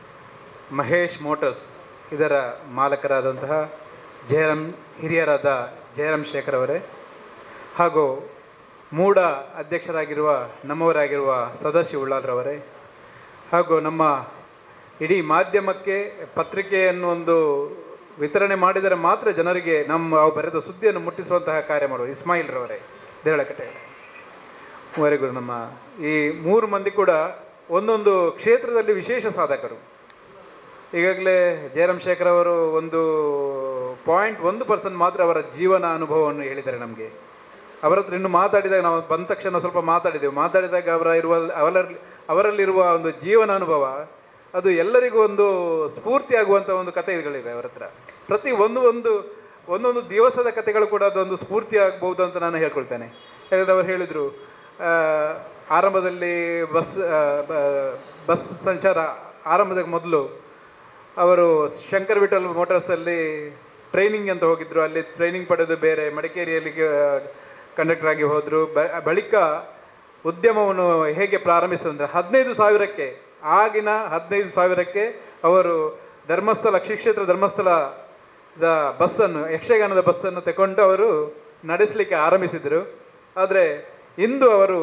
ಮಹೇಶ್ ಮೋಟರ್ಸ್ ಇದರ ಮಾಲಕರಾದಂತಹ ಜಯರಾಮ್ ಹಿರಿಯರಾದ ಜಯರಾಮ್ ಶೇಖರ್ ಅವರೇ ಹಾಗೂ ಮೂಡ ಅಧ್ಯಕ್ಷರಾಗಿರುವ ನಮ್ಮವರಾಗಿರುವ ಸದಾಶಿವ ಉಳ್ಳಾಲ್ರವರೇ ಹಾಗೂ ನಮ್ಮ ಇಡೀ ಮಾಧ್ಯಮಕ್ಕೆ ಪತ್ರಿಕೆಯನ್ನು ಒಂದು ವಿತರಣೆ ಮಾಡಿದರೆ ಮಾತ್ರ ಜನರಿಗೆ ನಮ್ಮ ಬರೆದ ಸುದ್ದಿಯನ್ನು ಮುಟ್ಟಿಸುವಂತಹ ಕಾರ್ಯ ಮಾಡುವ ಇಸ್ಮಾಯಿಲ್ರವರೇ ದೇರಳಕಟ್ಟೆ ಮೂವರಿಗೂ ನಮ್ಮ ಈ ಮೂರು ಮಂದಿ ಕೂಡ ಒಂದೊಂದು ಕ್ಷೇತ್ರದಲ್ಲಿ ವಿಶೇಷ ಸಾಧಕರು ಈಗಾಗಲೇ ಜಯರಾಮ್ ಶೇಖರ್ ಅವರು ಒಂದು ಪಾಯಿಂಟ್ ಒಂದು ಪರ್ಸೆಂಟ್ ಮಾತ್ರ ಅವರ ಜೀವನ ಅನುಭವವನ್ನು ಹೇಳಿದ್ದಾರೆ ನಮಗೆ ಅವರ ಹತ್ರ ಇನ್ನು ಮಾತಾಡಿದಾಗ ನಾವು ಬಂದ ತಕ್ಷಣ ಸ್ವಲ್ಪ ಮಾತಾಡಿದೆವು ಮಾತಾಡಿದಾಗ ಅವರ ಇರುವ ಅವರಲ್ಲಿ ಅವರಲ್ಲಿರುವ ಒಂದು ಜೀವನ ಅನುಭವ ಅದು ಎಲ್ಲರಿಗೂ ಒಂದು ಸ್ಫೂರ್ತಿ ಆಗುವಂಥ ಒಂದು ಕಥೆಗಳಿವೆ ಅವರ ಹತ್ರ ಪ್ರತಿ ಒಂದು ಒಂದು ಒಂದೊಂದು ದಿವಸದ ಕಥೆಗಳು ಕೂಡ ಅದೊಂದು ಸ್ಫೂರ್ತಿ ಆಗ್ಬೋದು ಅಂತ ನಾನು ಹೇಳ್ಕೊಳ್ತೇನೆ ಯಾಕಂದರೆ ಅವರು ಹೇಳಿದರು ಆ, ಆರಂಭದಲ್ಲಿ ಬಸ್ ಆ, ಬ- ಬಸ್ ಸಂಚಾರ ಆರಂಭದ ಮೊದಲು ಅವರು ಶಂಕರ್ ವಿಠಲ್ ಮೋಟಾರ್ಸಲ್ಲಿ ಟ್ರೈನಿಂಗ್ ಅಂತ ಹೋಗಿದ್ರು ಅಲ್ಲಿ ಟ್ರೈನಿಂಗ್ ಪಡೆದು ಬೇರೆ ಮಡಿಕೇರಿಯಲ್ಲಿ ಕಂಡಕ್ಟರ್ ಆಗಿ ಹೋದರು ಬಳಿಕ ಉದ್ಯಮವನ್ನು ಹೇಗೆ ಪ್ರಾರಂಭಿಸಿದ್ರೆ ಹದಿನೈದು ಸಾವಿರಕ್ಕೆ ಆಗಿನ ಹದಿನೈದು ಸಾವಿರಕ್ಕೆ ಅವರು ಧರ್ಮಸ್ಥಳ ಶ್ರೀಕ್ಷೇತ್ರ ಧರ್ಮಸ್ಥಳದ ಬಸ್ಸನ್ನು ಯಕ್ಷಗಾನದ ಬಸ್ಸನ್ನು ತಗೊಂಡು ಅವರು ನಡೆಸಲಿಕ್ಕೆ ಆರಂಭಿಸಿದರು ಆದರೆ ಇಂದು ಅವರು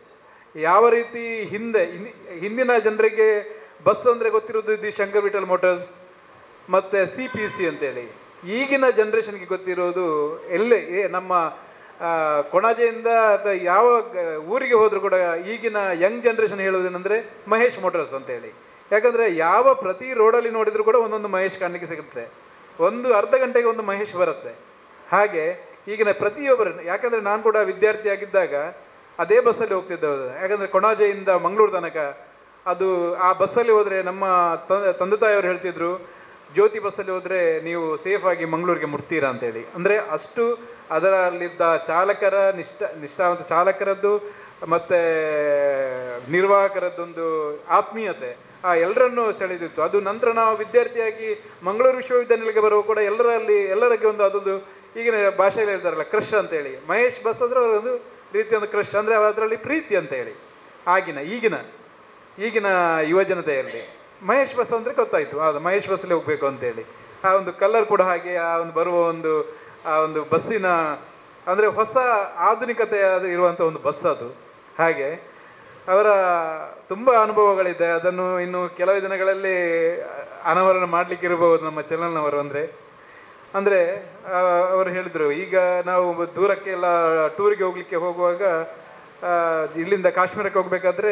ಯಾವ ರೀತಿ ಹಿಂದೆ ಹಿಂ- ಹಿಂದಿನ ಜನರಿಗೆ ಬಸ್ ಅಂದರೆ ಗೊತ್ತಿರೋದು ಇದು ಶಂಕರ್ ವಿಠಲ್ ಮೋಟರ್ಸ್ ಮತ್ತು ಸಿ ಪಿ ಸಿ ಅಂತೇಳಿ ಈಗಿನ ಜನ್ರೇಷನ್ಗೆ ಗೊತ್ತಿರೋದು ಎಲ್ಲೇ ಏ- ನಮ್ಮ ಆ, ಕೊಣಾಜೆಯಿಂದ ಅಥವಾ ಯಾವ ಗ- ಊರಿಗೆ ಹೋದರೂ ಕೂಡ ಈಗಿನ ಯಂಗ್ ಜನ್ರೇಷನ್ ಹೇಳೋದೇನೆಂದರೆ ಮಹೇಶ್ ಮೋಟರ್ಸ್ ಅಂತೇಳಿ ಯಾಕಂದರೆ ಯಾವ ಪ್ರತಿ ರೋಡಲ್ಲಿ ನೋಡಿದರೂ ಕೂಡ ಒಂದೊಂದು ಮಹೇಶ್ ಕಾಣಲಿಕ್ಕೆ ಸಿಗುತ್ತೆ ಒಂದು ಅರ್ಧ ಗಂಟೆಗೆ ಒಂದು ಮಹೇಶ್ ಬರುತ್ತೆ ಹಾಗೆ ಈಗಿನ ಪ್ರತಿಯೊಬ್ಬರು ಯಾಕಂದರೆ ನಾನು ಕೂಡ ವಿದ್ಯಾರ್ಥಿಯಾಗಿದ್ದಾಗ ಅದೇ ಬಸ್ಸಲ್ಲಿ ಹೋಗ್ತಿದ್ದೆವು ಯಾಕಂದರೆ ಕೊಣಾಜೆಯಿಂದ ಮಂಗಳೂರು ತನಕ ಅದು ಆ ಬಸ್ಸಲ್ಲಿ ಹೋದರೆ ನಮ್ಮ ತ- ತಂದೆ ತಾಯಿಯವರು ಹೇಳ್ತಿದ್ರು ಜ್ಯೋತಿ ಬಸ್ಸಲ್ಲಿ ಹೋದರೆ ನೀವು ಸೇಫ್ ಆಗಿ ಮಂಗಳೂರಿಗೆ ಮುಟ್ತೀರಾ ಅಂತೇಳಿ ಅಂದರೆ ಅಷ್ಟು ಅದರಲ್ಲಿದ್ದ ಚಾಲಕರ ನಿಷ್ಠ ನಿಷ್ಠಾವಂತ ಚಾಲಕರದ್ದು ಮತ್ತು ನಿರ್ವಾಹಕರದ್ದೊಂದು ಆತ್ಮೀಯತೆ ಆ ಎಲ್ಲರನ್ನೂ ಸೆಳೆದಿತ್ತು ಅದು ನಂತರ ನಾವು ವಿದ್ಯಾರ್ಥಿಯಾಗಿ ಮಂಗಳೂರು ವಿಶ್ವವಿದ್ಯಾನಿಲಯಕ್ಕೆ ಬರುವ ಕೂಡ ಎಲ್ಲರಲ್ಲಿ ಎಲ್ಲರಿಗೆ ಒಂದು ಅದೊಂದು ಈಗಿನ ಭಾಷೆಯಲ್ಲಿ ಹೇಳ್ತಾರಲ್ಲ ಕ್ರಶ್ ಅಂತೇಳಿ ಮಹೇಶ್ ಬಸ್ ಅಂದರೆ ಒಂದು ರೀತಿಯ ಒಂದು ಕ್ರಶ್ ಅಂದರೆ ಅದರಲ್ಲಿ ಪ್ರೀತಿ ಅಂತೇಳಿ ಆಗಿನ ಈಗಿನ ಈಗಿನ ಯುವ ಜನತೆಯಲ್ಲಿ ಮಹೇಶ್ ಬಸ್ ಅಂದರೆ ಗೊತ್ತಾಯಿತು ಹೌದು ಮಹೇಶ್ ಬಸ್ಸಲ್ಲಿ ಹೋಗಬೇಕು ಅಂತೇಳಿ ಆ ಒಂದು ಕಲರ್ ಕೂಡ ಹಾಗೆ ಆ ಒಂದು ಬರುವ ಒಂದು ಆ ಒಂದು ಬಸ್ಸಿನ ಅಂದರೆ ಹೊಸ ಆಧುನಿಕತೆ ಇರುವಂಥ ಒಂದು ಬಸ್ ಅದು ಹಾಗೆ ಅವರ ತುಂಬ ಅನುಭವಗಳಿದೆ ಅದನ್ನು ಇನ್ನು ಕೆಲವು ದಿನಗಳಲ್ಲಿ ಅನಾವರಣ ಮಾಡಲಿಕ್ಕೆ ಇರಬಹುದು ನಮ್ಮ ಚಲನವರು ಅಂದರೆ ಅಂದರೆ ಅವರು ಹೇಳಿದರು ಈಗ ನಾವು ದೂರಕ್ಕೆಲ್ಲ ಟೂರಿಗೆ ಹೋಗಲಿಕ್ಕೆ ಹೋಗುವಾಗ ಆ, ಇಲ್ಲಿಂದ ಕಾಶ್ಮೀರಕ್ಕೆ ಹೋಗಬೇಕಾದ್ರೆ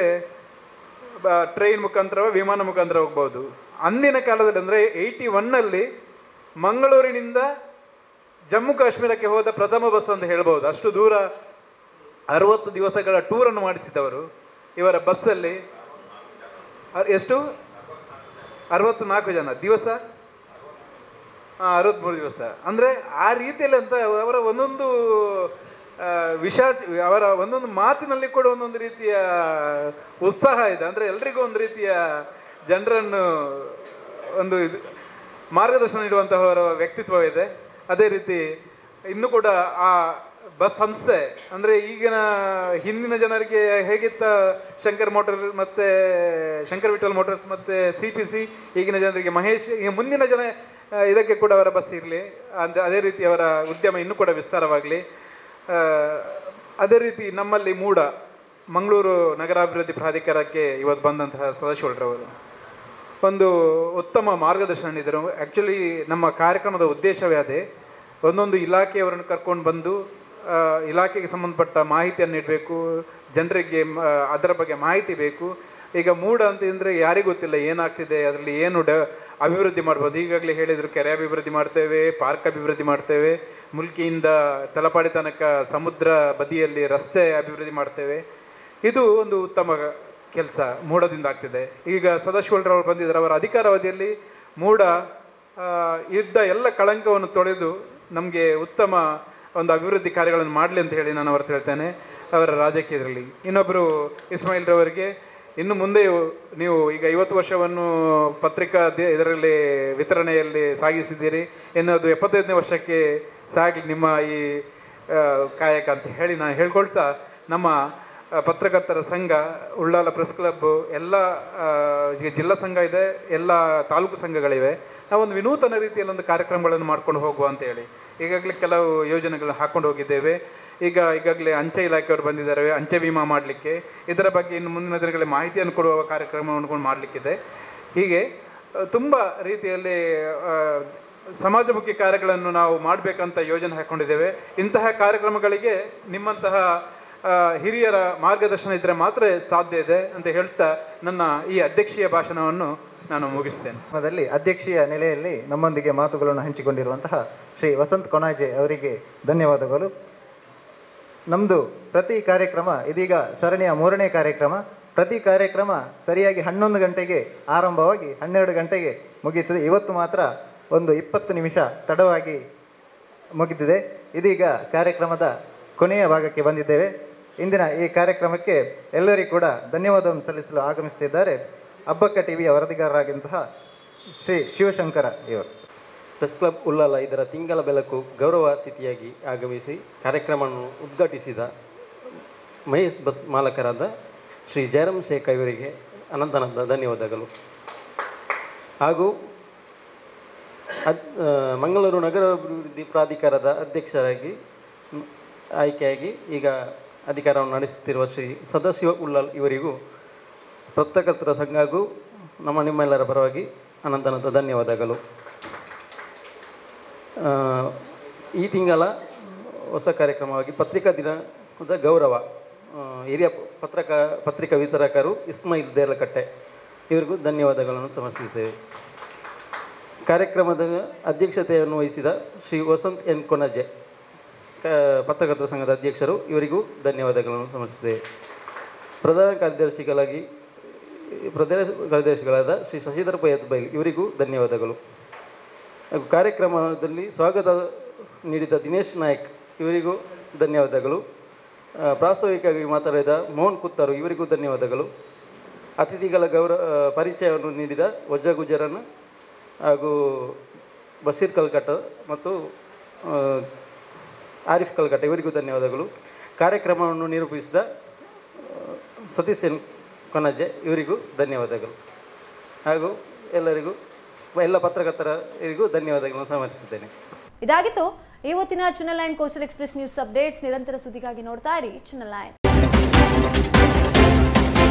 ಟ್ರೈನ್ ಮುಖಾಂತರ ವಿಮಾನ ಮುಖಾಂತರ ಹೋಗ್ಬೋದು ಅಂದಿನ ಕಾಲದಲ್ಲಿ ಅಂದರೆ ಏಯ್ಟಿ ಒನ್ನಲ್ಲಿ ಮಂಗಳೂರಿನಿಂದ ಜಮ್ಮು ಕಾಶ್ಮೀರಕ್ಕೆ ಹೋದ ಪ್ರಥಮ ಬಸ್ ಅಂತ ಹೇಳ್ಬೋದು ಅಷ್ಟು ದೂರ ಅರವತ್ತು ದಿವಸಗಳ ಟೂರನ್ನು ಮಾಡಿಸಿದವರು ಇವರ ಬಸ್ಸಲ್ಲಿ ಅ- ಎಷ್ಟು ಅರವತ್ತು ನಾಲ್ಕು ಜನ ದಿವಸ ಅರವತ್ತ್ಮೂರು ದಿವಸ ಅಂದರೆ ಆ ರೀತಿಯಲ್ಲಿ ಅಂತ ಅವರ ಒಂದೊಂದು ಆ, ವಿಷ ಅವರ ಒಂದೊಂದು ಮಾತಿನಲ್ಲಿ ಕೂಡ ಒಂದೊಂದು ರೀತಿಯ ಉತ್ಸಾಹ ಇದೆ ಅಂದರೆ ಎಲ್ರಿಗೂ ಒಂದು ರೀತಿಯ ಜನರನ್ನು ಒಂದು ಇದು ಮಾರ್ಗದರ್ಶನ ನೀಡುವಂತಹವರ ವ್ಯಕ್ತಿತ್ವ ಇದೆ ಅದೇ ರೀತಿ ಇನ್ನು ಕೂಡ ಆ ಬಸ್ ಸಂಸ್ಥೆ ಅಂದರೆ ಈಗಿನ ಹಿಂದಿನ ಜನರಿಗೆ ಹೇಗಿತ್ತ ಶಂಕರ್ ಮೋಟರ್ ಮತ್ತೆ ಶಂಕರ್ ವಿಠಲ್ ಮೋಟರ್ಸ್ ಮತ್ತೆ ಸಿ ಪಿ ಸಿ ಈಗಿನ ಜನರಿಗೆ ಮಹೇಶ್ ಈಗ ಮುಂದಿನ ಜನ ಆ, ಇದಕ್ಕೆ ಕೂಡ ಅವರ ಬಸ್ ಇರಲಿ ಅಂದ ಅದೇ ರೀತಿ ಅವರ ಉದ್ಯಮ ಇನ್ನೂ ಕೂಡ ವಿಸ್ತಾರವಾಗಲಿ ಅದೇ ರೀತಿ ನಮ್ಮಲ್ಲಿ ಮೂಡ ಮಂಗಳೂರು ನಗರಾಭಿವೃದ್ಧಿ ಪ್ರಾಧಿಕಾರಕ್ಕೆ ಇವತ್ತು ಬಂದಂತಹ ಸದಾಶಿವರವರು ಒಂದು ಉತ್ತಮ ಮಾರ್ಗದರ್ಶನ ನೀಡಿದರು ಆ್ಯಕ್ಚುಲಿ ನಮ್ಮ ಕಾರ್ಯಕ್ರಮದ ಉದ್ದೇಶವೇ ಅದೇ ಒಂದೊಂದು ಇಲಾಖೆಯವರನ್ನು ಕರ್ಕೊಂಡು ಬಂದು ಆ, ಇಲಾಖೆಗೆ ಸಂಬಂಧಪಟ್ಟ ಮಾಹಿತಿಯನ್ನು ನೀಡಬೇಕು ಜನರಿಗೆ ಮ- ಅದರ ಬಗ್ಗೆ ಮಾಹಿತಿ ಬೇಕು ಈಗ ಮೂಡ ಅಂತ ಅಂದರೆ ಯಾರಿಗೂ ಗೊತ್ತಿಲ್ಲ ಏನಾಗ್ತಿದೆ ಅದರಲ್ಲಿ ಏನು ಡ ಅಭಿವೃದ್ಧಿ ಮಾಡ್ಬೋದು ಈಗಾಗಲೇ ಹೇಳಿದರು ಕೆರೆ ಅಭಿವೃದ್ಧಿ ಮಾಡ್ತೇವೆ ಪಾರ್ಕ್ ಅಭಿವೃದ್ಧಿ ಮಾಡ್ತೇವೆ ಮುಲ್ಕಿಯಿಂದ ತಲಪಾಡಿ ತನಕ ಸಮುದ್ರ ಬದಿಯಲ್ಲಿ ರಸ್ತೆ ಅಭಿವೃದ್ಧಿ ಮಾಡ್ತೇವೆ ಇದು ಒಂದು ಉತ್ತಮ ಕೆಲಸ ಮೂಡದಿಂದ ಆಗ್ತಿದೆ ಈಗ ಸದಾಶಿವರವರು ಬಂದಿದ್ದಾರೆ ಅವರ ಅಧಿಕಾರಾವಧಿಯಲ್ಲಿ ಮೂಡ ಆ, ಇದ್ದ ಎಲ್ಲ ಕಳಂಕವನ್ನು ತೊಳೆದು ನಮಗೆ ಉತ್ತಮ ಒಂದು ಅಭಿವೃದ್ಧಿ ಕಾರ್ಯಗಳನ್ನು ಮಾಡಲಿ ಅಂತ ಹೇಳಿ ನಾನು ಅವತ್ತು ಹೇಳ್ತೇನೆ ಅವರ ರಾಜಕೀಯದಲ್ಲಿ ಇನ್ನೊಬ್ಬರು ಇಸ್ಮಾಯಿಲ್ ರವರಿಗೆ ಇನ್ನು ಮುಂದೆಯೂ ನೀವು ಈಗ ಐವತ್ತು ವರ್ಷವನ್ನು ಪತ್ರಿಕಾ ದಿ- ಇದರಲ್ಲಿ ವಿತರಣೆಯಲ್ಲಿ ಸಾಗಿಸಿದ್ದೀರಿ ಇನ್ನು ಅದು ಎಪ್ಪತ್ತೈದನೇ ವರ್ಷಕ್ಕೆ ಸಾಗಲಿ ನಿಮ್ಮ ಈ ಆ, ಕಾಯಕ ಅಂತ ಹೇಳಿ ನಾನು ಹೇಳ್ಕೊಳ್ತಾ ನಮ್ಮ ಆ, ಪತ್ರಕರ್ತರ ಸಂಘ ಉಳ್ಳಾಲ ಪ್ರೆಸ್ ಕ್ಲಬ್ ಎಲ್ಲ ಆ, ಈಗ ಜಿಲ್ಲಾ ಸಂಘ ಇದೆ ಎಲ್ಲ ತಾಲೂಕು ಸಂಘಗಳಿವೆ ನಾವೊಂದು ವಿನೂತನ ರೀತಿಯಲ್ಲಿ ಒಂದು ಕಾರ್ಯಕ್ರಮಗಳನ್ನು ಮಾಡ್ಕೊಂಡು ಹೋಗುವ ಅಂತ ಹೇಳಿ ಈಗಾಗಲೇ ಕೆಲವು ಯೋಜನೆಗಳನ್ನ ಹಾಕೊಂಡು ಹೋಗಿದ್ದೇವೆ ಈಗ ಈಗಾಗಲೇ ಅಂಚೆ ಇಲಾಖೆಯವರು ಬಂದಿದ್ದಾರೆ ಅಂಚೆ ವಿಮಾ ಮಾಡಲಿಕ್ಕೆ ಇದರ ಬಗ್ಗೆ ಇನ್ನು ಮುಂದಿನ ದಿನಗಳಲ್ಲಿ ಮಾಹಿತಿಯನ್ನು ಕೊಡುವ ಕಾರ್ಯಕ್ರಮವನ್ನು ಮಾಡಲಿಕ್ಕಿದೆ ಹೀಗೆ ಆ, ತುಂಬ ರೀತಿಯಲ್ಲಿ ಆ, ಸಮಾಜಮುಖಿ ಕಾರ್ಯಗಳನ್ನು ನಾವು ಮಾಡಬೇಕಂತ ಯೋಜನೆ ಹಾಕೊಂಡಿದ್ದೇವೆ ಇಂತಹ ಕಾರ್ಯಕ್ರಮಗಳಿಗೆ ನಿಮ್ಮಂತಹ ಆ, ಹಿರಿಯರ ಮಾರ್ಗದರ್ಶನ ಇದ್ದರೆ ಮಾತ್ರ ಸಾಧ್ಯ ಇದೆ ಅಂತ ಹೇಳ್ತಾ ನನ್ನ ಈ ಅಧ್ಯಕ್ಷೀಯ ಭಾಷಣವನ್ನು ನಾನು ಮುಗಿಸ್ತೇನೆ ಕಾರ್ಯಕ್ರಮದಲ್ಲಿ ಅಧ್ಯಕ್ಷೀಯ ನೆಲೆಯಲ್ಲಿ ನಮ್ಮೊಂದಿಗೆ ಮಾತುಗಳನ್ನು ಹಂಚಿಕೊಂಡಿರುವಂತಹ ಶ್ರೀ ವಸಂತ್ ಕೊಣಾಜೆ ಅವರಿಗೆ ಧನ್ಯವಾದಗಳು ನಮ್ಮದು ಪ್ರತಿ ಕಾರ್ಯಕ್ರಮ ಇದೀಗ ಸರಣಿಯ ಮೂರನೇ ಕಾರ್ಯಕ್ರಮ ಪ್ರತಿ ಕಾರ್ಯಕ್ರಮ ಸರಿಯಾಗಿ ಹನ್ನೊಂದು ಗಂಟೆಗೆ ಆರಂಭವಾಗಿ ಹನ್ನೆರಡು ಗಂಟೆಗೆ ಮುಗಿಯುತ್ತದೆ ಇವತ್ತು ಮಾತ್ರ ಒಂದು ಇಪ್ಪತ್ತು ನಿಮಿಷ ತಡವಾಗಿ ಮುಗಿದಿದೆ ಇದೀಗ ಕಾರ್ಯಕ್ರಮದ ಕೊನೆಯ ಭಾಗಕ್ಕೆ ಬಂದಿದ್ದೇವೆ ಇಂದಿನ ಈ ಕಾರ್ಯಕ್ರಮಕ್ಕೆ ಎಲ್ಲರಿಗೂ ಕೂಡ ಧನ್ಯವಾದವನ್ನು ಸಲ್ಲಿಸಲು ಆಗಮಿಸುತ್ತಿದ್ದಾರೆ ಅಬ್ಬಕ್ಕ ಟಿವಿಯ ವರದಿಗಾರರಾಗಿಂತಹ ಶ್ರೀ ಶಿವಶಂಕರ ಇವರು ಪ್ರೆಸ್ ಕ್ಲಬ್ ಉಳ್ಳಾಲ ಇದರ ತಿಂಗಳ ಬೆಳಕು ಗೌರವ ಅತಿಥಿಯಾಗಿ ಆಗಮಿಸಿ ಕಾರ್ಯಕ್ರಮವನ್ನು ಉದ್ಘಾಟಿಸಿದ ಮಹೇಶ್ ಬಸ್ ಮಾಲಕರಾದ ಶ್ರೀ ಜಯರಾಮ್ ಶೇಖ ಇವರಿಗೆ ಅನಂತನಂತ ಧನ್ಯವಾದಗಳು ಹಾಗೂ ಅದ್ ಆ, ಮಂಗಳೂರು ನಗರಾಭಿವೃದ್ಧಿ ಪ್ರಾಧಿಕಾರದ ಅಧ್ಯಕ್ಷರಾಗಿ ಮ್, ಆಯ್ಕೆಯಾಗಿ ಈಗ ಅಧಿಕಾರವನ್ನು ನಡೆಸುತ್ತಿರುವ ಶ್ರೀ ಸದಾಶಿವ ಉಳ್ಳಾಲ್ ಇವರಿಗೂ ಪತ್ರಕರ್ತರ ಸಂಘ ಹಾಗೂ ನಮ್ಮ ನಿಮ್ಮೆಲ್ಲರ ಪರವಾಗಿ ಅನಂತನಂತ ಧನ್ಯವಾದಗಳು ಆ, ಈ ತಿಂಗಳ ಹೊಸ ಕಾರ್ಯಕ್ರಮವಾಗಿ ಪತ್ರಿಕಾ ದಿನದ ಗೌರವ ಆ, ಹಿರಿಯ ಪತ್ರಕ ಪತ್ರಿಕಾ ವಿತರಕರು ಇಸ್ಮಾಯಿಲ್ ದೇರ್ಲಕಟ್ಟೆ ಇವರಿಗೂ ಧನ್ಯವಾದಗಳನ್ನು ಸಮರ್ಪಿಸುತ್ತೇವೆ ಕಾರ್ಯಕ್ರಮದ ಅಧ್ಯಕ್ಷತೆಯನ್ನು ವಹಿಸಿದ ಶ್ರೀ ವಸಂತ್ ಎನ್ ಕೊನಜೆ ಕ- ಪತ್ರಕರ್ತರ ಸಂಘದ ಅಧ್ಯಕ್ಷರು ಇವರಿಗೂ ಧನ್ಯವಾದಗಳನ್ನು ಸಮರ್ಪಿಸುತ್ತೇವೆ ಪ್ರಧಾನ ಕಾರ್ಯದರ್ಶಿಗಳಾಗಿ ಪ್ರಧಾನ ಕಾರ್ಯದರ್ಶಿಗಳಾದ ಶ್ರೀ ಶಶಿಧರ್ ಪಯತ್ ಬೈಲ್ ಇವರಿಗೂ ಧನ್ಯವಾದಗಳು ಹಾಗೂ ಕಾರ್ಯಕ್ರಮದಲ್ಲಿ ಸ್ವಾಗತ ನೀಡಿದ ದಿನೇಶ್ ನಾಯಕ್ ಇವರಿಗೂ ಧನ್ಯವಾದಗಳು ಆ, ಪ್ರಾಸ್ತಾವಿಕವಾಗಿ ಮಾತಾಡಿದ ಮೋಹನ್ ಕುತ್ತರು ಇವರಿಗೂ ಧನ್ಯವಾದಗಳು ಅತಿಥಿಗಳ ಗೌರವ ಆ, ಪರಿಚಯವನ್ನು ನೀಡಿದ ವಜ್ರ ಗುಜರನ್ ಹಾಗೂ ಬಶೀರ್ ಕಲ್ಕಟ್ಟ ಮತ್ತು ಆ, ಆರಿಫ್ ಕಲ್ಕಟ್ಟ ಇವರಿಗೂ ಧನ್ಯವಾದಗಳು ಕಾರ್ಯಕ್ರಮವನ್ನು ನಿರೂಪಿಸಿದ ಆ, ಸತೀಶ್ ಎನ್ ಕೊನಜ್ಜೆ ಇವರಿಗೂ ಧನ್ಯವಾದಗಳು ಹಾಗೂ ಎಲ್ಲರಿಗೂ ಎಲ್ಲ ಪತ್ರಕರ್ತರಿಗೂ ಧನ್ಯವಾದಗಳನ್ನು ಸಮರ್ಪಿಸುತ್ತೇನೆ ಇದಾಗಿತ್ತು ಇವತ್ತಿನ channel line coastal express news updates ನಿರಂತರ ಸುದ್ದಿಗಾಗಿ ನೋಡ್ತಾ ಇರಿ ಚಾನಲ್ ಲೈನ್